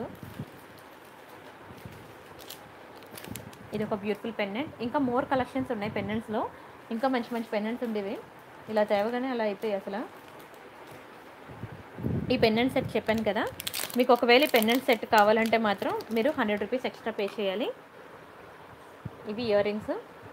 ఇది ఒక బ్యూటిఫుల్ పెండెంట్ ఇంకా మోర్ కలెక్షన్స్ ఉన్నాయి పెండెంట్స్లో ఇంకా మంచి మంచి పెండెంట్స్ ఉండేవి ఇలా తేవగానే అలా అయిపోయాయి అసలు ఈ పెండెంట్ సెట్ చెప్పాను కదా మీకు ఒకవేళ ఈ పెండెంట్ సెట్ కావాలంటే మాత్రం మీరు హండ్రెడ్ రూపీస్ ఎక్స్ట్రా పే చేయాలి ఇవి ఇయర్ రింగ్స్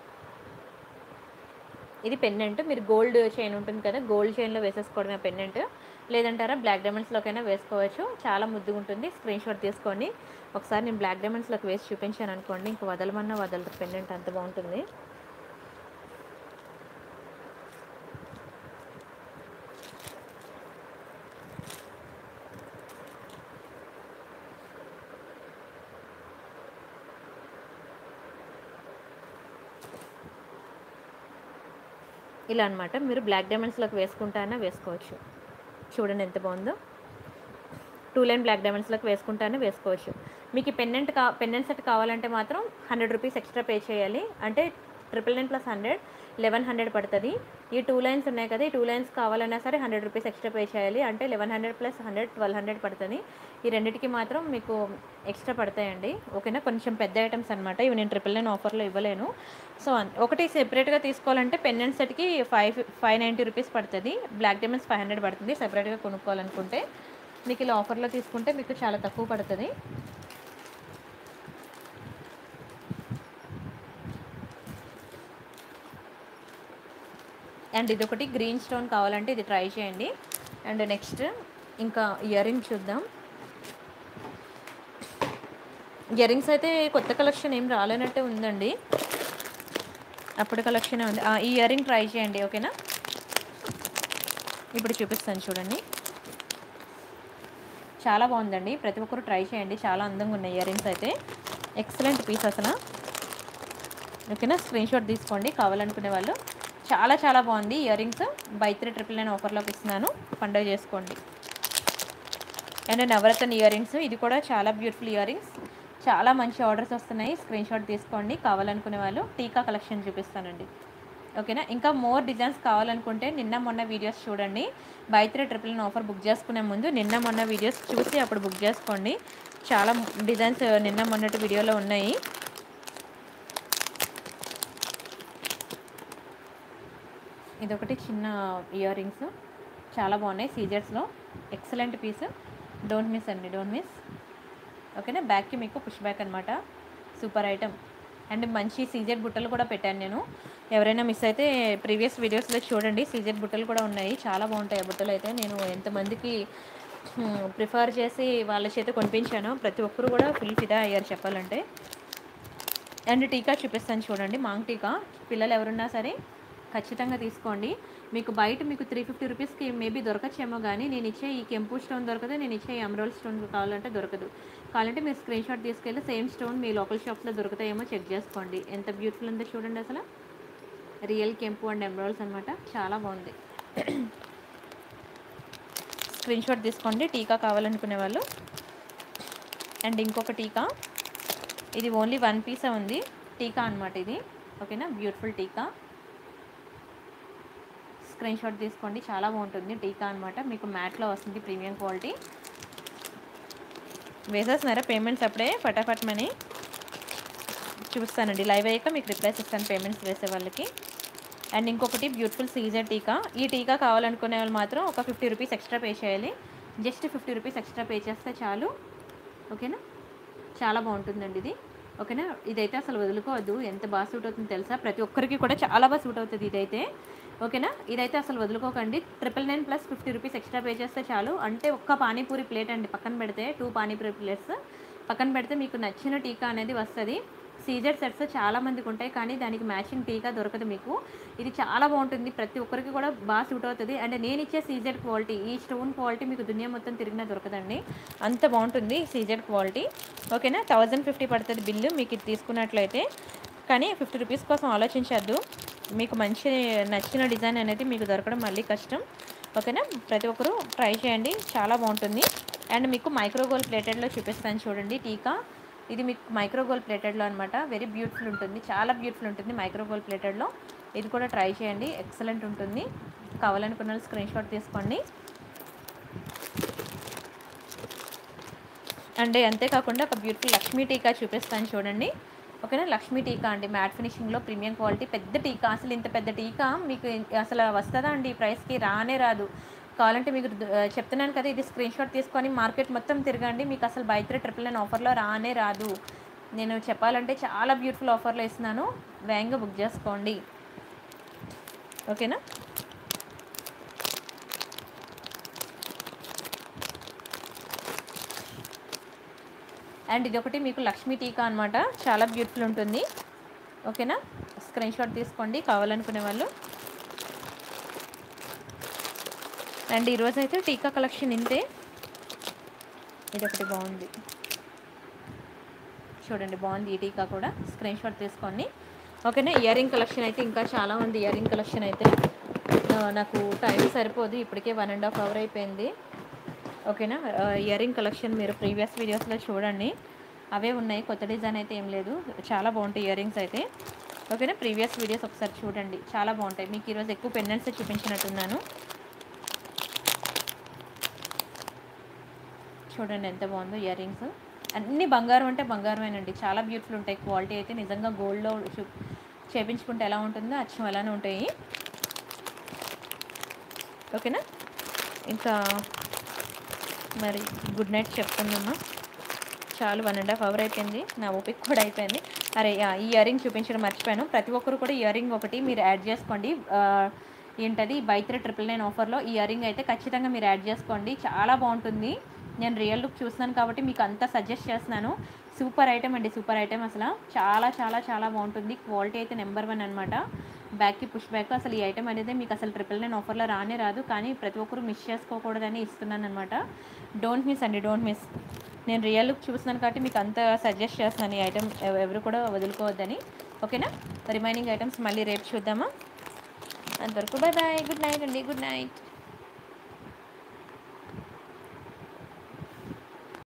ఇది పెండెంట్ మీరు గోల్డ్ చైన్ ఉంటుంది కదా గోల్డ్ చైన్లో వేసేసుకోవడమే పెండెంట్ లేదంటారా బ్లాక్ డైమండ్స్లోకైనా వేసుకోవచ్చు చాలా ముద్దుగా ఉంటుంది స్క్రీన్ షాట్ తీసుకోండి ఒకసారి నేను బ్లాక్ డైమండ్స్లోకి వేసి చూపించాను అనుకోండి ఇంక వదలమన్నా వదలరు పెండెంట్ అంత బాగుంటుంది ఇలా అనమాట మీరు బ్లాక్ డైమండ్స్లోకి వేసుకుంటానా వేసుకోవచ్చు చూడండి ఎంత బాగుందో టూ లైన్ బ్లాక్ డైమండ్స్లోకి వేసుకుంటానే వేసుకోవచ్చు మీకు ఈ పెన్నెంట్ కా పెన్నెంట్ సెట్ కావాలంటే మాత్రం హండ్రెడ్ రూపీస్ ఎక్స్ట్రా పే చేయాలి అంటే triple nine plus hundred eleven hundred పడుతుంది ఈ టూ లైన్స్ ఉన్నాయి కదా ఈ టూ లైన్స్ కావాలన్నా సరే హండ్రెడ్ రూపీస్ ఎక్స్ట్రా పే చేయాలి అంటే eleven hundred plus hundred twelve hundred పడుతుంది ఈ రెండింటికి మాత్రం మీకు ఎక్స్ట్రా పడతాయండి ఓకేనా కొంచెం పెద్ద ఐటమ్స్ అనమాట ఇవి నేను ట్రిపుల్ నైన్ ఆఫర్లో ఇవ్వలేను సో అన్- ఒకటి సెపరేట్గా తీసుకోవాలంటే పెన్నెంట్ సెట్కి ఫైవ్ ఫైవ్ నైంటీ రూపీస్ పడుతుంది బ్లాక్ డైమండ్స్ ఫైవ్ హండ్రెడ్ పడుతుంది సెపరేట్గా కొనుక్కోవాలనుకుంటే మీకు ఇలా ఆఫర్లో తీసుకుంటే మీకు చాలా తక్కువ పడుతుంది అండ్ ఇది ఒకటి గ్రీన్ స్టోన్ కావాలంటే ఇది ట్రై చేయండి అండ్ నెక్స్ట్ ఇంకా ఇయర్ రింగ్ చూద్దాం ఇయర్ రింగ్స్ అయితే కొత్త కలెక్షన్ ఏం రాలేనట్టే ఉందండి అప్పుడు కలెక్షనే ఉంది ఆ, ఈ ఇయర్ రింగ్ ట్రై చేయండి ఓకేనా ఇప్పుడు చూపిస్తాను చూడండి చాలా బాగుందండి ప్రతి ఒక్కరు ట్రై చేయండి చాలా అందంగా ఉన్నాయి ఇయర్ రింగ్స్ అయితే ఎక్సలెంట్ పీస్ అసలు ఓకేనా స్క్రీన్ షాట్ తీసుకోండి కావాలనుకునే వాళ్ళు చాలా చాలా బాగుంది ear rings by three triple nine ఆఫర్లోకి ఇస్తున్నాను పండుగ చేసుకోండి అండ్ నవరత్న ఇయర్ రింగ్స్ ఇది కూడా చాలా బ్యూటిఫుల్ ఇయర్ రింగ్స్ చాలా మంచి ఆర్డర్స్ వస్తున్నాయి స్క్రీన్ షాట్ తీసుకోండి కావాలనుకునే వాళ్ళు టీకా కలెక్షన్ చూపిస్తానండి ఓకేనా ఇంకా మోర్ డిజైన్స్ కావాలనుకుంటే నిన్న మొన్న వీడియోస్ చూడండి by three triple nine offer book చేసుకునే ముందు నిన్న మొన్న వీడియోస్ చూసి అప్పుడు బుక్ చేసుకోండి చాలా డిజైన్స్ నిన్న మొన్నటి వీడియోలో ఉన్నాయి ఇదొకటి చిన్న ఇయర్ రింగ్స్ చాలా బాగున్నాయి సీజర్స్లో ఎక్సలెంట్ పీస్ డోంట్ మిస్ అండి డోంట్ మిస్ ఓకేనా బ్యాక్కి మీకు పుష్ బ్యాక్ అనమాట సూపర్ ఐటమ్ అండ్ మంచి సీజెడ్ బుట్టలు కూడా పెట్టాను నేను ఎవరైనా మిస్ అయితే ప్రీవియస్ వీడియోస్లో చూడండి సీజెడ్ బుట్టలు కూడా ఉన్నాయి చాలా బాగుంటాయి ఆ బుట్టలు అయితే నేను ఎంతమందికి ప్రిఫర్ చేసి వాళ్ళ చేత కొనిపించాను ప్రతి ఒక్కరు కూడా ఫుల్ ఫిదా అయ్యారు చెప్పాలంటే అండ్ టీకా చూపిస్తాను చూడండి మాంగ్ టీకా పిల్లలు ఎవరున్నా సరే ఖచ్చితంగా తీసుకోండి మీకు బయట మీకు త్రీ ఫిఫ్టీ రూపీస్కి మేబీ దొరకచ్చేమో కానీ నేను ఇచ్చే ఈ కెంపు స్టోన్ దొరకదు నేను ఇచ్చే ఈ అమరోల్ స్టోన్ కావాలంటే దొరకదు కావాలంటే మీరు స్క్రీన్ షాట్ తీసుకెళ్ళి సేమ్ స్టోన్ మీ లోకల్ షాప్స్లో దొరుకుతాయేమో చెక్ చేసుకోండి ఎంత బ్యూటిఫుల్ ఉందో చూడండి అసలు రియల్ కెంపు అండ్ ఎమరాల్స్ అనమాట చాలా బాగుంది స్క్రీన్ షాట్ తీసుకోండి టీకా కావాలనుకునే వాళ్ళు అండ్ ఇంకొక టీకా ఇది ఓన్లీ వన్ పీసే ఉంది టీకా అనమాట ఇది ఓకేనా బ్యూటిఫుల్ టీకా స్క్రీన్ షాట్ తీసుకోండి చాలా బాగుంటుంది టీకా అనమాట మీకు మ్యాట్లో వస్తుంది ప్రీమియం క్వాలిటీ వేసేస్తున్నారా పేమెంట్స్ అప్పుడే ఫటాఫట్ మనీ చూస్తానండి లైవ్ అయ్యాక మీకు రిప్లైస్ ఇస్తాను పేమెంట్స్ వేసే వాళ్ళకి అండ్ ఇంకొకటి బ్యూటిఫుల్ సీజర్ టీకా ఈ టీకా కావాలనుకునే వాళ్ళు మాత్రం ఒక ఫిఫ్టీ రూపీస్ ఎక్స్ట్రా పే చేయాలి just fifty rupees extra pay చేస్తే చాలు ఓకేనా చాలా బాగుంటుందండి ఇది ఓకేనా ఇదైతే అసలు వదులుకోవద్దు ఎంత బాగా సూట్ అవుతుందో తెలుసా ప్రతి ఒక్కరికి కూడా చాలా బాగా సూట్ అవుతుంది ఇదైతే ఓకేనా ఇదైతే అసలు వదులుకోకండి triple nine plus fifty rupees extra pay చేస్తే చాలు అంటే ఒక్క పానీపూరి ప్లేట్ అండి పక్కన పెడితే టూ పానీపూరి ప్లేట్స్ పక్కన పెడితే మీకు నచ్చిన టీకా అనేది వస్తుంది సీజర్ సెట్స్ చాలా మందికి ఉంటాయి కానీ దానికి మ్యాచింగ్ టీకా దొరకదు మీకు ఇది చాలా బాగుంటుంది ప్రతి ఒక్కరికి కూడా బాగా సూట్ అవుతుంది అండ్ నేను ఇచ్చే సీజెడ్ క్వాలిటీ ఈ స్టోన్ క్వాలిటీ మీకు దునియా మొత్తం తిరిగినా దొరకదండి అంత బాగుంటుంది సీజెడ్ క్వాలిటీ ఓకేనా థౌజండ్ ఫిఫ్టీ పడుతుంది బిల్లు మీకు ఇది తీసుకున్నట్లయితే కానీ ఫిఫ్టీ రూపీస్ కోసం ఆలోచించద్దు మీకు మంచి నచ్చిన డిజైన్ అనేది మీకు దొరకడం మళ్ళీ కష్టం ఓకేనా ప్రతి ఒక్కరూ ట్రై చేయండి చాలా బాగుంటుంది అండ్ మీకు మైక్రోగోల్ ప్లేటెడ్లో చూపిస్తాను చూడండి టీకా ఇది మీకు మైక్రోగోల్ ప్లేటెడ్లో అనమాట వెరీ బ్యూటిఫుల్ ఉంటుంది చాలా బ్యూటిఫుల్ ఉంటుంది మైక్రోగోల్ ప్లేటెడ్లో ఇది కూడా ట్రై చేయండి ఎక్సలెంట్ ఉంటుంది కావాలనుకున్న వాళ్ళు స్క్రీన్ షాట్ తీసుకోండి అండ్ అంతేకాకుండా ఒక బ్యూటిఫుల్ లక్ష్మీ టీకా చూపిస్తాను చూడండి ఓకేనా లక్ష్మీ టీకా అండి మ్యాట్ ఫినిషింగ్లో ప్రీమియం క్వాలిటీ పెద్ద టీకా అసలు ఇంత పెద్ద టీకా మీకు అసలు వస్తుందా అండి ఈ ప్రైస్కి రానే రాదు కావాలంటే మీకు ద- చెప్తున్నాను కదా ఇది స్క్రీన్ షాట్ తీసుకొని మార్కెట్ మొత్తం తిరగండి మీకు అసలు బై త్రీ ట్రిపుల్ నైన్ ఆఫర్లో రానే రాదు నేను చెప్పాలంటే చాలా బ్యూటిఫుల్ ఆఫర్లో ఇస్తున్నాను వేగంగా బుక్ చేసుకోండి ఓకేనా అండ్ ఇది ఒకటి మీకు లక్ష్మీ టీకా అనమాట చాలా బ్యూటిఫుల్ ఉంటుంది ఓకేనా స్క్రీన్ షాట్ తీసుకోండి కావాలనుకునే వాళ్ళు అండ్ ఈరోజు అయితే టీకా కలెక్షన్ ఇంతే ఇది ఒకటి బాగుంది చూడండి బాగుంది ఈ టీకా కూడా స్క్రీన్ షాట్ తీసుకోండి ఓకేనా ఇయర్ రింగ్ కలెక్షన్ అయితే ఇంకా చాలా ఉంది ఇయర్ రింగ్ కలెక్షన్ అయితే ఆ, నాకు టైం సరిపోదు ఇప్పటికే వన్ అండ్ హాఫ్ అవర్ అయిపోయింది ఓకేనా ఇయర్ రింగ్ కలెక్షన్ మీరు ప్రీవియస్ వీడియోస్లో చూడండి అవే ఉన్నాయి కొత్త డిజైన్ అయితే ఏం లేదు చాలా బాగుంటాయి ఇయర్ రింగ్స్ అయితే ఓకేనా ప్రీవియస్ వీడియోస్ ఒకసారి చూడండి చాలా బాగుంటాయి మీకు ఈరోజు ఎక్కువ పెండెంట్స్ చూపించినట్టున్నాను చూడండి ఎంత బాగుందో ఇయర్ రింగ్స్ అన్ని బంగారం అంటే బంగారమేనండి చాలా బ్యూటిఫుల్ ఉంటాయి క్వాలిటీ అయితే నిజంగా గోల్డ్లో చూ చేపించుకుంటే ఎలా ఉంటుందో అచ్చం అలానే ఉంటాయి ఓకేనా ఇంకా మరి గుడ్ నైట్ చెప్తున్నామా చాలు వన్ అండ్ హాఫ్ అవర్ అయిపోయింది నా ఓపిక కూడా అయిపోయింది అరే యా, ఈ ఇయర్ రింగ్ చూపించడం మర్చిపోయాను ప్రతి ఒక్కరు కూడా ఇయర్ రింగ్ ఒకటి మీరు యాడ్ చేసుకోండి ఆ, ఏంటది బై త్రీ ట్రిపుల్ నైన్ ఆఫర్లో ఈ ఇయర్ రింగ్ అయితే ఖచ్చితంగా మీరు యాడ్ చేసుకోండి చాలా బాగుంటుంది నేను రియల్ లుక్ చూస్తున్నాను కాబట్టి మీకు అంతా సజెస్ట్ చేస్తున్నాను సూపర్ ఐటమ్ అండి సూపర్ ఐటమ్ అసలు చాలా చాలా చాలా బాగుంటుంది క్వాలిటీ అయితే నెంబర్ వన్ అనమాట బ్యాక్కి పుష్ బ్యాక్ అసలు ఈ ఐటమ్ అనేది మీకు అసలు ట్రిపుల్ నైన్ ఆఫర్లో రానే రాదు కానీ ప్రతి ఒక్కరు మిస్ చేసుకోకూడదని ఇస్తున్నాను అనమాట డోంట్ మిస్ అండి డోంట్ మిస్ నేను రియల్ లుక్ చూస్తున్నాను కాబట్టి మీకు అంత సజెస్ట్ చేస్తున్నాను ఈ ఐటమ్ ఎవరు కూడా వదులుకోవద్దని ఓకేనా రిమైనింగ్ ఐటమ్స్ మళ్ళీ రేపు చూద్దామా అంతవరకు బాయ్ బాయ్ గుడ్ నైట్ అండి గుడ్ నైట్